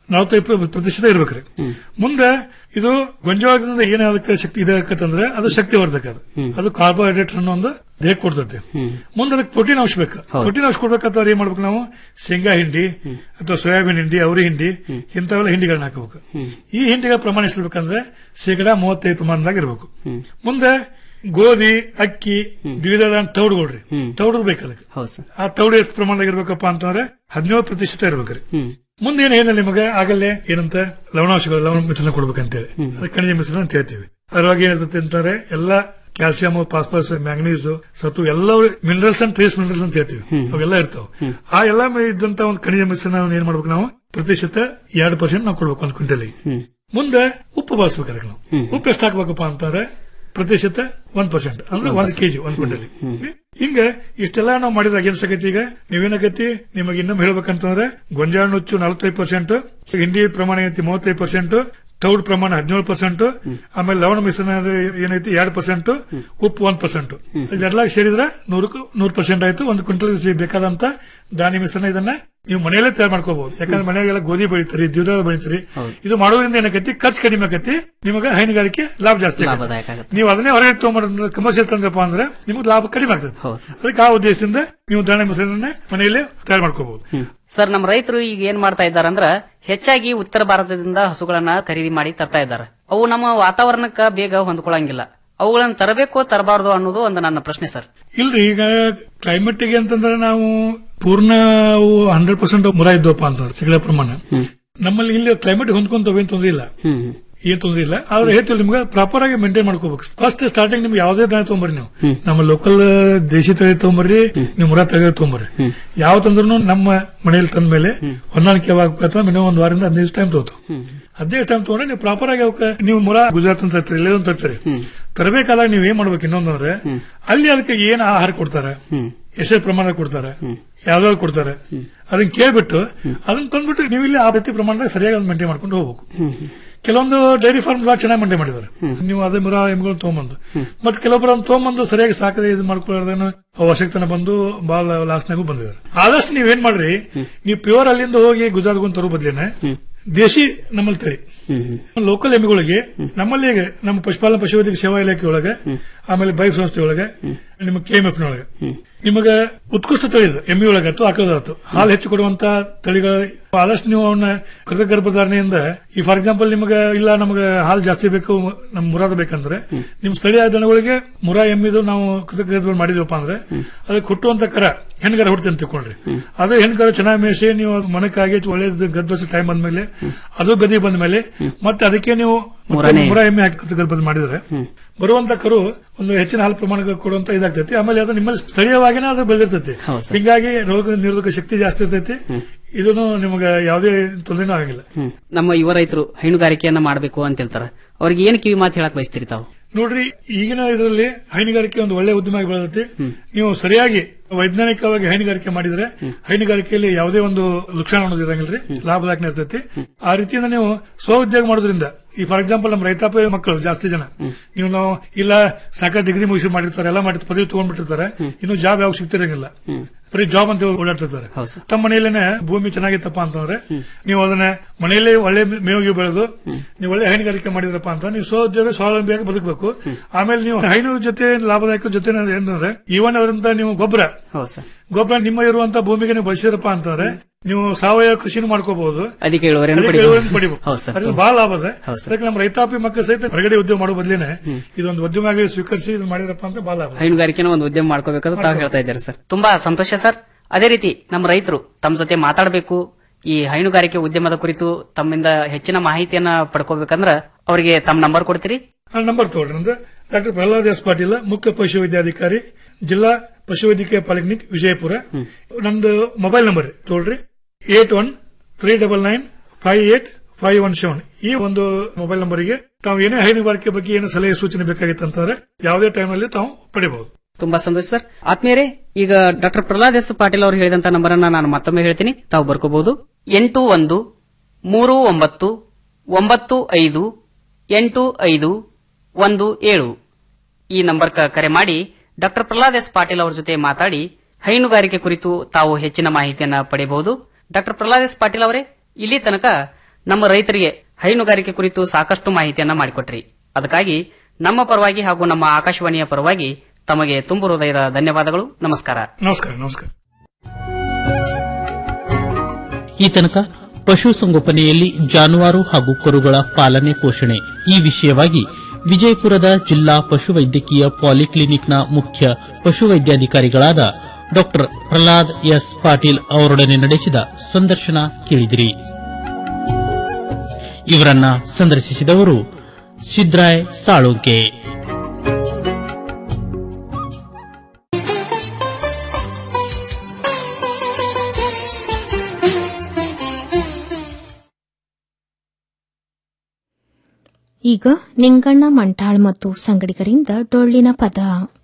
[SPEAKER 18] ನಲವತ್ತೈದು ಪ್ರತಿಶತ ಇರ್ಬೇಕ್ರಿ ಮುಂದೆ ಇದು ಗೊಂಜಾಳದಿಂದ ಏನ್ ಅದಕ್ಕೆ ಶಕ್ತಿ ಇದೆ ಆಕತ್ತಂದ್ರೆ ಅದು ಶಕ್ತಿವರ್ಧಕ ಅದು ಅದು ಕಾರ್ಬೋಹೈಡ್ರೇಟ್ ಅನ್ನೋ ಒಂದು ದೇಹಕ್ಕೆ ಕೊಡ್ತೈತಿ ಮುಂದೆ ಅದಕ್ಕೆ ಪ್ರೋಟೀನ್ ಅಂಶ ಬೇಕು ಪ್ರೋಟೀನ್ ಅಂಶ ಕೊಡ್ಬೇಕಾದ್ರೆ ಏನ್ ಮಾಡ್ಬೇಕು ನಾವು ಶೇಂಗಾ ಹಿಂಡಿ ಅಥವಾ ಸೋಯಾಬೀನ್ ಹಿಂಡಿ ಅವರಿ ಹಿಂಡಿ ಇಂಥವೆಲ್ಲ ಹಿಂಡಿಗಳನ್ನ ಹಾಕಬೇಕು ಈ ಹಿಂಡಿಗಳ ಪ್ರಮಾಣ ಎಷ್ಟಿರ್ಬೇಕಂದ್ರೆ ಶೇಕಡಾ ಮೂವತ್ತೈದು ಪ್ರಮಾಣದಾಗ ಇರಬೇಕು ಮುಂದೆ ಗೋಧಿ ಅಕ್ಕಿ ದ್ವಿದಳ ತೌಡುಗಳ್ರಿ ತೌಡು ಬೇಕು ಅದಕ್ಕೆ ಆ ತೌಡು ಎಷ್ಟು ಪ್ರಮಾಣದಾಗ ಇರ್ಬೇಕಪ್ಪ ಅಂತಂದ್ರೆ ಹದಿನೇಳು ಪ್ರತಿಶತ ಇರ್ಬೇಕ್ರಿ ಮುಂದೆ ಏನ್ ಏನಿಲ್ಲ ನಿಮಗೆ ಆಗಲ್ಲೇ ಏನಂತ ಲವಣಾಂಶಗಳು ಲವಣ ಮಿಶ್ರಣ ಕೊಡ್ಬೇಕಂತೇಳಿ ಅದಕ್ಕೆ ಖನಿಜ ಮಿಶ್ರಣ ಅಂತ ಹೇಳ್ತೀವಿ ಅದ್ರೊಳಗೆ ಏನಿರ್ತೈತೆ ಅಂತಂದ್ರೆ ಎಲ್ಲಾ ಕ್ಯಾಲ್ಸಿಯಂ ಫಾಸ್ಫರಸ್ ಮ್ಯಾಂಗನೀಸ್ ಸತ್ತು ಎಲ್ಲ ಮಿನರಲ್ಸ್ ಅಂಡ್ ಟ್ರೇಸ್ ಮಿನರಲ್ಸ್ ಅಂತ ಹೇಳ್ತೀವಿ ಅವೆಲ್ಲ ಇರ್ತಾವ ಆ ಎಲ್ಲ ಇದ್ದಂತ ಒಂದು ಖನಿಜ ಮಿಶ್ರಣ ಏನ್ ಮಾಡ್ಬೇಕು ನಾವು ಪ್ರತಿಶತ ಎರಡು ಪರ್ಸೆಂಟ್ ನಾವು ಕೊಡ್ಬೇಕು ಒಂದು ಕ್ವಿಂಟಲ್ ಮುಂದೆ ಉಪ್ಪು ಬಳಸ್ಬೇಕಾರೆ ನಾವು ಉಪ್ಪು ಎಷ್ಟು ಹಾಕ್ಬೇಕಪ್ಪ ಅಂತಂದ್ರೆ ಪ್ರತಿಶತ ಒಂದ್ ಪರ್ಸೆಂಟ್ ಅಂದ್ರೆ ಒಂದ್ ಕೆಜಿ ಒಂದ್ ಕ್ವಿಂಟಲ್ ಹಿಂಗ ಇಷ್ಟೆಲ್ಲ ನಾವು ಮಾಡಿದಾಗ ಏನ್ ಸಗತಿ ಈಗ ನೀವೇನಾಗತಿ ನಿಮಗೆ ಇನ್ನೊಮ್ಮೆ ಹೇಳ್ಬೇಕಂತಂದ್ರೆ ಗೊಂಜಾಳ ನುಚ್ಚು ನಲವತ್ತೈದು ಪರ್ಸೆಂಟ್ ಹಿಂಡಿ ಪ್ರಮಾಣ ಏನೈತಿ ಮೂವತ್ತೈದು ಪರ್ಸೆಂಟ್ ತೌಡ್ ಪ್ರಮಾಣ ಹದಿನೇಳು ಪರ್ಸೆಂಟ್ ಆಮೇಲೆ ಲವಣ ಮಿಶ್ರಣ ಏನೈತಿ ಎರಡು ಪರ್ಸೆಂಟ್ ಉಪ್ಪು ಒಂದ್ ಪರ್ಸೆಂಟ್ ಇದೆಲ್ಲ ಸೇರಿದ್ರೆ ನೂರಕ್ಕೂ ನೂರು ಪರ್ಸೆಂಟ್ ಆಯ್ತು ಒಂದು ಕ್ವಿಂಟಲ್ ಬೇಕಾದಂತ ಧಾನ್ಯ ಮಿಶ್ರಣ ಇದನ್ನ ನೀವು ಮನೆಯಲ್ಲೇ ತಯಾರು ಮಾಡ್ಕೋಬಹುದು ಯಾಕಂದ್ರೆ ಮನೆಯಾಗೆಲ್ಲ ಗೋಧಿ ಬೆಳಿತೀರಿ ದ್ವಿದಳ ಬೆಳಿತೀರಿ ಇದು ಮಾಡೋದ್ರಿಂದ ಏನಕತಿ ಖರ್ಚು ಕಡಿಮೆ ಆಕತಿ ನಿಮಗೆ ಹೈನುಗಾರಿಕೆ ಲಾಭ ಜಾಸ್ತಿ ಆಕತಿ. ನೀವು ಅದನ್ನೇ ಹೊರಗೆ ತಗೊಂಡ್ರೆ ಕಮರ್ಷಿಯಲ್ ತಂದ್ರಪ್ಪ ಅಂದ್ರೆ ನಿಮ್ಗೆ ಲಾಭ ಕಡಿಮೆ ಆಗ್ತದೆ ಅದಕ್ಕೆ ಆ ಉದ್ದೇಶದಿಂದ ನೀವು ಧಾನ್ಯ ಮಿಶ್ರಣ ಮನೆಯಲ್ಲೇ ತಯಾರು ಮಾಡ್ಕೋಬಹುದು
[SPEAKER 17] ಸರ್ ನಮ್ಮ ರೈತರು ಈಗ ಏನ್ ಮಾಡ್ತಾ ಇದ್ದಾರಂದ್ರ ಹೆಚ್ಚಾಗಿ ಉತ್ತರ ಭಾರತದಿಂದ ಹಸುಗಳನ್ನ ಖರೀದಿ ಮಾಡಿ ತರ್ತಾ ಇದ್ದಾರೆ ಅವು ನಮ್ಮ ವಾತಾವರಣಕ್ಕ ಬೇಗ ಹೊಂದ್ಕೊಳಂಗಿಲ್ಲ ಅವುಗಳನ್ನ ತರಬೇಕು ತರಬಾರದು ಅನ್ನೋದು ಒಂದು ನನ್ನ ಪ್ರಶ್ನೆ ಸರ್
[SPEAKER 18] ಇಲ್ರಿ ಈಗ ಕ್ಲೈಮೇಟ್ ಗೆ ಅಂತಂದ್ರೆ ನಾವು ಪೂರ್ಣ ಹಂಡ್ರೆಡ್ ಪರ್ಸೆಂಟ್ ಮುರ ಇದ್ದವಪ್ಪ ಅಂತಂದ್ರೆ ಸಿಗಲ ಪ್ರಮಾಣ ನಮ್ಮಲ್ಲಿ ಇಲ್ಲಿ ಕ್ಲೈಮೇಟ್ ಹೊಂದ್ಕೊಂತವ ಏನ್ ತೊಂದ್ರೆ ಇಲ್ಲ ಏನ್ ತೊಂದ್ರೆ ಇಲ್ಲ ಆದ್ರೆ ಹೇಳ್ತೀವಿ ನಿಮ್ಗೆ ಪ್ರಾಪರ್ ಆಗಿ ಮೇಂಟೈನ್ ಮಾಡ್ಕೋಬೇಕು ಫಸ್ಟ್ ಸ್ಟಾರ್ಟಿಂಗ್ ನಿಮ್ಗೆ ಯಾವುದೇ ದನ ತಗೊಂಬರ್ರಿ ನೀವು ನಮ್ಮ ಲೋಕಲ್ ದೇಶಿ ತಳಿ ತಗೊಂಬರ್ರಿ ನೀವು ಮುರ ತಳಿ ತಗೊಂಬರ್ರಿ ಯಾವ ತಂದ್ರೂ ನಮ್ಮ ಮನೆಯಲ್ಲಿ ತಂದ ಮೇಲೆ ಹೊಂದಾಣಿಕೆ ಆಗ್ಬೇಕಂತ ಮಿನಿಮಮ್ ಒಂದ್ ವಾರದಿಂದ ಹದಿನೈದು ಟೈಮ್ ತಗೋತು ಹದಿನೈದು ಟೈಮ್ ತಗೊಂಡ್ರೆ ನೀವು ಪ್ರಾಪರ್ ಆಗಿ ಅವಕ್ಕೆ ನೀವು ಮುರ ಗುಜರಾತ್ ಅಂತ ತರ್ತೀರಿ ಎಲ್ಲೇ ಒಂದು ತರ್ತೀರಿ ತರಬೇಕಾದಾಗ ನೀವು ಏನ್ ಮಾಡ್ಬೇಕು ಇನ್ನೊಂದಂದ್ರೆ ಅಲ್ಲಿ ಅದಕ್ಕೆ ಏನ್ ಆಹಾರ ಕೊಡ್ತಾರೆ ಎಷ್ಟೇ ಪ್ರಮಾಣ ಕೊಡ್ತಾರೆ ಯಾವ್ದಾದ್ರು ಕೊಡ್ತಾರೆ ಅದನ್ನ ಕೇಳ್ಬಿಟ್ಟು ಅದನ್ನ ತಂದ್ಬಿಟ್ಟು ನೀವು ಇಲ್ಲಿ ಆ ರೀತಿ ಪ್ರಮಾಣದಾಗ ಸರಿಯಾಗಿ ಅದನ್ನ ಮೇಂಟೈನ್ ಮಾಡ್ಕೊಂಡು ಹೋಗ್ಬೇಕು ಕೆಲವೊಂದು ಡೈರಿ ಫಾರ್ಮ್ ಬಹಳ ಚೆನ್ನಾಗಿ ಮೇಂಟೈನ್ ಮಾಡಿದ್ದಾರೆ ನೀವು ಅದೇ ಮುರ ಎಮ್ಗಳು ತಗೊಂಬಂದು ಮತ್ತೆ ಕೆಲವೊಬ್ಬರು ಅದನ್ನ ತಗೊಂಬಂದು ಸರಿಯಾಗಿ ಸಾಕದೆ ಇದು ಮಾಡ್ಕೊಳ್ಳೋದನ್ನ ಅವಶ್ಯಕತನ ಬಂದು ಬಹಳ ಲಾಸ್ನಾಗೂ ಬಂದಿದ್ದಾರೆ ಆದಷ್ಟು ನೀವೇನ್ ಮಾಡ್ರಿ ನೀವು ಪ್ಯೂರ್ ಅಲ್ಲಿಂದ ಹೋಗಿ ಗುಜರಾತ್ಗೊಂದು ತರೋ ಬದ್ಲೇನೆ ದೇಶಿ ನಮ್ಮಲ್ಲಿ ತಳಿ ಲೋಕಲ್ ಎಮ್ಮೆಗಳಿಗೆ ನಮ್ಮಲ್ಲಿ ಈಗ ನಮ್ಮ ಪಶುಪಾಲನಾ ಪಶುವೈದ್ಯಕ ಸೇವಾ ಇಲಾಖೆ ಒಳಗೆ ಆಮೇಲೆ ಬೈಕ್ ಸಂಸ್ಥೆ ಒಳಗೆ ನಿಮ್ಮ ಕೆಎಂಎಫ್ ನೊಳಗೆ ನಿಮಗೆ ಉತ್ಕೃಷ್ಟ ತಳಿ ಇದೆ ಎಮ್ಮೆ ಒಳಗೆ ಅಥವಾ ಆಕಳದಾತು ಹಾಲು ಹೆಚ್ಚು ಕೊಡುವಂತ ತಳಿಗಳ ಆದಷ್ಟು ನೀವು ಅವನ್ನ ಕೃತಕ ಗರ್ಭಧಾರಣೆಯಿಂದ ಈ ಫಾರ್ ಎಕ್ಸಾಂಪಲ್ ನಿಮಗೆ ಇಲ್ಲ ನಮಗೆ ಹಾಲು ಜಾಸ್ತಿ ಬೇಕು ನಮ್ ಮುರಾದ ಬೇಕಂದ್ರೆ ನಿಮ್ ಸ್ಥಳೀಯ ದನಗಳಿಗೆ ಮುರಾ ಎಮ್ಮಿದು ನಾವು ಕೃತಕ ಗರ್ಭ ಮಾಡಿದ್ವಪ್ಪ ಅಂದ್ರೆ ಅದಕ್ಕೆ ಹುಟ್ಟುವಂತ ಕರ ಹೆಣ್ಗರ ಹುಡ್ತಿ ಅಂತ ತಿಳ್ಕೊಂಡ್ರಿ ಅದೇ ಹೆಣ್ಗರ ಚೆನ್ನಾಗಿ ಮೇಯಿಸಿ ನೀವು ಅದು ಮನಕ್ಕಾಗಿ ಒಳ್ಳೆಯದು ಗರ್ಭಸ ಟೈಮ್ ಬಂದ್ಮೇಲೆ ಅದು ಗದಿ ಬಂದ ಮೇಲೆ ಮತ್ತೆ ಅದಕ್ಕೆ ನೀವು
[SPEAKER 17] ಮೂರನೇ
[SPEAKER 18] ಮುರಾ ಎಮ್ಮೆ ಹಾಕಿ ಕೃತಕ ಗರ್ಭ ಮಾಡಿದ್ರೆ ಬರುವಂತ ಕರು ಒಂದು ಹೆಚ್ಚಿನ ಹಾಲು ಪ್ರಮಾಣ ಕೊಡುವಂತ ಇದಾಗ್ತೈತಿ ಆಮೇಲೆ ಅದು ನಿಮ್ಮಲ್ಲಿ ಸ್ಥಳೀಯವಾಗಿನೇ ಅದು ಬೆಳೆದಿರ್ತೈತಿ ಹಿಂಗಾಗಿ ರೋಗ ನಿರೋಧಕ ಶಕ್ತಿ ಜಾಸ್ತಿ ಇರ್ತೈತಿ ಇದನ್ನು ನಿಮಗೆ ಯಾವುದೇ ತೊಂದರೆನೂ ಆಗಂಗಿಲ್ಲ
[SPEAKER 17] ನಮ್ಮ ಯುವ ರೈತರು ಹೈನುಗಾರಿಕೆಯನ್ನ ಮಾಡಬೇಕು ಅಂತ ಹೇಳ್ತಾರ ಅವ್ರಿಗೆ ಏನ್ ಕಿವಿ ಮಾತು ಹೇಳಕ್ ಬಯಸ್ತೀರಿ ತಾವು
[SPEAKER 18] ನೋಡ್ರಿ ಈಗಿನ ಇದರಲ್ಲಿ ಹೈನುಗಾರಿಕೆ ಒಂದು ಒಳ್ಳೆ ಉದ್ಯಮ ಆಗಿ ಬೆಳೆದೈತಿ ನೀವು ಸರಿಯಾಗಿ ವೈಜ್ಞಾನಿಕವಾಗಿ ಹೈನುಗಾರಿಕೆ ಮಾಡಿದ್ರೆ ಹೈನುಗಾರಿಕೆಯಲ್ಲಿ ಯಾವುದೇ ಒಂದು ಲಕ್ಷಣ ಅನ್ನೋದು ಇರಂಗಿಲ್ರಿ ಲಾಭದಾಯಕ ಇರ್ತೈತಿ ಆ ರೀತಿಯಿಂದ ನೀವು ಸ್ವ ಉದ್ಯೋಗ ಮಾಡೋದ್ರಿಂದ ಈ ಫಾರ್ ಎಕ್ಸಾಂಪಲ್ ನಮ್ಮ ರೈತಾಪಿ ಮಕ್ಕಳು ಜಾಸ್ತಿ ಜನ ನೀವು ನಾವು ಇಲ್ಲ ಸಾಕಷ್ಟು ಡಿಗ್ರಿ ಮುಗಿಸಿ ಮಾಡಿರ್ತಾರೆ ಎಲ್ಲ ಮಾಡಿ ಪದವಿ ತಗೊಂಡ್ಬಿಟ್ಟಿರ್ತಾರೆ ಇನ್ನು ಜಾಬ್ ಯಾವಾಗ ಸಿಗ್ತಿರಂಗಿಲ್ಲ ಬರೀ ಜಾಬ್ ಅಂತ ಹೇಳಿ ಓಡಾಡ್ತಿರ್ತಾರೆ ತಮ್ಮ ಮನೆಯಲ್ಲೇನೆ ಭೂಮಿ ಚೆನ್ನಾಗಿತ್ತಪ್ಪ ಅಂತಂದ್ರೆ ನೀವು ಅದನ್ನ ಮನೆಯಲ್ಲೇ ಒಳ್ಳೆ ಮೇವಿಗೆ ಬೆಳೆದು ನೀವು ಒಳ್ಳೆ ಹೈನುಗಾರಿಕೆ ಮಾಡಿದ್ರಪ್ಪ ಅಂತ ನೀವು ಸ್ವಉದ್ಯೋಗ ಸ್ವಾವಲಂಬಿಯಾಗಿ ಬದುಕಬೇಕು ಆಮೇಲೆ ನೀವು ಹೈನು ಜೊತೆ ಲಾಭದಾಯಕ ಜೊತೆ ಏನಂದ್ರೆ ಈವನ್ ಅದರಿಂದ ನೀವು ಗೊಬ್ಬರ ಗೊಬ್ಬರ ನಿಮ್ಮ ಇರುವಂತ ಭೂಮಿಗೆ ನೀವು ಬಳಸಿರಪ್ಪ ಅಂತಂದ್ರೆ ನೀವು ಸಾವಯವ ಕೃಷಿನೂ ಮಾಡ್ಕೋಬಹುದು
[SPEAKER 17] ಅಧಿಕ ಇಳುವರಿಯನ್ನು
[SPEAKER 18] ಅಧಿಕ
[SPEAKER 17] ಪಡಿಬಹುದು.
[SPEAKER 18] ಇಳುವರಿಯನ್ನು ಪಡಿಬಹುದು
[SPEAKER 17] ಹೌದು ಸರ್.
[SPEAKER 18] ಅದರಿಂದ ಬಹಳ ಲಾಭ ಇದೆ ಅದಕ್ಕೆ ನಮ್ಮ ರೈತಾಪಿ ಮಕ್ಕಳು ಸಹಿತ ಹೊರಗಡೆ ಉದ್ಯೋಗ ಮಾಡೋ ಬದಲಿನೇ ಇದೊಂದು ಉದ್ಯಮ ಆಗಿ ಸ್ವೀಕರಿಸಿ ಇದು ಮಾಡಿದ್ರಪ್ಪ ಅಂತ ಬಹಳ ಲಾಭ
[SPEAKER 17] ಹೈನುಗಾರಿಕೆನ ಒಂದು ಉದ್ಯಮ ಮಾಡ್ಕೋಬೇಕಂತ ತಾವು ಹೇಳ್ತಾ ಇದ್ದಾರೆ ಸರ್ ತುಂಬಾ ಸಂತೋಷ ಸರ್ ಅದೇ ರೀತಿ ನಮ್ಮ ರೈತರು ತಮ್ಮ ಜೊತೆ ಮಾತಾಡಬೇಕು ಈ ಹೈನುಗಾರಿಕೆ ಉದ್ಯಮದ ಕುರಿತು ತಮ್ಮಿಂದ ಹೆಚ್ಚಿನ ಮಾಹಿತಿಯನ್ನ ಪಡ್ಕೋಬೇಕಂದ್ರ ಅವರಿಗೆ ತಮ್ಮ ನಂಬರ್ ಕೊಡ್ತೀರಿ
[SPEAKER 18] ಆ ನಂಬರ್ ತಗೊಳ್ರಿ ಅಂದ್ರೆ ಡಾಕ್ಟರ್ ಪ್ರಹ್ಲಾದ್ ಎಸ್ ಪಾಟೀಲ್ ಮುಖ್ಯ ಪಶುವೈದ್ಯಾಧಿಕಾರಿ ಜಿಲ್ಲಾ ಪಶುವೈದ್ಯಕೀಯ ಪಾಲಿಕ್ಲಿನಿಕ್ ವಿಜಯಪುರ ನಂದು ಮೊಬೈಲ್ ನಂಬರ್ ತಗೊಳ್ರಿ eight one three double nine five eight five one seven ಈ ಒಂದು ಮೊಬೈಲ್ ನಂಬರ್ಗೆ ತಾವು ಏನೇ ಹೈನುಗಾರಿಕೆ ಬಗ್ಗೆ ಏನು ಸಲಹೆ ಸೂಚನೆ ಬೇಕಾಗಿತ್ತು ಅಂತಂದ್ರೆ ಯಾವುದೇ ಟೈಮ್ನಲ್ಲಿ ತಾವು ಪಡಿಬಹುದು
[SPEAKER 17] ತುಂಬಾ ಸಂತೋಷ ಸರ್ ಆತ್ಮೀಯರೇ ಈಗ ಡಾಕ್ಟರ್ ಪ್ರಹ್ಲಾದ್ ಎಸ್ ಪಾಟೀಲ್ ಅವರು ಹೇಳಿದಂತ ನಂಬರ್ ಅನ್ನ ನಾನು ಮತ್ತೊಮ್ಮೆ ಹೇಳ್ತೀನಿ ತಾವು ಬರ್ಕೋಬಹುದು ಎಂಟು ಒಂದು ಮೂರು ಒಂಬತ್ತು ಒಂಬತ್ತು ಐದು ಎಂಟು ಐದು ಒಂದು ಏಳು ಈ ನಂಬರ್ಕ ಕರೆ ಮಾಡಿ ಡಾಕ್ಟರ್ ಪ್ರಹ್ಲಾದ್ ಎಸ್ ಪಾಟೀಲ್ ಅವರ ಜೊತೆ ಮಾತಾಡಿ ಹೈನುಗಾರಿಕೆ ಕುರಿತು ತಾವು ಹೆಚ್ಚಿನ ಮಾಹಿತಿಯನ್ನ ಪಡೆಯಬಹುದು ಡಾಕ್ಟರ್ ಪ್ರಹ್ಲಾದ್ ಎಸ್ ಪಾಟೀಲ್ ಅವರೇ ಇಲ್ಲಿ ತನಕ ನಮ್ಮ ರೈತರಿಗೆ ಹೈನುಗಾರಿಕೆ ಕುರಿತು ಸಾಕಷ್ಟು ಮಾಹಿತಿಯನ್ನ ಮಾಡಿಕೊಟ್ರಿ ಅದಕ್ಕಾಗಿ ನಮ್ಮ ಪರವಾಗಿ ಹಾಗೂ ನಮ್ಮ ಆಕಾಶವಾಣಿಯ ಪರವಾಗಿ ತಮಗೆ ತುಂಬು ಹೃದಯದ ಧನ್ಯವಾದಗಳು ನಮಸ್ಕಾರ
[SPEAKER 18] ನಮಸ್ಕಾರ ನಮಸ್ಕಾರ
[SPEAKER 16] ಈ ತನಕ ಪಶುಸಂಗೋಪನೆಯಲ್ಲಿ ಜಾನುವಾರು ಹಾಗೂ ಕರುಗಳ ಪಾಲನೆ ಪೋಷಣೆ ಈ ವಿಷಯವಾಗಿ ವಿಜಯಪುರದ ಜಿಲ್ಲಾ ಪಶುವೈದ್ಯಕೀಯ ಪಾಲಿಕ್ಲಿನಿಕ್ನ ಮುಖ್ಯ ಪಶುವೈದ್ಯಾಧಿಕಾರಿಗಳಾದ ಡಾ ಪ್ರಹ್ಲಾದ್ ಎಸ್ ಪಾಟೀಲ್ ಅವರೊಡನೆ ನಡೆಸಿದ ಸಂದರ್ಶನ ಕೇಳಿದಿರಿ ಇವರನ್ನ ಸಂದರ್ಶಿಸಿದವರು ಸಿದ್ರಾಯ್ ಸಾಳುಂಕೆ
[SPEAKER 2] ಈಗ ನಿಂಗಣ್ಣ ಮಂಟಾಳ್ ಮತ್ತು ಸಂಗಡಿಗರಿಂದ ಡೊಳ್ಳಿನ ಪದ